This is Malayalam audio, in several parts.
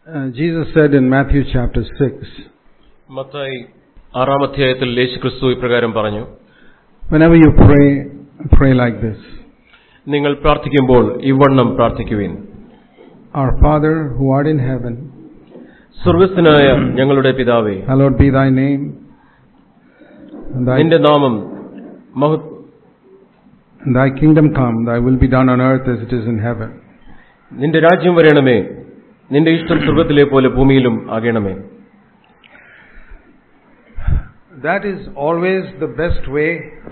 Uh, Jesus said in Matthew chapter 6, Mathai ആറാം അധ്യായത്തിൽ യേശു ക്രിസ്തു ഇപ്രകാരം പറഞ്ഞു whenever you pray, pray like this നിങ്ങൾ പ്രാർത്ഥിക്കുമ്പോൾ ഇവണ്ണം പ്രാർത്ഥിക്കുവിൻ Our Father who art in heaven, സ്വർഗസ്ഥനായ ഞങ്ങളുടെ പിതാവേ hallowed be thy name. And thy, നിന്റെ നാമം മഹ and thy kingdom come, thy will be done on earth as it is in heaven. നിന്റെ രാജ്യം വരണമേ നിന്റെ ഇഷ്ടം സ്വർഗത്തിലെ പോലെ ഭൂമിയിലും ആകണമേ That is always the best way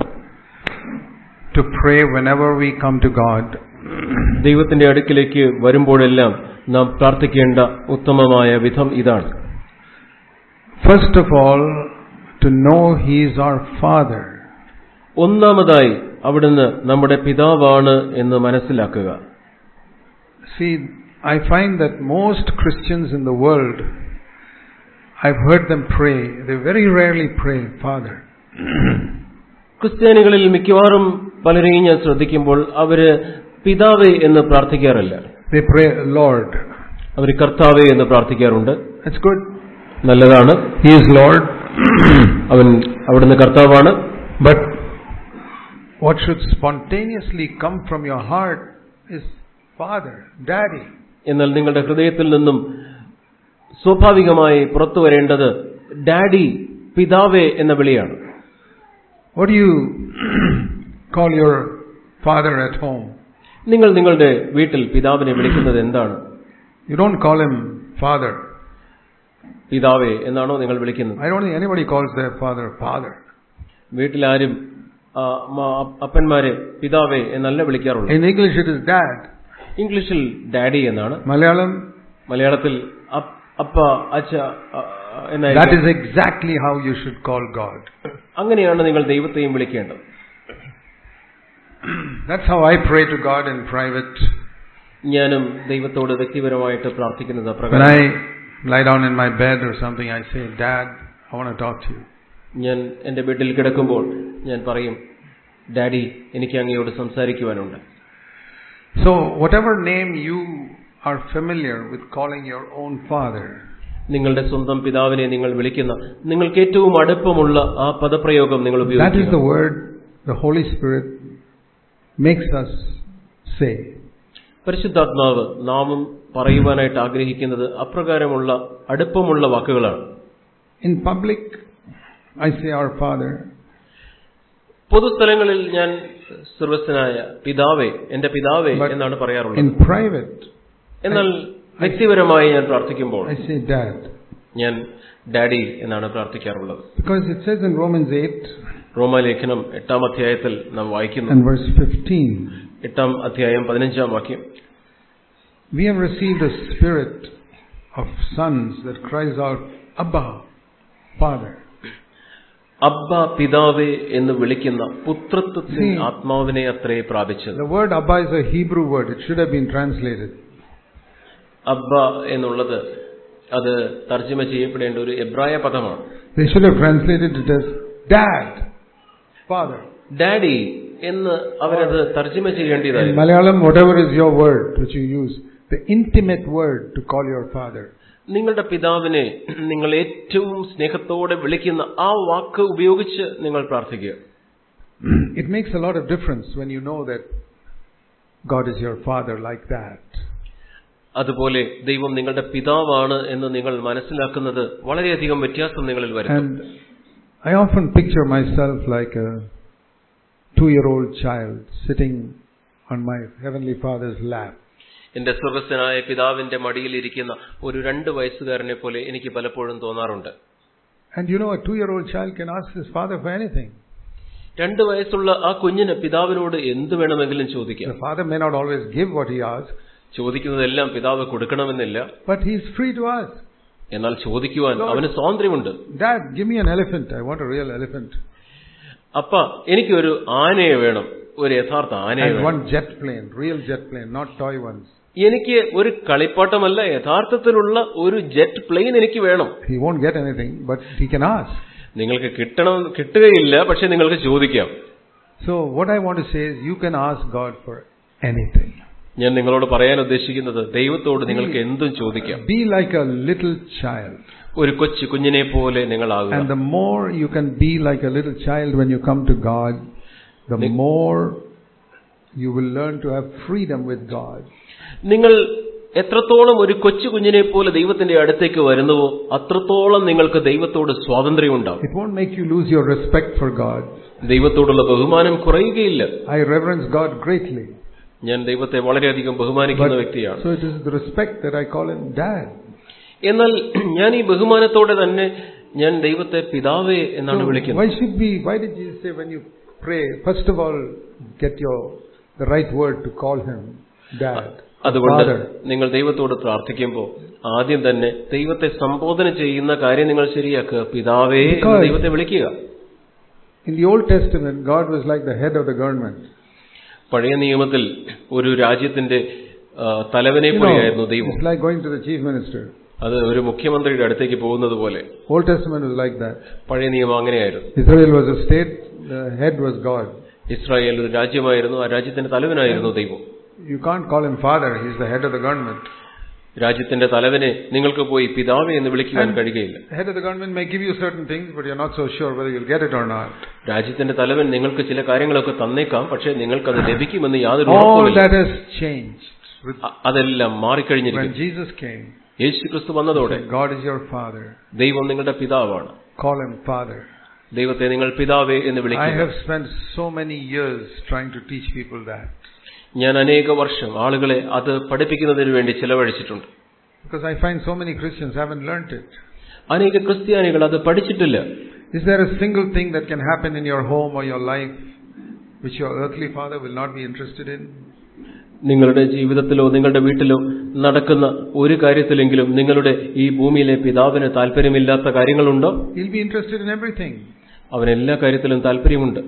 to pray whenever we come to God. ദൈവത്തിന്റെ അടുക്കിലേക്ക് വരുമ്പോഴെല്ലാം നാം പ്രാർത്ഥിക്കേണ്ട ഉത്തമമായ വിധം ഇതാണ് First of all, to know He is our Father. ഒന്നാമതായി അവിടുന്ന് നമ്മുടെ പിതാവാണ് എന്ന് മനസ്സിലാക്കുക See, I find that most Christians in the world, I've heard them pray, they very rarely pray, Father. ക്രിസ്ത്യാനികളിൽ മിക്കവാറും പലരെയും ഞാൻ ശ്രദ്ധിക്കുമ്പോൾ അവര് പിതാവേ എന്ന് പ്രാർത്ഥിക്കാറില്ല They pray, Lord. അവർ കർത്താവേ എന്ന് പ്രാർത്ഥിക്കാറുണ്ട് That's good. നല്ലതാണ് He is Lord. അവൻ അവിടുന്ന് കർത്താവാണ് But what should spontaneously come from your heart is Father, Daddy. എന്നാൽ നിങ്ങളുടെ ഹൃദയത്തിൽ നിന്നും സ്വാഭാവികമായി പുറത്തു വരേണ്ടത് ഡാഡി പിതാവേ എന്ന വിളിയാണ് What do you call your father at home? നിങ്ങൾ നിങ്ങളുടെ വീട്ടിൽ പിതാവിനെ വിളിക്കുന്നത് എന്താണ് You don't call him Father. പിതാവേ എന്നാണോ നിങ്ങൾ വിളിക്കുന്നത് I don't think anybody calls their father Father. വീട്ടിലാരും ആ, മ- അപ്പന്മാരെ പിതാവേ എന്നല്ല വിളിക്കാറുള്ളത് In English it is Dad. ഇംഗ്ലീഷിൽ ഡാഡി എന്നാണ് Malayalam, മലയാളത്തിൽ അപ്പ്- അപ്പ അച്ഛ ആ, that എന്നായിരിക്കും is exactly how you should call God. അങ്ങനെയാണ് നിങ്ങൾ ദൈവത്തെയും വിളിക്കേണ്ടത് That's how I pray to God in private. ഞാനും ദൈവത്തോട് വ്യക്തിപരമായിട്ട് പ്രാർത്ഥിക്കുന്നത് When പ്രകാരം I lie down in my bed or something, I say, Dad, I want to talk to you. ഞാൻ എന്റെ ബെഡിൽ കിടക്കുമ്പോൾ ഞാൻ പറയും ഡാഡി എനിക്ക് അങ്ങയോട് സംസാരിക്കുവാനുണ്ട് So, whatever name you are familiar with calling your own father, നിങ്ങളുടെ സ്വന്തം പിതാവിനെ നിങ്ങൾ വിളിക്കുന്ന നിങ്ങൾക്ക് ഏറ്റവും അടുപ്പമുള്ള ആ പദപ്രയോഗം നിങ്ങൾ that is the ഉപയോഗിക്കുക word the Holy Spirit makes us say. പരിശുദ്ധാത്മാവ് നാമം പറയുവാനായിട്ട് ആഗ്രഹിക്കുന്നത് അപ്രകാരമുള്ള അടുപ്പമുള്ള വാക്കുകളാണ് In public, I say our Father. പൊതുസ്ഥലങ്ങളിൽ ഞാൻ സർവസ്വനായ പിതാവേ എന്റെ പിതാവേ But എന്നാണ് പറയാറുള്ളത് In private, എന്നാൽ വ്യക്തിപരമായി ഞാൻ പ്രാർത്ഥിക്കുമ്പോൾ I say Dad. ഞാൻ ഡാഡി എന്നാണ് പ്രാർത്ഥിക്കാറുള്ളത് Because it says in Romans 8 റോമാലേഖനം എട്ടാം അധ്യായത്തിൽ നാം വായിക്കുന്നു and verse 15, എട്ടാം അധ്യായം പതിനഞ്ചാം വാക്യം we have received a spirit of sons that cries out, Abba, Father. അബ്ബ പിതാവേ എന്ന് വിളിക്കുന്ന പുത്രത്വത്തിന് See. ആത്മാവിനെ അത്രേ പ്രാപിച്ചത് The word Abba is a Hebrew word. It should have been translated. അബ്ബ എന്നുള്ളത് അത് തർജ്ജമ ചെയ്യപ്പെടേണ്ട ഒരു എബ്രായ പദമാണ് They should have translated it as Dad, Father. Daddy എന്ന് അവരത് തർജ്ജമ In ചെയ്യേണ്ടതായിരുന്നു Malayalam, whatever is your word which you use, the intimate word to call your father. നിങ്ങളുടെ പിതാവിനെ നിങ്ങൾ ഏറ്റവും സ്നേഹത്തോടെ വിളിക്കുന്ന ആ വാക്ക് ഉപയോഗിച്ച് നിങ്ങൾ പ്രാർത്ഥിക്കുക It makes a lot of difference when you know that God is your father like that. അതുപോലെ ദൈവം നിങ്ങളുടെ പിതാവാണ് എന്ന് നിങ്ങൾ മനസ്സിലാക്കുന്നത് വളരെയധികം വ്യത്യാസം നിങ്ങളിൽ വരുത്തും And I often picture myself like a two year old child sitting on my Heavenly Father's lap. എന്റെ സ്വർഗസ്ഥനായ പിതാവിന്റെ മടിയിലിരിക്കുന്ന ഒരു രണ്ട് വയസ്സുകാരനെ പോലെ എനിക്ക് പലപ്പോഴും തോന്നാറുണ്ട് And you know, a two year old child can ask his father for anything. രണ്ട് വയസ്സുള്ള ആ കുഞ്ഞിന് പിതാവിനോട് എന്ത് വേണമെങ്കിലും ചോദിക്കാം The father may not always give what he asks, ചോദിക്കുന്നതെല്ലാം പിതാവ് കൊടുക്കണമെന്നില്ല but he is free to ask. എന്നാൽ ചോദിക്കുവാൻ അവന് സ്വാതന്ത്ര്യമുണ്ട് Dad, give me an elephant. I want a real elephant. അപ്പ എനിക്കൊരു ആനയെ വേണം ഒരു യഥാർത്ഥ ആനയെ And വേണം one jet plane, real jet plane, not toy ones. എനിക്ക് ഒരു കളിപ്പാട്ടമല്ല യഥാർത്ഥത്തിലുള്ള ഒരു ജെറ്റ് പ്ലെയിൻ എനിക്ക് വേണം He won't get anything, but he can ask. നിങ്ങൾക്ക് കിട്ടണം കിട്ടുകയില്ല പക്ഷെ നിങ്ങൾക്ക് ചോദിക്കാം So what I want to say is you can ask God for anything. ഞാൻ നിങ്ങളോട് പറയാൻ ഉദ്ദേശിക്കുന്നത് ദൈവത്തോട് നിങ്ങൾക്ക് എന്തും ചോദിക്കാം Be like a little child. ഒരു കൊച്ചു കുഞ്ഞിനെ പോലെ നിങ്ങളാകുക And the more you can be like a little child when you come to God, the Nick- more you will learn to have freedom with God. നിങ്ങൾ എത്രത്തോളം ഒരു കൊച്ചു കുഞ്ഞിനെ പോലെ ദൈവത്തിന്റെ അടുത്തേക്ക് വരുന്നുവോ അത്രത്തോളം നിങ്ങൾക്ക് ദൈവത്തോട് സ്വാതന്ത്ര്യം ഉണ്ടാവും It won't make you lose your respect for God. ദൈവത്തോടുള്ള ബഹുമാനം കുറയുകയില്ല I reverence God greatly. ഞാൻ ദൈവത്തെ വളരെയധികം ബഹുമാനിക്കുന്ന വ്യക്തിയാണ് so it is the respect that I call him dad. എന്നാൽ ഞാൻ ഈ ബഹുമാനത്തോടെ തന്നെ ഞാൻ ദൈവത്തെ പിതാവേ എന്നാണ് So വിളിക്കുന്നത് why should we, why did Jesus say when you pray, first of all, get your, the right word to call him dad, അതുകൊണ്ട് father. നിങ്ങൾ ദൈവത്തോട് പ്രാർത്ഥിക്കുമ്പോൾ ആദ്യം തന്നെ ദൈവത്തെ സംബോധന ചെയ്യുന്ന കാര്യം നിങ്ങൾ ശരിയാക്കുക പിതാവേ എന്ന് Because- ദൈവത്തെ വിളിക്കുക In the Old Testament, God was like the head of the government. പഴയ നിയമത്തിൽ ഒരു രാജ്യത്തിന്റെ ആ, തലവനെ You പോലെയായിരുന്നു know, ദൈവം it's like going to the chief minister. അത് ഒരു മുഖ്യമന്ത്രിയുടെ അടുത്തേക്ക് പോകുന്നത് പോലെ Old Testament was like that. പഴയ നിയമം അങ്ങനെയായിരുന്നു Israel was a state, the head was God. Israel ഒരു രാജ്യമായിരുന്നു ആ രാജ്യത്തിന്റെ തലവനായിരുന്നു ദൈവം You can't call him father, he's the head of the government. രാജ്യത്തിന്റെ തലവനെ നിങ്ങൾക്ക് പോയി പിതാവേ എന്ന് വിളിക്കുവാൻ And- കഴിയുകയില്ല The head of the government may give you certain things, but you're not so sure whether you'll get it or not. രാജ്യത്തിന്റെ തലവൻ നിങ്ങൾക്ക് ചില കാര്യങ്ങളൊക്കെ തന്നേക്കാം പക്ഷേ നിങ്ങൾക്കത് ലഭിക്കുമെന്ന് യാതൊരു All ഉറപ്പുമില്ല that has changed. With, അ- അതെല്ലാം when മാറിക്കഴിഞ്ഞിരിക്കുന്നു Jesus came, യേശു ക്രിസ്തു വന്നതോടെ God is your father. ദൈവം നിങ്ങളുടെ പിതാവാണ് Call him father. ദൈവത്തെ നിങ്ങൾ പിതാവേ എന്ന് I വിളിക്കുക have spent so many years trying to teach people that. ഞാൻ അനേക വർഷം ആളുകളെ അത് പഠിപ്പിക്കുന്നതിന് വേണ്ടി ചെലവഴിച്ചിട്ടുണ്ട് Because I find so many Christians haven't learnt it. അനേക ക്രിസ്ത്യാനികൾ അത് പഠിച്ചിട്ടില്ല Is there a single thing that can happen in your home or your life which your earthly father will not be interested in? നിങ്ങളുടെ ജീവിതത്തിലോ നിങ്ങളുടെ വീട്ടിലോ നടക്കുന്ന ഒരു കാര്യത്തിലെങ്കിലും നിങ്ങളുടെ ഈ ഭൂമിയിലെ പിതാവിന് താല്പര്യമില്ലാത്ത കാര്യങ്ങളുണ്ടോ He'll be interested in everything. അവന് എല്ലാ കാര്യത്തിലും താല്പര്യമുണ്ട്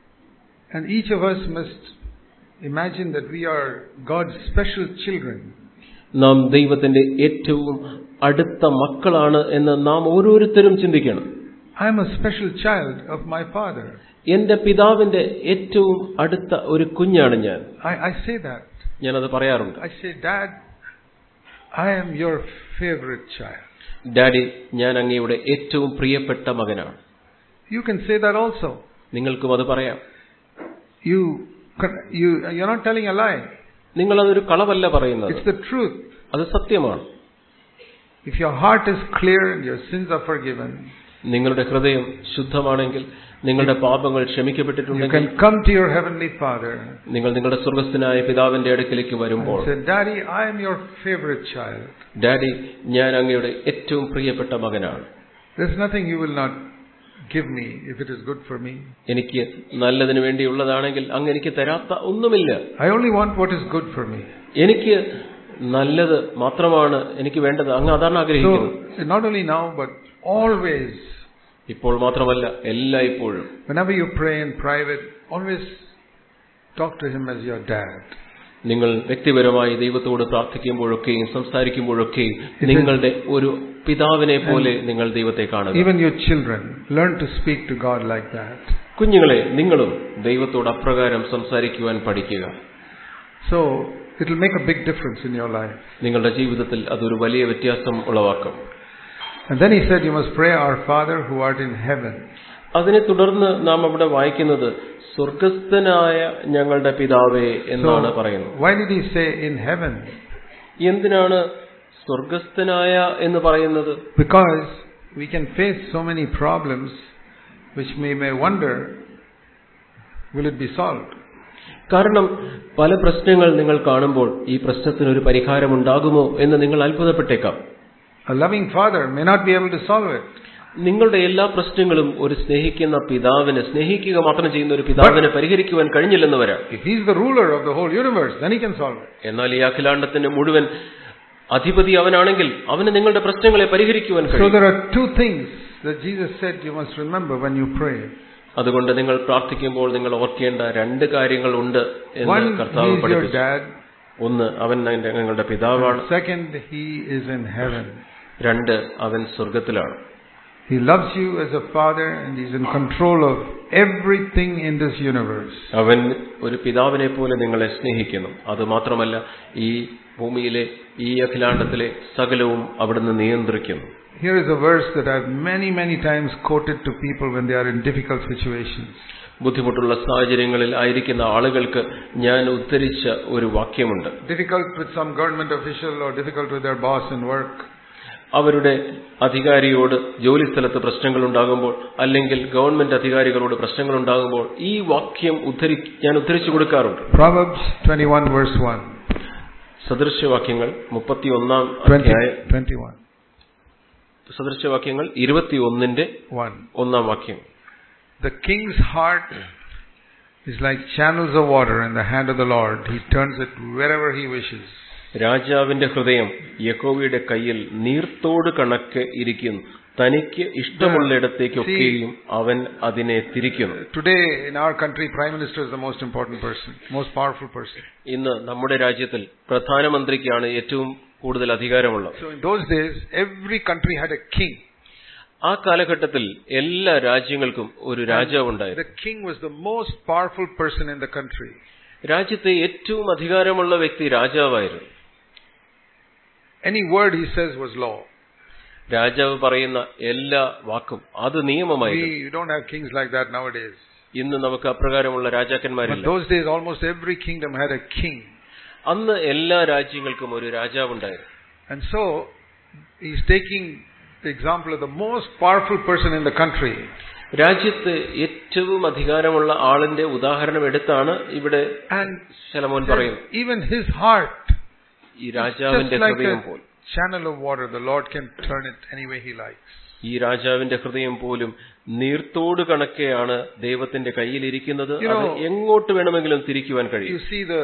And each of us must imagine that we are God's special children. നാം ദൈവത്തിന്റെ ഏറ്റവും അടുത്ത മക്കളാണ് എന്ന് നാം ഓരോരുത്തരും ചിന്തിക്കണം I am a special child of my father. എന്റെ പിതാവിന്റെ ഏറ്റവും അടുത്ത ഒരു കുഞ്ഞാണ് ഞാൻ I, I say that. ഞാനത് പറയാറുണ്ട് I say, Dad, I am your favorite child. Daddy ഞാൻ അങ്ങയുടെ ഏറ്റവും പ്രിയപ്പെട്ട മകനാണ് You can say that also. നിങ്ങൾക്കും അത് പറയാം You, you, you're not telling a lie. നിങ്ങളതൊരു കളവല്ല പറയുന്നത് It's the truth. അത് സത്യമാണ് If your heart is clear and your sins are forgiven, നിങ്ങളുടെ ഹൃദയം ശുദ്ധമാണെങ്കിൽ നിങ്ങളുടെ പാപങ്ങൾ you ക്ഷമിക്കപ്പെട്ടിട്ടുണ്ടെങ്കിൽ can come to your heavenly Father നിങ്ങൾ നിങ്ങളുടെ സ്വർഗസ്ഥനായ പിതാവിന്റെ അടുക്കിലേക്ക് വരുമ്പോൾ and say, Daddy, I am your favorite child. Daddy ഞാൻ അങ്ങയുടെ ഏറ്റവും പ്രിയപ്പെട്ട മകനാണ് There's nothing you will not give me if it is good for me. എനിക്ക് നല്ലതിന് വേണ്ടിയുള്ളതാണെങ്കിൽ അങ്ങ് എനിക്ക് തരാത്ത ഒന്നുമില്ല I only want what is good for me. എനിക്ക് നല്ലത് മാത്രമാണ് എനിക്ക് വേണ്ടത് അങ്ങ് അതാണ് ആഗ്രഹിക്കുന്നത് So, not only now, but always, ഇപ്പോൾ മാത്രമല്ല എല്ലായ്പ്പോഴും whenever you pray in private, always talk to Him as your dad. നിങ്ങൾ വ്യക്തിപരമായി ദൈവത്തോട് പ്രാർത്ഥിക്കുമ്പോഴൊക്കെയും സംസാരിക്കുമ്പോഴൊക്കെയും നിങ്ങളുടെ ഒരു പിതാവിനെ പോലെ നിങ്ങൾ ദൈവത്തെ കാണുക Even your children, learn to speak to God like that. കുഞ്ഞുങ്ങളെ നിങ്ങളും ദൈവത്തോട് അപ്രകാരം സംസാരിക്കുവാൻ പഠിക്കുക So, it will make a big difference in your life. നിങ്ങളുടെ ജീവിതത്തിൽ അതൊരു വലിയ വ്യത്യാസം ഉളവാക്കും And then He said, You must pray, Our Father who art in heaven. അതിനെ തുടർന്ന് നാം അവിടെ വായിക്കുന്നത് സ്വർഗസ്ഥനായ ഞങ്ങളുടെ പിതാവേ എന്നാണ് പറയുന്നത് why did He say in heaven? എന്തിനാണ് സ്വർഗസ്ഥനായ എന്ന് പറയുന്നത് Because we can face so many problems which we may wonder, will it be solved? കാരണം പല പ്രശ്നങ്ങൾ നിങ്ങൾ കാണുമ്പോൾ ഈ പ്രശ്നത്തിന് ഒരു പരിഹാരമുണ്ടാകുമോ എന്ന് നിങ്ങൾ അത്ഭുതപ്പെട്ടേക്കാം A loving father may not be able to solve it. നിങ്ങളുടെ എല്ലാ പ്രശ്നങ്ങളും ഒരു സ്നേഹിക്കുന്ന പിതാവിന് സ്നേഹിക്കുക മാത്രം ചെയ്യുന്ന ഒരു പിതാവിന് പരിഹരിക്കുവാൻ കഴിഞ്ഞില്ലെന്ന് വരാം If He's the ruler of the whole universe, then He can solve it. എന്നാൽ ഈ അഖിലാണ്ടത്തിന്റെ മുഴുവൻ അധിപതി അവനാണെങ്കിൽ അവന് നിങ്ങളുടെ പ്രശ്നങ്ങളെ പരിഹരിക്കുവാൻ So കഴിയും there are two things that Jesus said you must remember when you pray. അതുകൊണ്ട് നിങ്ങൾ പ്രാർത്ഥിക്കുമ്പോൾ നിങ്ങൾ ഓർക്കേണ്ട രണ്ട് കാര്യങ്ങളുണ്ട് എന്ന് One, കർത്താവ് He is your പഠിപ്പിച്ചു dad. ഒന്ന് അവൻ നിന്റെ- നിങ്ങളുടെ പിതാവാണ് Second, He is in heaven. രണ്ട് അവൻ സ്വർഗത്തിലാണ് He loves you as a father and He's in control of everything in this universe. അവൻ ഒരു പിതാവിനെ പോലെ നിങ്ങളെ സ്നേഹിക്കുന്നു അത് മാത്രമല്ല ഈ ഭൂമിയിലെ ഈ അഖിലാണ്ടത്തിലെ സകലവും അവിടുന്ന് നിയന്ത്രിക്കുന്നു Here is a verse that I've many, many times quoted to people when they are in difficult situations. ബുദ്ധിമുട്ടുള്ള സാഹചര്യങ്ങളിൽ ആയിരിക്കുന്ന ആളുകൾക്ക് ഞാൻ ഉദ്ധരിച്ച ഒരു വാക്യമുണ്ട് Difficult with some government official or difficult with their boss in work. അവരുടെ അധികാരിയോട് ജോലിസ്ഥലത്ത് പ്രശ്നങ്ങൾ ഉണ്ടാകുമ്പോൾ അല്ലെങ്കിൽ ഗവൺമെന്റ് അധികാരികളോട് പ്രശ്നങ്ങൾ ഉണ്ടാകുമ്പോൾ ഈ വാക്യം ഉദ്ധരി ഞാൻ ഉദ്ധരിച്ചു കൊടുക്കാറുണ്ട് Proverbs 21 verse 1. സദൃശ്യവാക്യങ്ങൾ മുപ്പത്തിയൊന്നാം 20, അധ്യായ 21. സദൃശ്യവാക്യങ്ങൾ ഇരുപത്തിയൊന്നിന്റെ 1. ഒന്നാം വാക്യം The king's heart is like channels of water in the hand of the Lord. He turns it wherever he wishes. രാജാവിന്റെ ഹൃദയം യഹോവയുടെ കയ്യിൽ നീർത്തോട് കണക്ക് ഇരിക്കുന്നു തനിക്ക് ഇഷ്ടമുള്ളിടത്തേക്കൊക്കെയും അവൻ അതിനെ തിരിക്കുന്നു Today in our country, Prime Minister is the most important person, most powerful person. ഇന്ന് നമ്മുടെ രാജ്യത്തിൽ പ്രധാനമന്ത്രിക്കാണ് ഏറ്റവും കൂടുതൽ അധികാരമുള്ളത് So in those days, every country had a king. ആ കാലഘട്ടത്തിൽ എല്ലാ രാജ്യങ്ങൾക്കും ഒരു രാജാവുണ്ടായിരുന്നു The king was the most powerful person in the country. രാജ്യത്തെ ഏറ്റവും അധികാരമുള്ള വ്യക്തി രാജാവായിരുന്നു Any word he says was law. രാജാവ് പറയുന്ന എല്ലാ വാക്കും അത് നിയമമായിരുന്നു We don't have kings like that nowadays. ഇന്ന് നമുക്ക് അപ്രകാരമുള്ള But രാജാക്കന്മാരില്ല those days, almost every kingdom had a king. അന്ന് എല്ലാ രാജ്യങ്ങൾക്കും ഒരു രാജാവുണ്ടായിരുന്നു And so, he's taking the example of the most powerful person in the country. രാജ്യത്ത് ഏറ്റവും അധികാരമുള്ള ആളിന്റെ ഉദാഹരണം എടുത്താണ് ഇവിടെ And ശലമോൻ പറയുന്നത് even his heart, ഈ just രാജാവിന്റെ like ഹൃദയം a പോൽ channel of water, the Lord can turn it any way he likes. ഈ രാജാവിന്റെ ഹൃദയം പോലും നീർത്തോട് കണക്കെയാണ് ദൈവത്തിന്റെ കയ്യിലിരിക്കുന്നത് You അത് know- എങ്ങോട്ട് വേണമെങ്കിലും തിരിക്കുവാൻ You കഴിയും see the,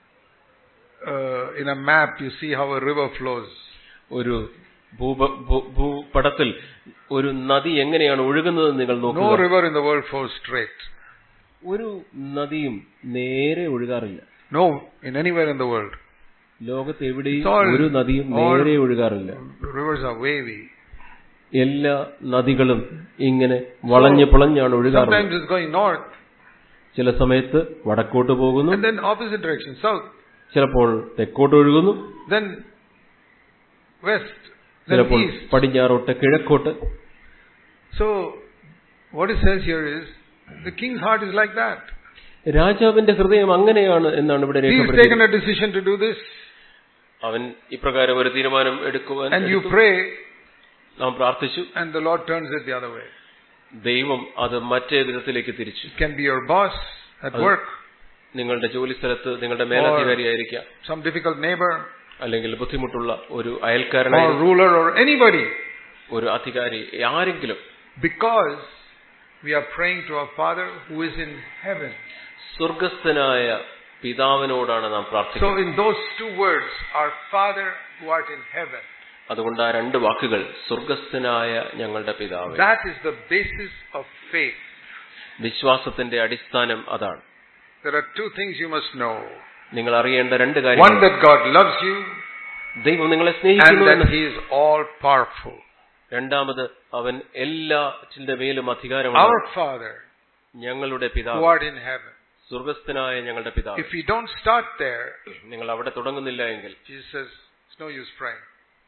uh, in a map, you see how a river flows. ഒരു ഭൂപ ഭൂ- ഭൂപടത്തിൽ ഒരു നദി എങ്ങനെയാണ് ഒഴുകുന്നത് നിങ്ങൾ No നോക്കുക river in the world flows straight. ഒരു നദിയും നേരെ ഒഴുകാറില്ല No, in anywhere in the world. ലോകത്ത് എവിടെയും It's all- ഒരു നദിയും all- നേരെ ഒഴുകാറില്ല Rivers are wavy. എല്ലാ നദികളും ഇങ്ങനെ വളഞ്ഞ് പുളഞ്ഞാണ് ഒഴുകാറുള്ളത് Sometimes it's going north ചില സമയത്ത് വടക്കോട്ട് പോകുന്നു and then opposite direction, south, ചിലപ്പോൾ തെക്കോട്ട് ഒഴുകുന്നു then west, then ചിലപ്പോൾ east. പടിഞ്ഞാറോട്ട് കിഴക്കോട്ട് So, what it says here is, the king's heart is like that. രാജാവിന്റെ ഹൃദയം അങ്ങനെയാണ് എന്നാണ് ഇവിടെ He's രേഖപ്പെടുത്തിയത് taken a decision to do this, അവൻ ഇപ്രകാരം ഒരു തീരുമാനം എടുക്കുവാൻ and you എടുത്തു. pray, നാം പ്രാർത്ഥിച്ചു and the Lord turns it the other way. ദൈവം അത് മറ്റേ വിധത്തിലേക്ക് തിരിച്ചു It can be your boss at Other- work, നിങ്ങളുടെ ജോലി സ്ഥലത്ത് നിങ്ങളുടെ മേലധികാരിയായിരിക്കാം some difficult neighbor, അല്ലെങ്കിൽ ബുദ്ധിമുട്ടുള്ള ഒരു or അയൽക്കാരനായ ruler, or anybody. ഒരു അധികാരി ആരെങ്കിലും Because we are praying to our Father who is in heaven. സ്വർഗസ്ഥനായ പിതാവിനോടാണ് നാം So പ്രാർത്ഥിക്കുന്നത് in those two words, our Father who art in heaven, അതുകൊണ്ട് ആ രണ്ട് വാക്കുകൾ സ്വർഗസ്ഥനായ ഞങ്ങളുടെ പിതാവ് that is the basis of faith. വിശ്വാസത്തിന്റെ അടിസ്ഥാനം അതാണ് There are two things you must know. നിങ്ങൾ അറിയേണ്ട രണ്ട് One, കാര്യങ്ങൾ that God loves you, ദൈവം നിങ്ങളെ and സ്നേഹിക്കുന്നു that എന്ന് He is all powerful. രണ്ടാമത് അവൻ എല്ലാറ്റിന്റെ മേലും Our അധികാരമുള്ള Father ഞങ്ങളുടെ who പിതാവ് art in heaven. സ്വർഗസ്ഥനായ ഞങ്ങളുടെ പിതാവ് If we don't start there, നിങ്ങൾ അവിടെ തുടങ്ങുന്നില്ല എങ്കിൽ Jesus says, it's no use praying.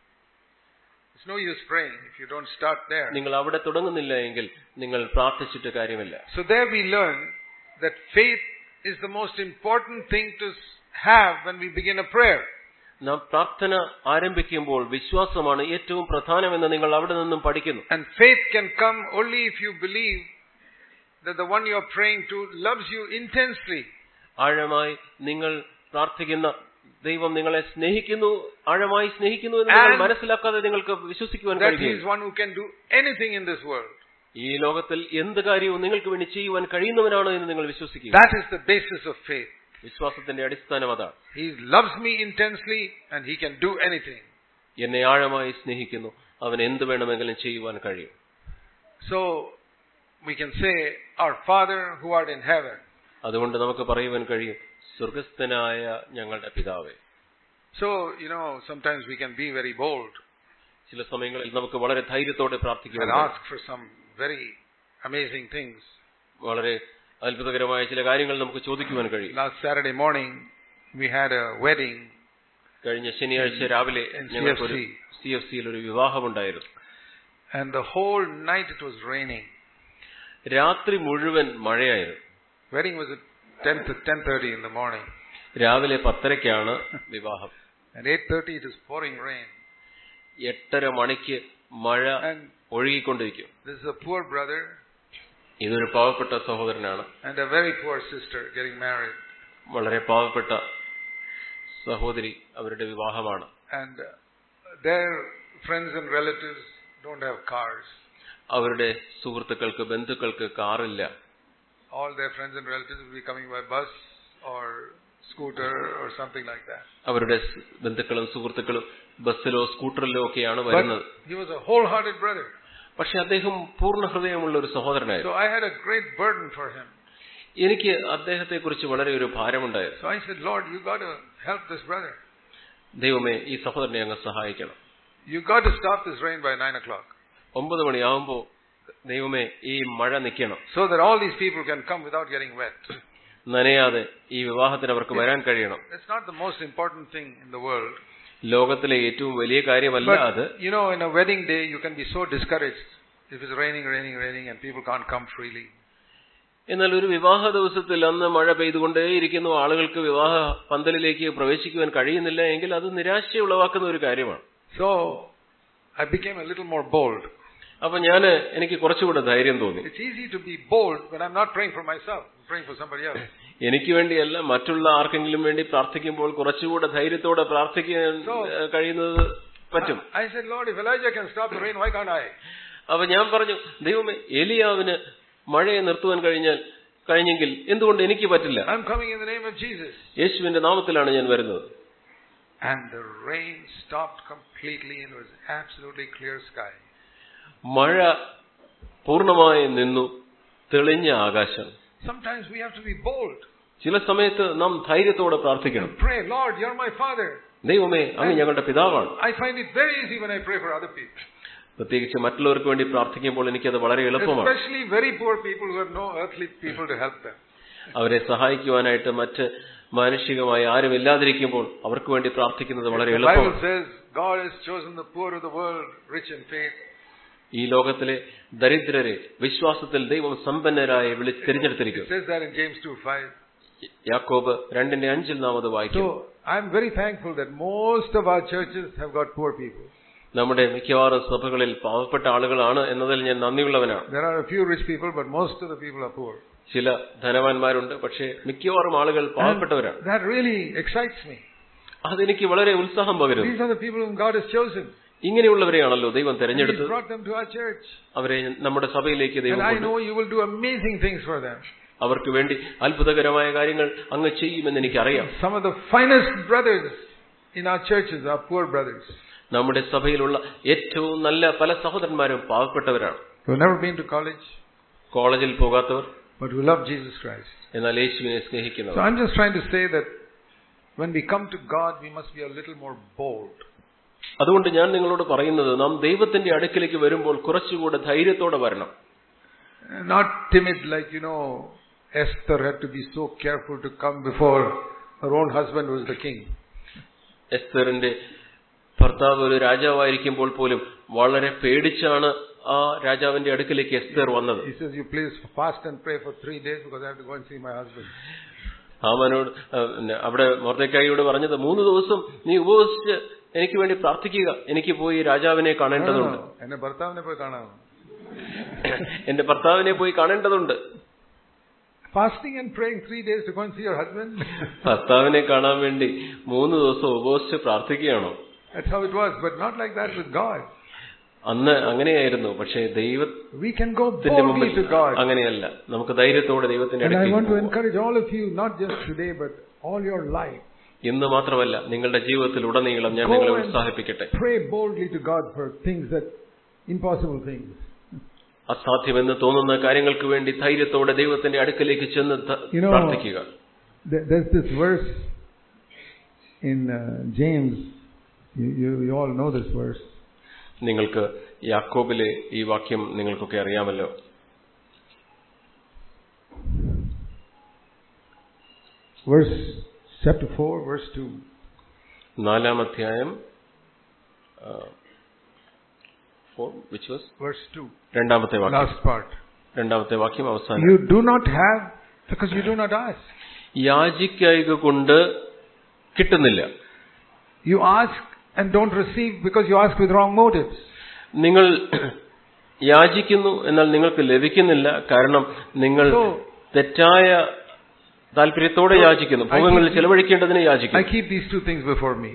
It's no use praying if you don't start there. നിങ്ങൾ അവിടെ തുടങ്ങുന്നില്ല എങ്കിൽ നിങ്ങൾ പ്രാർത്ഥിച്ചിട്ട് കാര്യമില്ല So there we learn that faith is the most important thing to s- have when we begin a prayer. നാം പ്രാർത്ഥന ആരംഭിക്കുമ്പോൾ വിശ്വാസമാണ് ഏറ്റവും പ്രധാനമെന്ന് നിങ്ങൾ അവിടെ നിന്നും പഠിക്കുന്നു And faith can come only if you believe that the one you are praying to loves you intensely. ആഴമായി നിങ്ങൾ പ്രാർത്ഥിക്കുന്ന ദൈവം നിങ്ങളെ സ്നേഹിക്കുന്നു ആഴമായി സ്നേഹിക്കുന്നു എന്ന് നിങ്ങൾ And മനസ്സിലാക്കാതെ നിങ്ങൾക്ക് വിശ്വസിക്കുവാൻ That He is കഴിയും one who can do anything in this world. ഈ ലോകത്തിൽ എന്ത് കാര്യവും നിങ്ങൾക്ക് വേണ്ടി ചെയ്യുവാൻ കഴിയുന്നവനാണ് എന്ന് നിങ്ങൾ വിശ്വസിക്കുക That is the basis of faith. വിശ്വാസത്തിന്റെ അടിസ്ഥാനം അതാണ് He loves me intensely and He can do anything. എന്നെ ആഴമായി സ്നേഹിക്കുന്നു അവൻ എന്ത് വേണമെങ്കിലും ചെയ്യുവാൻ കഴിയും So we can say, Our Father who art in heaven. അതുകൊണ്ട് നമുക്ക് പറയുവാൻ കഴിയും സ്വർഗസ്ഥനായ ഞങ്ങളുടെ പിതാവേ So, you know, sometimes we can be very bold. ചില സമയങ്ങളിൽ നമുക്ക് വളരെ ധൈര്യത്തോടെ and പ്രാർത്ഥിക്കുവാൻ ask for some very amazing things. വളരെ അത്ഭുതകരമായ ചില കാര്യങ്ങൾ നമുക്ക് ചോദിക്കുവാൻ കഴിയും Last Saturday morning, we had a wedding കഴിഞ്ഞ ശനിയാഴ്ച രാവിലെ in ഞങ്ങൾക്കൊരു CFC. സി എഫ് സിയിൽ ഒരു വിവാഹമുണ്ടായിരുന്നു and the whole night it was raining. രാത്രി മുഴുവൻ മഴയായിരുന്നു Wedding was at 10 to 10.30 in the morning. രാവിലെ പത്തരയ്ക്കാണ് വിവാഹം At 8.30 it is pouring rain. എട്ടര മണിക്ക് മഴ And ഒഴുകിക്കൊണ്ടിരിക്കും this is a poor brother ഇതൊരു പാവപ്പെട്ട സഹോദരനാണ് and a very poor sister getting married. വളരെ പാവപ്പെട്ട സഹോദരി അവരുടെ വിവാഹമാണ് And uh, their friends and relatives don't have cars. അവരുടെ സുഹൃത്തുക്കൾക്ക് ബന്ധുക്കൾക്ക് കാറില്ല All their friends and relatives will be coming by bus or scooter or something like that. അവരുടെ സ് ബന്ധുക്കളും സുഹൃത്തുക്കളും ബസ്സിലോ സ്കൂട്ടറിലോ ഒക്കെയാണ് But വരുന്നത് he was a wholehearted brother. പക്ഷെ അദ്ദേഹം പൂർണ്ണ ഹൃദയമുള്ള ഒരു സഹോദരനായിരുന്നു So I had a great burden for him. എനിക്ക് അദ്ദേഹത്തെ കുറിച്ച് വളരെ ഒരു ഭാരമുണ്ടായിരുന്നു So I said, Lord, you got to help this brother. ദൈവമേ ഈ സഹോദരനെ അങ്ങ് സഹായിക്കണം You got to stop this rain by 9 o'clock ഒമ്പത് മണിയാവുമ്പോ ദൈവമേ ഈ മഴ നിൽക്കണം so that all these people can come without getting wet. നനയാതെ ഈ വിവാഹത്തിന് അവർക്ക് വരാൻ കഴിയണം It's not the most important thing in the world. ലോകത്തിലെ ഏറ്റവും വലിയ കാര്യമല്ല അത് But, you know, in a wedding day, you can be so discouraged if it's raining, raining, raining, and people can't come freely. എന്നാൽ ഒരു വിവാഹ ദിവസത്തിൽ അന്ന് മഴ പെയ്തുകൊണ്ടേയിരിക്കുന്നു ആളുകൾക്ക് വിവാഹ പന്തലിലേക്ക് പ്രവേശിക്കുവാൻ കഴിയുന്നില്ല എങ്കിൽ അത് നിരാശ ഉളവാക്കുന്ന ഒരു കാര്യമാണ് So I became a little more bold. അപ്പൊ ഞാൻ എനിക്ക് കുറച്ചുകൂടെ ധൈര്യം തോന്നി It's easy to be bold when I'm not praying for myself, I'm praying for somebody else. എനിക്ക് വേണ്ടിയല്ല മറ്റുള്ള ആർക്കെങ്കിലും വേണ്ടി പ്രാർത്ഥിക്കുമ്പോൾ കുറച്ചുകൂടെ ധൈര്യത്തോടെ പ്രാർത്ഥിക്കാൻ So- ഏഹ്, കഴിയുന്നത് പറ്റും I said, Lord, if Elijah can stop the rain, why can't I? അപ്പൊ ഞാൻ പറഞ്ഞു ദൈവമേ എലിയാവിന് മഴയെ നിർത്തുവാൻ കഴിഞ്ഞാൽ കഴിഞ്ഞെങ്കിൽ എന്തുകൊണ്ട് എനിക്ക് പറ്റില്ല I'm coming in the name of Jesus. യേശുവിന്റെ നാമത്തിലാണ് ഞാൻ വരുന്നത് And the rain stopped completely and it was absolutely clear sky. മഴ പൂർണ്ണമായി നിന്നു തെളിഞ്ഞ ആകാശം Sometimes we have to be bold. ചില സമയത്ത് നാം ധൈര്യത്തോടെ പ്രാർത്ഥിക്കണം Pray, Lord, you're my father. ദൈവമേ അങ്ങ് ഞങ്ങളുടെ പിതാവാണ് I find it very easy when I pray for other people. പ്രത്യേകിച്ച് മറ്റുള്ളവർക്ക് വേണ്ടി പ്രാർത്ഥിക്കുമ്പോൾ എനിക്കത് വളരെ എളുപ്പമാണ് Especially very poor people who have no earthly people to help them. അവരെ സഹായിക്കുവാനായിട്ട് മറ്റ് മാനുഷികമായി ആരും ഇല്ലാതിരിക്കുമ്പോൾ അവർക്ക് വേണ്ടി പ്രാർത്ഥിക്കുന്നത് വളരെ The Bible എളുപ്പമാണ് says God has chosen the poor of the world, rich in faith. ഈ ലോകത്തിലെ ദരിദ്രരെ വിശ്വാസത്തിൽ ദൈവം സമ്പന്നരായി വിളി It തിരഞ്ഞെടുത്തിരിക്കും says that in James 2 5. യാക്കോബ് രണ്ടിന്റെ അഞ്ചിൽ നാം അത് വായിക്കും So I'm very thankful that most of our churches have got poor people. നമ്മുടെ മിക്കവാറും സഭകളിൽ പാവപ്പെട്ട ആളുകളാണ് എന്നതിൽ ഞാൻ നന്ദിയുള്ളവനാണ് There are a few rich people, but most of the people are poor. ചില ധനവാന്മാരുണ്ട് പക്ഷേ മിക്കവാറും ആളുകൾ And പാവപ്പെട്ടവരാണ് that really excites me. അതെനിക്ക് വളരെ ഉത്സാഹം പകരുന്നു These are the people whom God has chosen. ഇങ്ങനെയുള്ളവരെയാണല്ലോ ദൈവം And He's തെരഞ്ഞെടുത്തത് brought them to our church. അവരെ നമ്മുടെ സഭയിലേക്ക് ദൈവം And I കൊണ്ടു know you will do amazing things for them. അവർക്ക് വേണ്ടി അത്ഭുതകരമായ കാര്യങ്ങൾ അങ്ങ് ചെയ്യുമെന്ന് എനിക്കറിയാം Some of the finest brothers in our churches are poor brothers നമ്മുടെ സഭയിലുള്ള ഏറ്റവും നല്ല പല സഹോദരന്മാരും പാവപ്പെട്ടവരാണ് who have never been to college, കോളേജിൽ പോകാത്തവർ but who love Jesus Christ. എന്നാൽ യേശുവിനെ So സ്നേഹിക്കുന്നവർ I'm just trying to say that when we come to God, we must be a little more bold. അതുകൊണ്ട് ഞാൻ നിങ്ങളോട് പറയുന്നത് നാം ദൈവത്തിന്റെ അടുക്കിലേക്ക് വരുമ്പോൾ കുറച്ചുകൂടെ ധൈര്യത്തോടെ വരണം Not timid like, you know, Esther had to be so careful to come before her own husband was the king. എസ്തറിന്റെ ഭർത്താവ് ഒരു രാജാവായിരിക്കുമ്പോൾ പോലും വളരെ പേടിച്ചാണ് ആ രാജാവിന്റെ അടുക്കിലേക്ക് എസ്തർ വന്നത് He says, you please fast and pray for three days because I have to go and see my husband. ഹാമാനോട് ആ, പിന്നെ അവിടെ മൊർദക്കായിയോട് പറഞ്ഞത് മൂന്ന് ദിവസം നീ ഉപവസിച്ച് എനിക്ക് വേണ്ടി പ്രാർത്ഥിക്കുക എനിക്ക് പോയി രാജാവിനെ No, കാണേണ്ടതുണ്ട് no, no. എന്നെ ഭർത്താവിനെ പോയി കാണാം എന്റെ ഭർത്താവിനെ പോയി കാണേണ്ടതുണ്ട് Fasting and praying three days to go and see your husband? ഭർത്താവിനെ കാണാൻ വേണ്ടി മൂന്ന് ദിവസം ഉപവസിച്ച് പ്രാർത്ഥിക്കുകയാണോ That's how it was, but not like that with God. അന്ന് അങ്ങനെയായിരുന്നു പക്ഷേ ദൈവത്തിന്റെ We can go boldly മുമ്പിൽ to God. അങ്ങനെയല്ല നമുക്ക് ധൈര്യത്തോടെ ദൈവത്തിന്റെ And I അടുക്കൽ want to encourage all of you, not just today, but all your life. ഇന്ന് മാത്രമല്ല നിങ്ങളുടെ ജീവിതത്തിൽ ഉടനീളം ഞാൻ Go നിങ്ങളെ and ഉത്സാഹിപ്പിക്കട്ടെ Pray boldly to God for things that, impossible things. അസാധ്യമെന്ന് തോന്നുന്ന കാര്യങ്ങൾക്ക് വേണ്ടി ധൈര്യത്തോടെ ദൈവത്തിന്റെ അടുക്കലേക്ക് ചെന്ന് ത- You know- പ്രാർത്ഥിക്കുക There- There's this verse in uh, James. You, you, you all know this verse. നിങ്ങൾക്ക് യാക്കോബിലെ ഈ വാക്യം നിങ്ങൾക്കൊക്കെ അറിയാമല്ലോ Verse chapter 4, verse 2. നാലാം അധ്യായം ഫോർ വിച്ച് വാസ് Verse 2. രണ്ടാമത്തെ വാക്യം Last part. രണ്ടാമത്തെ വാക്യം അവസാനം You do not have because you do not ask. യാചിക്കായിക കൊണ്ട് കിട്ടുന്നില്ല You ask and don't receive because you ask with wrong motives. നിങ്ങൾ യാചിക്കുന്നു എന്നാൽ നിങ്ങൾക്ക് ലഭിക്കുന്നില്ല കാരണം നിങ്ങൾ So, തെറ്റായ താല്പര്യത്തോടെ യാചിക്കുന്നു ഭോഗങ്ങളിൽ ചെലവഴിക്കേണ്ടതിന് I യാചിക്കുന്നു keep these two things before me.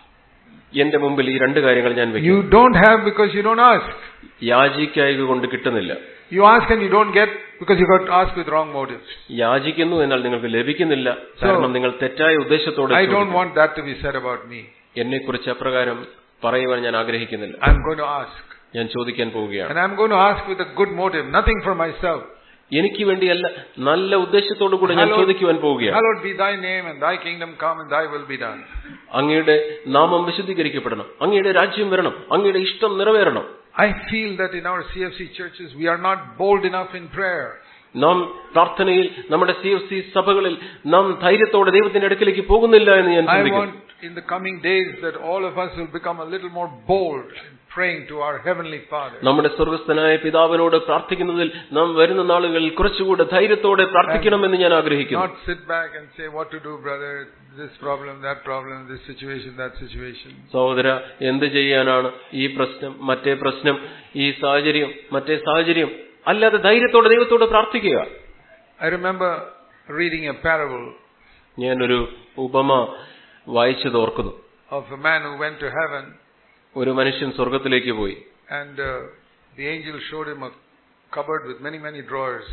എന്റെ മുമ്പിൽ ഈ രണ്ട് കാര്യങ്ങൾ ഞാൻ വെക്കും You don't have because you don't ask. യാചിക്കായിക കൊണ്ട് കിട്ടുന്നില്ല You ask and you don't get because you got asked with wrong motives. യാചിക്കുന്നു എന്നാൽ നിങ്ങൾക്ക് ലഭിക്കുന്നില്ല കാരണം നിങ്ങൾ തെറ്റായ ഉദ്ദേശത്തോടെ I don't ചോദിക്കുന്നു. want that to be said about me. എന്നെക്കുറിച്ച് അപ്രകാരം പറയുവാൻ ഞാൻ ആഗ്രഹിക്കുന്നില്ല I'm going to ask. ഞാൻ ചോദിക്കാൻ പോവുകയാണ് And I'm going to ask with a good motive, nothing for myself. എനിക്ക് വേണ്ടിയല്ല നല്ല ഉദ്ദേശത്തോടു കൂടെ ഞാൻ Hallowed- ചോദിക്കുവാൻ പോവുകയാണ് Hallowed be thy name and thy kingdom come and thy will be done. അങ്ങയുടെ നാമം വിശുദ്ധീകരിക്കപ്പെടണം അങ്ങയുടെ രാജ്യം വരണം അങ്ങയുടെ ഇഷ്ടം നിറവേറണം I feel that in our CFC churches we are not bold enough in prayer. നാം പ്രാർത്ഥനയിൽ നമ്മുടെ സി എഫ് സി സഭകളിൽ നാം ധൈര്യത്തോടെ ദൈവത്തിന്റെ അടുക്കിലേക്ക് പോകുന്നില്ല എന്ന് ഞാൻ I ചിന്തിക്കുന്നു want in the coming days that all of us will become a little more bold in praying to our Heavenly Father. നമ്മുടെ സ്വർഗസ്ഥനായ പിതാവിനോട് പ്രാർത്ഥിക്കുന്നതിൽ നാം വരുന്ന നാളുകളിൽ കുറച്ചുകൂടെ ധൈര്യത്തോടെ പ്രാർത്ഥിക്കണമെന്ന് ഞാൻ ആഗ്രഹിക്കുന്നു Not sit back and say what to do, brother, this problem, that problem, this situation, that situation. സഹോദര എന്ത് ചെയ്യാനാണ് ഈ പ്രശ്നം മറ്റേ പ്രശ്നം ഈ സാഹചര്യം മറ്റേ സാഹചര്യം അല്ലാതെ ധൈര്യത്തോടെ ദൈവത്തോട് പ്രാർത്ഥിക്കുക I remember reading a parable ഞാനൊരു ഉപമ വായിച്ചത് ഓർക്കുന്നു of a man who went to heaven ഒരു മനുഷ്യൻ സ്വർഗത്തിലേക്ക് പോയി and uh, the angel showed him a cupboard with many, many drawers,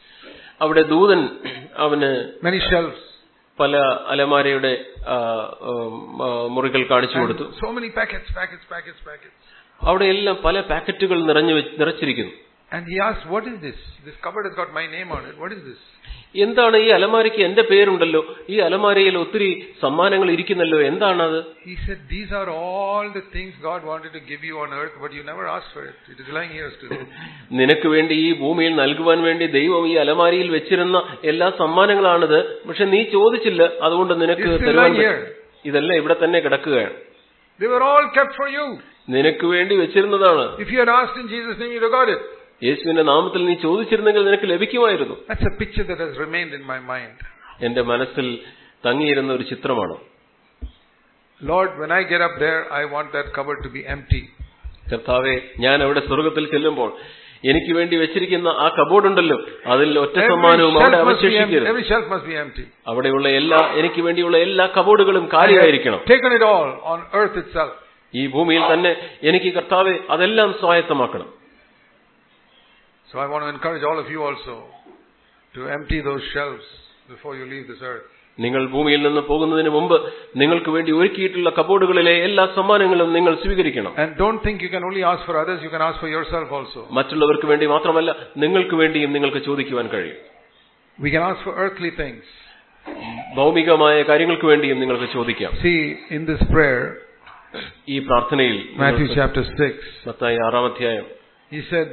അവിടെ ദൂതൻ അവന് many shelves, പല അലമാരയുടെ ആ, ഉം, ആ, മുറികൾ കാണിച്ചു കൊടുത്തു and so many packets, packets, packets, packets. അവിടെ എല്ലാം പല പാക്കറ്റുകൾ നിറഞ്ഞു വെ- നിറച്ചിരിക്കുന്നു And he asked, What is this? This cupboard has got my name on it. What is this? എന്താണ് ഈ അലമാരയ്ക്ക് എന്റെ പേരുണ്ടല്ലോ ഈ അലമാരയിൽ ഒത്തിരി സമ്മാനങ്ങൾ ഇരിക്കുന്നല്ലോ എന്താണത് He said, These are all the things God wanted to give you on earth, but you never asked for it. It is lying here still. നിനക്ക് വേണ്ടി ഈ ഭൂമിയിൽ നൽകുവാൻ വേണ്ടി ദൈവം ഈ അലമാരിയിൽ വെച്ചിരുന്ന എല്ലാ സമ്മാനങ്ങളാണിത് പക്ഷെ നീ ചോദിച്ചില്ല അതുകൊണ്ട് നിനക്ക് It's still തരുവാൻ lying here. പറ്റും. ഇതെല്ലാം ഇവിടെ തന്നെ കിടക്കുകയാണ് They were all kept for you. നിനക്ക് വേണ്ടി വെച്ചിരുന്നതാണ് If you had asked in Jesus' name, you'd have got it. യേശുവിന്റെ നാമത്തിൽ നീ ചോദിച്ചിരുന്നെങ്കിൽ നിനക്ക് ലഭിക്കുമായിരുന്നു That's a picture that has remained in my mind. എന്റെ മനസ്സിൽ തങ്ങിയിരുന്ന ഒരു ചിത്രമാണ് Lord, when I get up there, I want that cupboard to be empty. കർത്താവെ ഞാൻ അവിടെ സ്വർഗത്തിൽ ചെല്ലുമ്പോൾ എനിക്ക് വേണ്ടി വെച്ചിരിക്കുന്ന ആ കബോർഡ് ഉണ്ടല്ലോ അതിൽ ഒറ്റ Every സമ്മാനവും shelf, അവിടെ must be empty. അവശേഷിക്കരുത് Every shelf must be empty. അവിടെയുള്ള എല്ലാ എനിക്ക് വേണ്ടിയുള്ള എല്ലാ കബോർഡുകളും I കാലിയായിരിക്കണം have taken it all on earth itself. ഈ ഭൂമിയിൽ തന്നെ എനിക്ക് കർത്താവെ അതെല്ലാം സ്വായത്തമാക്കണം So I want to encourage all of you also to empty those shelves before you leave this earth. നിങ്ങൾ ഭൂമിയിൽ നിന്ന് പോകുന്നതിന് മുമ്പ് നിങ്ങൾക്ക് വേണ്ടി ഒരുക്കിയിട്ടുള്ള കബോർഡുകളിലെ എല്ലാ സമ്മാനങ്ങളും നിങ്ങൾ സ്വീകരിക്കണം And don't think you can only ask for others, you can ask for yourself also. മറ്റുള്ളവർക്ക് വേണ്ടി മാത്രമല്ല നിങ്ങൾക്ക് വേണ്ടിയും നിങ്ങൾക്ക് ചോദിക്കുവാൻ കഴിയും We can ask for earthly things. ഭൗമികമായ കാര്യങ്ങൾക്ക് വേണ്ടിയും നിങ്ങൾക്ക് ചോദിക്കാം See, in this prayer, ഈ പ്രാർത്ഥനയിൽ Matthew chapter 6, മത്തായി ആറാം അധ്യായം he said,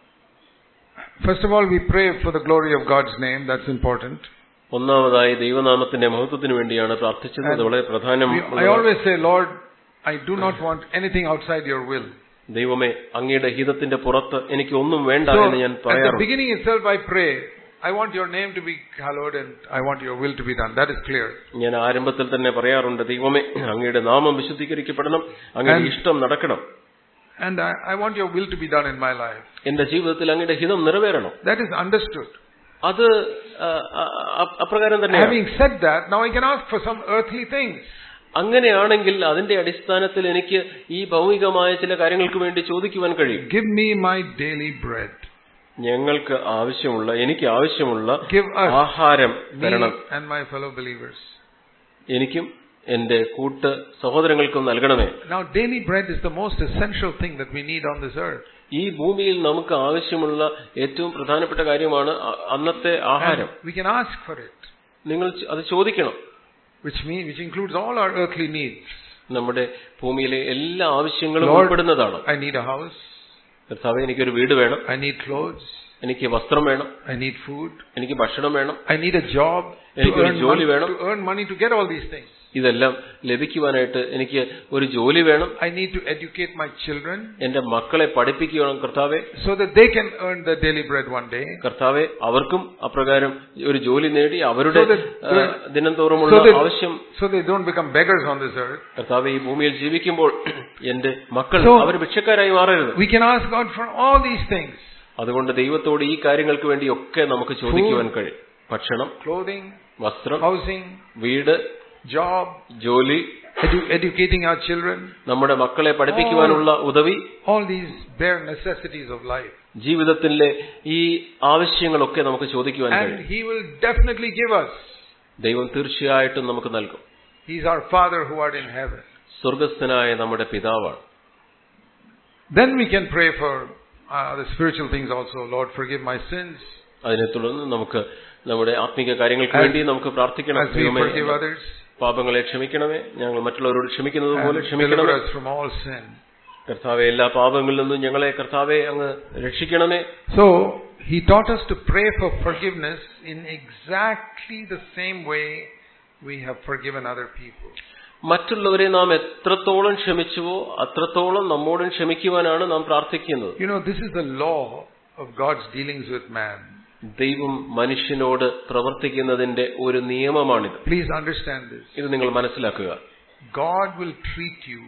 First of all, we pray for the glory of God's name, that's important. ഒന്നാമതായി ദൈവനാമത്തിന്റെ മഹത്വത്തിന് വേണ്ടിയാണ് പ്രാർത്ഥിച്ചത് അത് വളരെ പ്രധാനം We- I always say, Lord, I do not want anything outside your will. ദൈവമേ അങ്ങയുടെ ഹിതത്തിന്റെ പുറത്ത് എനിക്ക് ഒന്നും വേണ്ട So, എന്ന് ഞാൻ at the പറയാറുണ്ട് beginning itself, I pray, I want your name to be hallowed and I want your will to be done. That is clear. ഞാൻ ആരംഭത്തിൽ തന്നെ പറയാറുണ്ട് ദൈവമേ അങ്ങയുടെ നാമം വിശുദ്ധീകരിക്കപ്പെടണം അങ്ങയുടെ And- ഇഷ്ടം നടക്കണം And I, I want your will to be done in my life. എന്റെ ജീവിതത്തിൽ അങ്ങയുടെ ഹിതം നിറവേറണം That is understood. അത് ആ, ആ, ആ- അപ്രകാരം തന്നെ Having said that, now I can ask for some earthly things. അങ്ങനെയാണെങ്കിൽ അതിന്റെ അടിസ്ഥാനത്തിൽ എനിക്ക് ഈ ഭൗമികമായ ചില കാര്യങ്ങൾക്ക് വേണ്ടി ചോദിക്കുവാൻ കഴിയും Give me my daily bread. ഞങ്ങൾക്ക് ആവശ്യമുള്ള എനിക്ക് ആവശ്യമുള്ള Give us, ആഹാരം me തരണം and my fellow believers. എനിക്കും എന്റെ കൂട്ട് സഹോദരങ്ങൾക്കും നൽകണമേ Now, daily bread is the most essential thing that we need on this earth. ഈ ഭൂമിയിൽ നമുക്ക് ആവശ്യമുള്ള ഏറ്റവും പ്രധാനപ്പെട്ട കാര്യമാണ് അ- അന്നത്തെ ആഹാരം And we can ask for it, നിങ്ങൾ ച- അത് ചോദിക്കണം which means which includes all our earthly needs. നമ്മുടെ ഭൂമിയിലെ എല്ലാ ആവശ്യങ്ങളും Lord, ഉൾപ്പെടുന്നതാണ് I need a house. കർത്താവെ എനിക്കൊരു വീട് വേണം I need clothes. എനിക്ക് വസ്ത്രം വേണം I need food. എനിക്ക് ഭക്ഷണം വേണം I need a job to എനിക്കൊരു earn, ജോലി money, വേണം. to earn money to get all these things. ഇതെല്ലാം ലഭിക്കുവാനായിട്ട് എനിക്ക് ഒരു ജോലി വേണം I need to educate my children എന്റെ മക്കളെ പഠിപ്പിക്കണം കർത്താവെ so that they can earn their daily bread one day. കർത്താവെ അവർക്കും അപ്രകാരം ഒരു ജോലി നേടി അവരുടെ So that- ആ, ദിനം തോറുമുള്ള So that, ആവശ്യം so they don't become beggars on this earth. കർത്താവെ ഈ ഭൂമിയിൽ ജീവിക്കുമ്പോൾ എന്റെ മക്കൾ So- അവർ ഭിക്ഷക്കാരായി മാറരുത് We can ask God for all these things. അതുകൊണ്ട് ദൈവത്തോട് ഈ കാര്യങ്ങൾക്ക് വേണ്ടി ഒക്കെ നമുക്ക് ചോദിക്കുവാൻ കഴിയും ഭക്ഷണം Clothing, വസ്ത്രം housing, വീട് job, ജോലി edu- educating our children. നമ്മുടെ മക്കളെ പഠിപ്പിക്കുവാനുള്ള ഉദവി All these bare necessities of life. ജീവിതത്തിലെ ഈ ആവശ്യങ്ങളൊക്കെ നമുക്ക് ചോദിക്കുവാൻ And കഴിയും He will definitely give us. ദൈവം തീർച്ചയായിട്ടും നമുക്ക് നൽകും He's our Father who art in heaven. സ്വർഗസ്ഥനായ നമ്മുടെ പിതാവാണ് Then we can pray for uh, the spiritual things also. Lord, forgive my sins അതിനെ തുടർന്ന് നമുക്ക് നമ്മുടെ ആത്മീക കാര്യങ്ങൾക്ക് As- വേണ്ടി നമുക്ക് പ്രാർത്ഥിക്കണം as we ദൈവമേ, forgive others. പാപങ്ങളെ ക്ഷമിക്കണമേ ഞങ്ങൾ മറ്റുള്ളവരോട് ക്ഷമിക്കുന്നത് പോലെ And deliver ക്ഷമിക്കണമേ us from all sin. കർത്താവെ എല്ലാ പാപങ്ങളിൽ നിന്നും ഞങ്ങളെ കർത്താവെ അങ്ങ് രക്ഷിക്കണമേ So, He taught us to pray for forgiveness in exactly the same way we have forgiven other people. മറ്റുള്ളവരെ നാം എത്രത്തോളം ക്ഷമിച്ചുവോ അത്രത്തോളം നമ്മോടും ക്ഷമിക്കുവാനാണ് നാം പ്രാർത്ഥിക്കുന്നത് You know, this is the law of God's dealings with man. ദൈവം മനുഷ്യനോട് പ്രവർത്തിക്കുന്നതിന്റെ ഒരു നിയമമാണിത് Please understand this. ഇത് നിങ്ങൾ മനസ്സിലാക്കുക God will treat you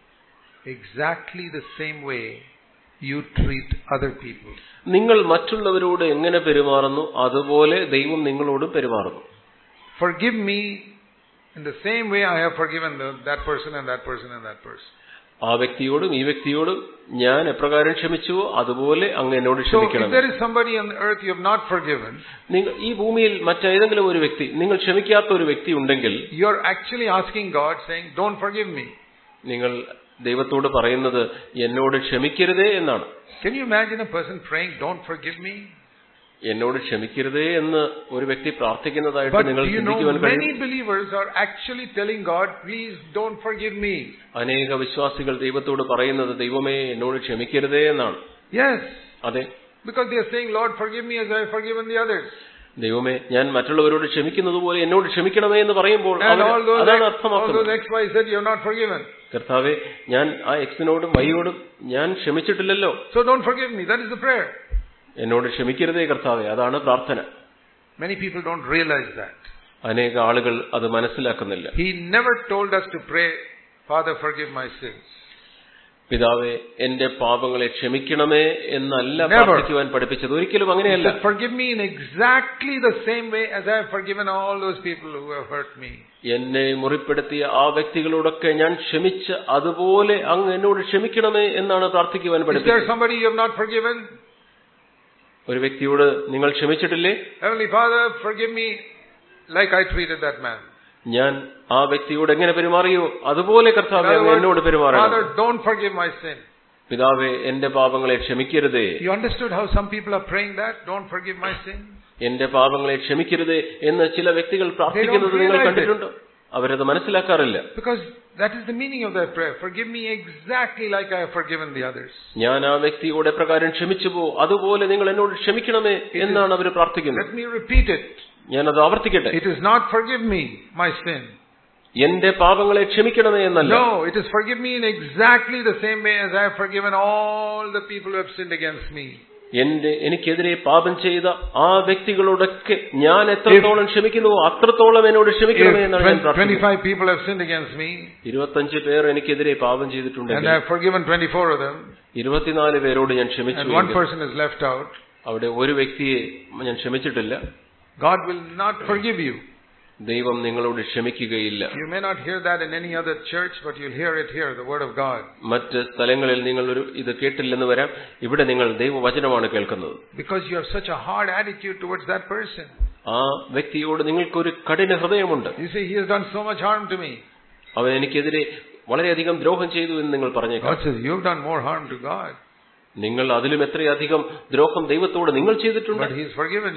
exactly the same way you treat other people. നിങ്ങൾ മറ്റുള്ളവരോട് എങ്ങനെ പെരുമാറുന്നു അതുപോലെ ദൈവം നിങ്ങളോട് പെരുമാറുന്നു Forgive me in the same way I have forgiven the, that person and that person and that person. ആ വ്യക്തിയോടും ഈ വ്യക്തിയോടും ഞാൻ എപ്രകാരം ക്ഷമിച്ചുവോ അതുപോലെ അങ്ങ് എന്നോട് So, if ക്ഷമിക്കണം there is somebody on the earth you have not forgiven, നിങ്ങൾ ഈ ഭൂമിയിൽ മറ്റേതെങ്കിലും ഒരു വ്യക്തി നിങ്ങൾ ക്ഷമിക്കാത്ത ഒരു വ്യക്തി ഉണ്ടെങ്കിൽ you are actually asking God, saying, Don't forgive me. നിങ്ങൾ ദൈവത്തോട് പറയുന്നത് എന്നോട് ക്ഷമിക്കരുതേ എന്നാണ് Can you imagine a person praying, Don't forgive me? എന്നോട് ക്ഷമിക്കരുതേ എന്ന് ഒരു വ്യക്തി പ്രാർത്ഥിക്കുന്നതായിട്ട് But നിങ്ങൾ do you know, ചിന്തിക്കുവാൻ many കഴിയും believers are actually telling God, Please don't forgive me. അനേക വിശ്വാസികൾ ദൈവത്തോട് പറയുന്നത് ദൈവമേ എന്നോട് ക്ഷമിക്കരുതേ എന്നാണ് Yes, അതെ because they are saying, Lord, forgive me as I have forgiven the others. ദൈവമേ ഞാൻ മറ്റുള്ളവരോട് ക്ഷമിക്കുന്നത് പോലെ എന്നോട് ക്ഷമിക്കണമേ എന്ന് പറയുമ്പോൾ And അവര് all those, അതാണ് all അർത്ഥമാക്കുന്നത് those X, Y, Z you have not forgiven. കർത്താവെ ഞാൻ ആ എക്സിനോടും വൈയോടും ഞാൻ ക്ഷമിച്ചിട്ടില്ലല്ലോ So don't forgive me. That is the prayer. എന്നോട് ക്ഷമിക്കരുതേ കർത്താവെ അതാണ് പ്രാർത്ഥന Many people don't realize that. അനേക ആളുകൾ അത് മനസ്സിലാക്കുന്നില്ല He never told us to pray, Father, forgive my sins. പിതാവെ എന്റെ പാപങ്ങളെ ക്ഷമിക്കണമേ എന്നല്ല Never. പ്രാർത്ഥിക്കുവാൻ പഠിപ്പിച്ചത് ഒരിക്കലും He അങ്ങനെയല്ല said, Forgive me in exactly the same way as I have forgiven all those people who have hurt me. എന്നെ മുറിപ്പെടുത്തിയ ആ വ്യക്തികളോടൊക്കെ ഞാൻ ക്ഷമിച്ച് അതുപോലെ അങ്ങ് എന്നോട് ക്ഷമിക്കണമേ എന്നാണ് പ്രാർത്ഥിക്കുവാൻ Is there പഠിപ്പിച്ചത് somebody you have not forgiven? ഒരു വ്യക്തിയോട് നിങ്ങൾ ക്ഷമിച്ചിട്ടില്ലേ Heavenly Father, forgive me like I treated that man. ഞാൻ ആ വ്യക്തിയോട് എങ്ങനെ പെരുമാറിയോ അതുപോലെ In കർത്താവെ other അങ്ങ് എന്നോട് words, പെരുമാറണം Father, don't forgive my sin. പിതാവെ എന്റെ പാപങ്ങളെ ക്ഷമിക്കരുതേ You understood how some people are praying that? Don't forgive my sin? എന്റെ പാപങ്ങളെ ക്ഷമിക്കരുതേ എന്ന് ചില വ്യക്തികൾ പ്രാർത്ഥിക്കുന്നത് നിങ്ങൾ realize it. കണ്ടിട്ടുണ്ടോ അവരത് മനസ്സിലാക്കാറില്ല Because that is the meaning of their prayer. Forgive me exactly like I have forgiven the others. ഞാൻ ആ വ്യക്തിയോട് എപ്രകാരം ക്ഷമിച്ചുപോ അതുപോലെ നിങ്ങൾ എന്നോട് ക്ഷമിക്കണമേ എന്നാണ് അവർ പ്രാർത്ഥിക്കുന്നത് Let me repeat it. ഞാനത് ആവർത്തിക്കട്ടെ It is not forgive me my sin. എന്റെ പാപങ്ങളെ ക്ഷമിക്കണമേ എന്നല്ല No, it is forgive me in exactly the same way as I have forgiven all the people who have sinned against me. എന്റെ എനിക്കെതിരെ പാപം ചെയ്ത ആ വ്യക്തികളോടൊക്കെ ഞാൻ എത്രത്തോളം ക്ഷമിക്കുന്നുവോ അത്രത്തോളം എന്നോട് If ക്ഷമിക്കണമേ എന്നാണ് ഞാൻ 20 പ്രാർത്ഥിക്കുന്നത് 25 people have sinned against me, ഇരുപത്തഞ്ച് പേർ എനിക്കെതിരെ പാപം and ചെയ്തിട്ടുണ്ടെങ്കിൽ I have forgiven 24 of them, ഇരുപത്തിനാല് പേരോട് ഞാൻ ക്ഷമിച്ചു and one എങ്കിൽ person is left out, അവിടെ ഒരു വ്യക്തിയെ ഞാൻ ക്ഷമിച്ചിട്ടില്ല God will not forgive you. ദൈവം നിങ്ങളോട് ക്ഷമിക്കുകയില്ല You may not hear that in any other church, but you'll hear it here, the Word of God. മറ്റ് സ്ഥലങ്ങളിൽ നിങ്ങൾ ഒരു ഇത് കേട്ടില്ലെന്ന് വരാം ഇവിടെ നിങ്ങൾ ദൈവവചനമാണ് കേൾക്കുന്നത് Because you have such a hard attitude towards that person. ആ വ്യക്തിയോട് നിങ്ങൾക്കൊരു കഠിന ഹൃദയമുണ്ട് You say, He has done so much harm to me. അവൻ എനിക്കെതിരെ വളരെയധികം ദ്രോഹം ചെയ്തു എന്ന് നിങ്ങൾ പറഞ്ഞേക്കാം God says, You've done more harm to God, നിങ്ങൾ അതിലും എത്രയധികം ദ്രോഹം ദൈവത്തോട് നിങ്ങൾ ചെയ്തിട്ടുണ്ട് but He's forgiven you.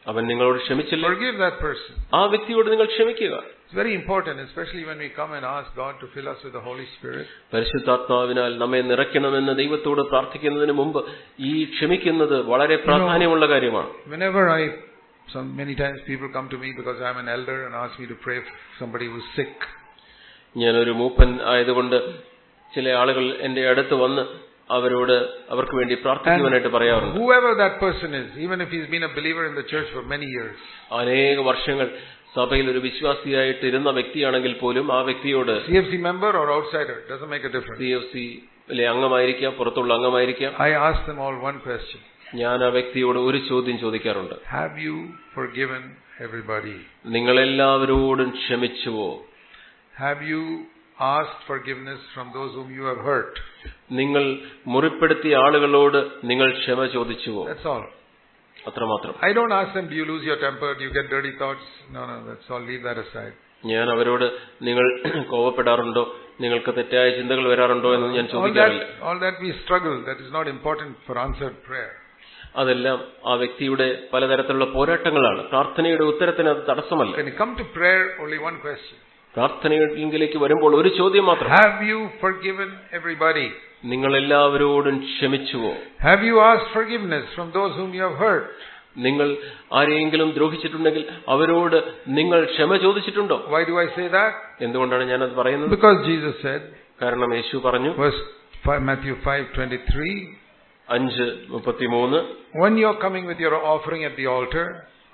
അവൻ നിങ്ങളോട് ക്ഷമിച്ചില്ല Forgive that person. ആ വ്യക്തിയോട് നിങ്ങൾ ക്ഷമിക്കുക It's very important, especially when we come and ask God to fill us with the Holy Spirit. പരിശുദ്ധാത്മാവിനാൽ നമ്മെ നിറയ്ക്കണമെന്ന് ദൈവത്തോട് പ്രാർത്ഥിക്കുന്നതിന് മുമ്പ് ഈ ക്ഷമിക്കുന്നത് വളരെ പ്രാധാന്യമുള്ള കാര്യമാണ് Whenever I, some many times people come to me because I'm an elder and ask me to pray for somebody who's sick. ഞാനൊരു മൂപ്പൻ ആയതുകൊണ്ട് ചില ആളുകൾ എന്റെ അടുത്ത് വന്ന് അവരോട് അവർക്ക് വേണ്ടി പ്രാർത്ഥിക്കുവാനായിട്ട് പറയാറുണ്ട് Whoever that person is, even if he's been a believer in the church for many years, അനേക വർഷങ്ങൾ സഭയിൽ ഒരു വിശ്വാസിയായിട്ട് ഇരുന്ന വ്യക്തിയാണെങ്കിൽ പോലും ആ വ്യക്തിയോട് CFC member or outsider, doesn't make a difference. C F സിയിലെ അംഗമായിരിക്കാം പുറത്തുള്ള അംഗമായിരിക്കാം I ask them all one question. ഞാൻ ആ വ്യക്തിയോട് ഒരു ചോദ്യം ചോദിക്കാറുണ്ട് Have you forgiven everybody? നിങ്ങളെല്ലാവരോടും ക്ഷമിച്ചുവോ Have you asked forgiveness from those whom you have hurt? നിങ്ങൾ മുറിപ്പെടുത്തിയ ആളുകളോട് നിങ്ങൾ ക്ഷമ ചോദിച്ചുവോ That's all. അത്രമാത്രം I don't ask them, do you lose your temper? Do you get dirty thoughts? No, no, that's all. Leave that aside. ഞാൻ അവരോട് നിങ്ങൾ കോപപ്പെടാറുണ്ടോ നിങ്ങൾക്ക് തെറ്റായ ചിന്തകൾ വരാറുണ്ടോ എന്ന് ഞാൻ All ചോദിക്കാറില്ല that, all that we struggle, that is not important for answered prayer. അതെല്ലാം ആ വ്യക്തിയുടെ പലതരത്തിലുള്ള പോരാട്ടങ്ങളാണ് പ്രാർത്ഥനയുടെ ഉത്തരത്തിന് അത് തടസ്സമല്ല When you come to prayer, only one question. പ്രാർത്ഥനയിലേക്ക് വരുമ്പോൾ ഒരു ചോദ്യം മാത്രം Have you forgiven everybody? നിങ്ങൾ എല്ലാവരോടും ക്ഷമിച്ചുവോ Have you asked forgiveness from those whom you have hurt? നിങ്ങൾ ആരെയെങ്കിലും ദ്രോഹിച്ചിട്ടുണ്ടെങ്കിൽ അവരോട് നിങ്ങൾ ക്ഷമ ചോദിച്ചിട്ടുണ്ടോ Why do I say that? എന്തുകൊണ്ടാണ് ഞാനത് പറയുന്നത് Because Jesus said, കാരണം യേശു പറഞ്ഞു verse 5, Matthew 5:23, അഞ്ച് മുപ്പത്തിമൂന്ന് when you're coming with your offering at the altar,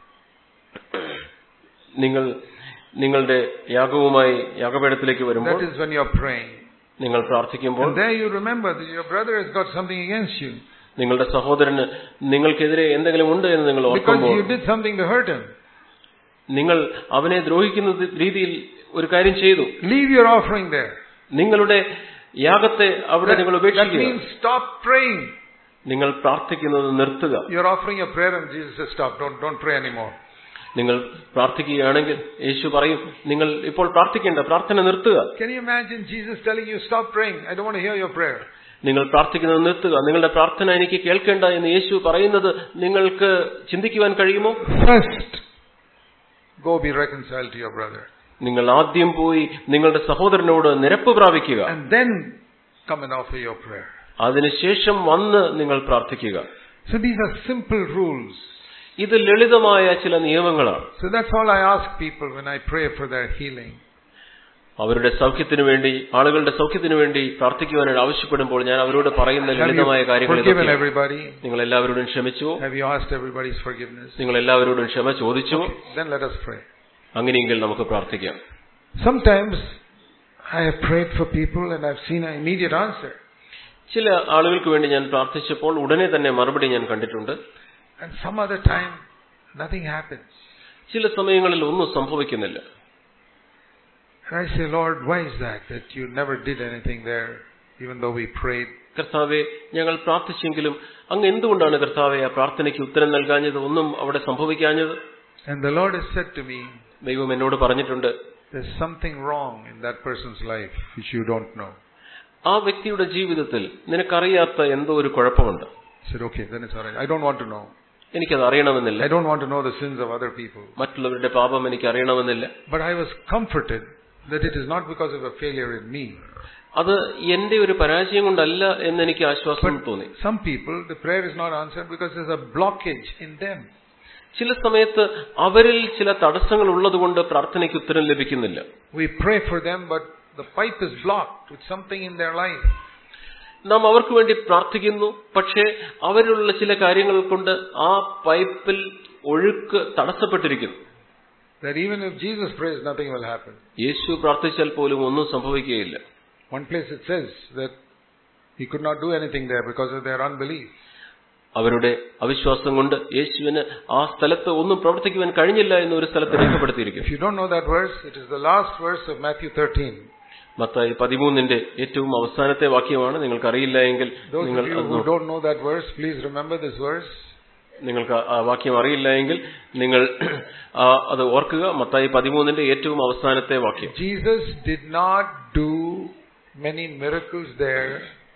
നിങ്ങൾ നിങ്ങളുടെ യാഗവുമായി യാഗപീഠത്തിലേക്ക് വരുമ്പോൾ that is when you're praying. നിങ്ങൾ പ്രാർത്ഥിക്കുമ്പോൾ And there you remember that your brother has got something against you നിങ്ങളുടെ സഹോദരന് നിങ്ങൾക്കെതിരെ എന്തെങ്കിലും ഉണ്ട് എന്ന് നിങ്ങൾ because ഓർക്കുമ്പോൾ you did something to hurt him. നിങ്ങൾ അവനെ ദ്രോഹിക്കുന്ന രീതിയിൽ ഒരു കാര്യം ചെയ്തു Leave your offering there. നിങ്ങളുടെ യാഗത്തെ അവിടെ നിങ്ങൾ That, that ഉപേക്ഷിക്കുക means stop praying. നിങ്ങൾ പ്രാർത്ഥിക്കുന്നത് നിർത്തുക You're offering a prayer and Jesus says, stop, don't, don't pray anymore. നിങ്ങൾ പ്രാർത്ഥിക്കുകയാണെങ്കിൽ യേശു പറയും നിങ്ങൾ ഇപ്പോൾ പ്രാർത്ഥിക്കേണ്ട പ്രാർത്ഥന നിർത്തുക Can you imagine Jesus telling you, stop praying, I don't want to hear your prayer. നിങ്ങൾ പ്രാർത്ഥിക്കുന്നത് നിർത്തുക നിങ്ങളുടെ പ്രാർത്ഥന എനിക്ക് കേൾക്കേണ്ട എന്ന് യേശു പറയുന്നത് നിങ്ങൾക്ക് ചിന്തിക്കുവാൻ കഴിയുമോ First, go be reconciled to your brother. നിങ്ങൾ ആദ്യം പോയി നിങ്ങളുടെ സഹോദരനോട് നിരപ്പ് പ്രാപിക്കുക And then come and offer your prayer. അതിനുശേഷം വന്ന് നിങ്ങൾ പ്രാർത്ഥിക്കുക So these are simple rules. ഇത് ലളിതമായ ചില നിയമങ്ങളാണ് So that's all I ask people when I pray for their healing. അവരുടെ സൗഖ്യത്തിനു വേണ്ടി ആളുകളുടെ സൗഖ്യത്തിനു വേണ്ടി പ്രാർത്ഥിക്കുവാനായിട്ട് ആവശ്യപ്പെടുമ്പോൾ ഞാൻ അവരോട് പറയുന്ന Have ലളിതമായ you കാര്യങ്ങൾ forgiven ഇതൊക്കെയാണ്. everybody? നിങ്ങൾ എല്ലാവരോടും ക്ഷമിച്ചുവോ Have you asked everybody's forgiveness? നിങ്ങൾ എല്ലാവരോടും ക്ഷമ ചോദിച്ചുവോ Okay, then let us pray. അങ്ങനെയെങ്കിൽ നമുക്ക് പ്രാർത്ഥിക്കാം Sometimes I have prayed for people and I've seen an immediate answer. ചില ആളുകൾക്ക് വേണ്ടി ഞാൻ പ്രാർത്ഥിച്ചപ്പോൾ ഉടനെ തന്നെ മറുപടി ഞാൻ കണ്ടിട്ടുണ്ട് And some other time, nothing happens. ചില സമയങ്ങളിൽ ഒന്നും സംഭവിക്കുന്നില്ല And I say, Lord, why is that? That you never did anything there, even though we prayed. കർത്താവെ ഞങ്ങൾ പ്രാർത്ഥിച്ചെങ്കിലും അങ്ങ് എന്തുകൊണ്ടാണ് കർത്താവെ ആ പ്രാർത്ഥനയ്ക്ക് ഉത്തരം നൽകാഞ്ഞത് ഒന്നും അവിടെ സംഭവിക്കാഞ്ഞത് And the Lord has said to me, ദൈവം എന്നോട് പറഞ്ഞിട്ടുണ്ട് there's something wrong in that person's life which you don't know. ആ വ്യക്തിയുടെ ജീവിതത്തിൽ നിനക്കറിയാത്ത എന്തോ ഒരു കുഴപ്പമുണ്ട് I said, okay, then it's alright. I don't want to know. എനിക്കത് അറിയണമെന്നില്ല I don't want to know the sins of other people. മറ്റുള്ളവരുടെ പാപം എനിക്ക് അറിയണമെന്നില്ല But I was comforted that it is not because of a failure in me. അത് എന്റെ ഒരു പരാജയം കൊണ്ടല്ല എന്ന് എനിക്ക് ആശ്വാസം തോന്നി Some people, the prayer is not answered because there's a blockage in them. ചില സമയത്ത് അവരിൽ ചില തടസ്സങ്ങൾ ഉള്ളതുകൊണ്ട് പ്രാർത്ഥനയ്ക്ക് ഉത്തരം ലഭിക്കുന്നില്ല We pray for them, but the pipe is blocked with something in their life. നാം അവർക്ക് വേണ്ടി പ്രാർത്ഥിക്കുന്നു പക്ഷേ അവരിലുള്ള ചില കാര്യങ്ങൾ കൊണ്ട് ആ പൈപ്പിൽ ഒഴുക്ക് തടസ്സപ്പെട്ടിരിക്കുന്നു That even if Jesus prays, nothing will happen. യേശു പ്രാർത്ഥിച്ചാൽ പോലും ഒന്നും സംഭവിക്കുകയില്ല One place it says that he could not do anything there because of their unbelief. അവരുടെ അവിശ്വാസം കൊണ്ട് യേശുവിന് ആ സ്ഥലത്ത് ഒന്നും പ്രവർത്തിക്കുവാൻ കഴിഞ്ഞില്ല എന്ന് ഒരു സ്ഥലത്ത് If രേഖപ്പെടുത്തിയിരിക്കുന്നു you don't know that verse, it is the last verse of Matthew 13. Mathai പതിമൂന്നിന്റെ ഏറ്റവും അവസാനത്തെ വാക്യമാണ് നിങ്ങൾക്കറിയില്ല എങ്കിൽ Those നിങ്ങൾ of you അത് who നോക്കൂ. don't know that verse, please remember this verse. നിങ്ങൾക്ക് ആ വാക്യം അറിയില്ല എങ്കിൽ നിങ്ങൾ ആ അത് ഓർക്കുക മത്തായി പതിമൂന്നിന്റെ ഏറ്റവും അവസാനത്തെ വാക്യം Jesus did not do many miracles there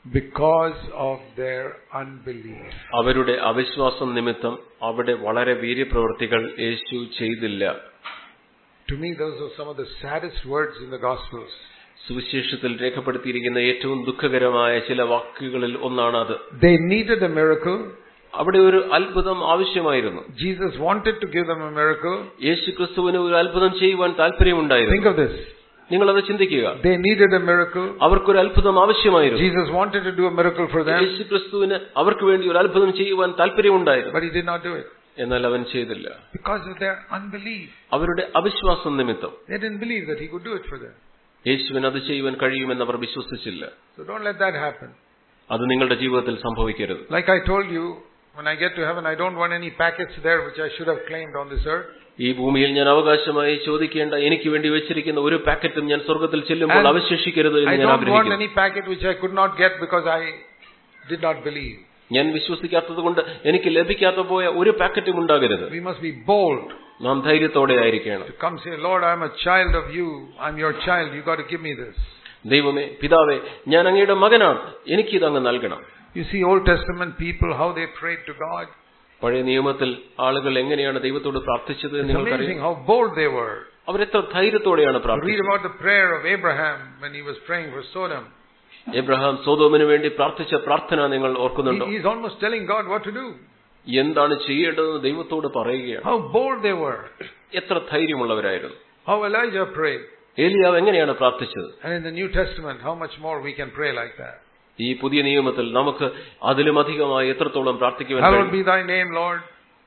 because of their unbelief. അവരുടെ അവിശ്വാസം നിമിത്തം അവിടെ വളരെ വീര്യപ്രവൃത്തികൾ യേശു ചെയ്തില്ല To me, those are some of the saddest words in the Gospels. സുവിശേഷത്തിൽ രേഖപ്പെടുത്തിയിരിക്കുന്ന ഏറ്റവും ദുഃഖകരമായ ചില വാക്കുകളിൽ ഒന്നാണ് അത് They needed a miracle. അവിടെ ഒരു അത്ഭുതം ആവശ്യമായിരുന്നു Jesus wanted to give them a miracle. യേശു ക്രിസ്തുവിന് ഒരു അത്ഭുതം ചെയ്യുവാൻ Think താല്പര്യമുണ്ടായിരുന്നു of this. നിങ്ങളത് ചിന്തിക്കുക They needed a miracle. അവർക്കൊരു അത്ഭുതം ആവശ്യമായിരുന്നു Jesus wanted to do a miracle for them, യേശു ക്രിസ്തുവിന് അവർക്ക് വേണ്ടി ഒരു അത്ഭുതം ചെയ്യുവാൻ താല്പര്യമുണ്ടായിരുന്നു but he did not do it എന്നാൽ അവൻ ചെയ്തില്ല because of their unbelief. അവരുടെ അവിശ്വാസം നിമിത്തം They didn't believe that he could do it for them. യേശുവിന് അത് ചെയ്യുവാൻ കഴിയുമെന്ന് അവർ വിശ്വസിച്ചില്ല So don't let that happen. അത് നിങ്ങളുടെ ജീവിതത്തിൽ സംഭവിക്കരുത് Like I told you, when I get to heaven, I don't want any packets there which I should have claimed on this earth. ഈ ഭൂമിയിൽ ഞാൻ അവകാശമായി ചോദിക്കേണ്ട എനിക്ക് വേണ്ടി വെച്ചിരിക്കുന്ന ഒരു പാക്കറ്റും ഞാൻ സ്വർഗത്തിൽ ചെല്ലുമ്പോൾ And അവശേഷിക്കരുത് I എന്ന് ഞാൻ don't want ആഗ്രഹിക്കുന്നു any packet which I could not get because I did not believe. ഞാൻ വിശ്വസിക്കാത്തത് കൊണ്ട് എനിക്ക് ലഭിക്കാത്ത പോയ ഒരു പാക്കറ്റും ഉണ്ടാകരുത് We must be bold നാം ധൈര്യത്തോടെ ആയിരിക്കണം to come say, Lord, I'm a child of you. I'm your child. You got to give me this. ദൈവമേ പിതാവേ ഞാൻ അങ്ങയുടെ മകനാണ് എനിക്കിത് അങ്ങ് നൽകണം You see Old Testament people, how they prayed to God. പഴയ നിയമത്തിൽ ആളുകൾ എങ്ങനെയാണ് ദൈവത്തോട് പ്രാർത്ഥിച്ചത് എന്ന് It's amazing നിങ്ങൾക്കറിയാം how bold they were. അവരെത്ര ധൈര്യത്തോടെയാണ് You read പ്രാർത്ഥിച്ചത് about the prayer of Abraham when he was praying for Sodom. Abraham സോതോമിന് വേണ്ടി പ്രാർത്ഥിച്ച പ്രാർത്ഥന നിങ്ങൾ ഓർക്കുന്നുണ്ടോ He- he's almost telling God what to do. എന്താണ് ചെയ്യേണ്ടതെന്ന് ദൈവത്തോട് പറയുകയാണ് How bold they were. എത്ര ധൈര്യമുള്ളവരായിരുന്നു How Elijah prayed. ഏലിയാവ് എങ്ങനെയാണ് പ്രാർത്ഥിച്ചത് And in the New Testament, how much more we can pray like that. ഈ പുതിയ നിയമത്തിൽ നമുക്ക് അതിലും അധികമായി എത്രത്തോളം പ്രാർത്ഥിക്കുവാൻ Hallowed കഴിയും be thy name, Lord.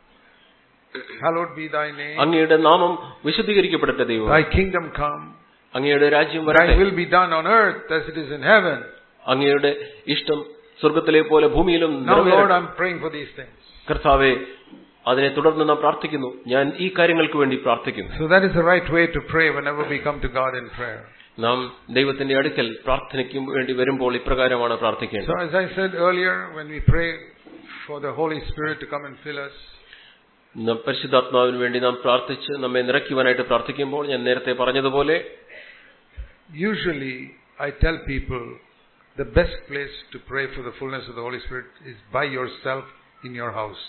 Hallowed be thy name. അങ്ങയുടെ നാമം വിശുദ്ധീകരിക്കപ്പെടട്ടെ ദൈവം Thy kingdom come. അങ്ങയുടെ രാജ്യം Thy വരട്ടെ will be done on earth as it is in heaven. അങ്ങയുടെ ഇഷ്ടം സ്വർഗത്തിലെ പോലെ ഭൂമിയിലും Now, Lord, നിറവേറട്ടെ. I'm praying for these things. കർത്താവെ അതിനെ തുടർന്ന് നാം പ്രാർത്ഥിക്കുന്നു ഞാൻ ഈ കാര്യങ്ങൾക്ക് വേണ്ടി പ്രാർത്ഥിക്കുന്നു So that is the right way to pray whenever we come to God in prayer. നാം ദൈവത്തിന്റെ അടുക്കൽ പ്രാർത്ഥനയ്ക്ക് വേണ്ടി വരുമ്പോൾ ഇപ്രകാരമാണ് So പ്രാർത്ഥിക്കേണ്ടത് as I said earlier, when we pray for the Holy Spirit to come and fill us, നാം പരിശുദ്ധാത്മാവിന് വേണ്ടി നാം പ്രാർത്ഥിച്ച് നമ്മെ നിറയ്ക്കുവാനായിട്ട് പ്രാർത്ഥിക്കുമ്പോൾ ഞാൻ നേരത്തെ പറഞ്ഞതുപോലെ usually I tell people the best place to pray for the fullness of the Holy Spirit is by yourself in your house.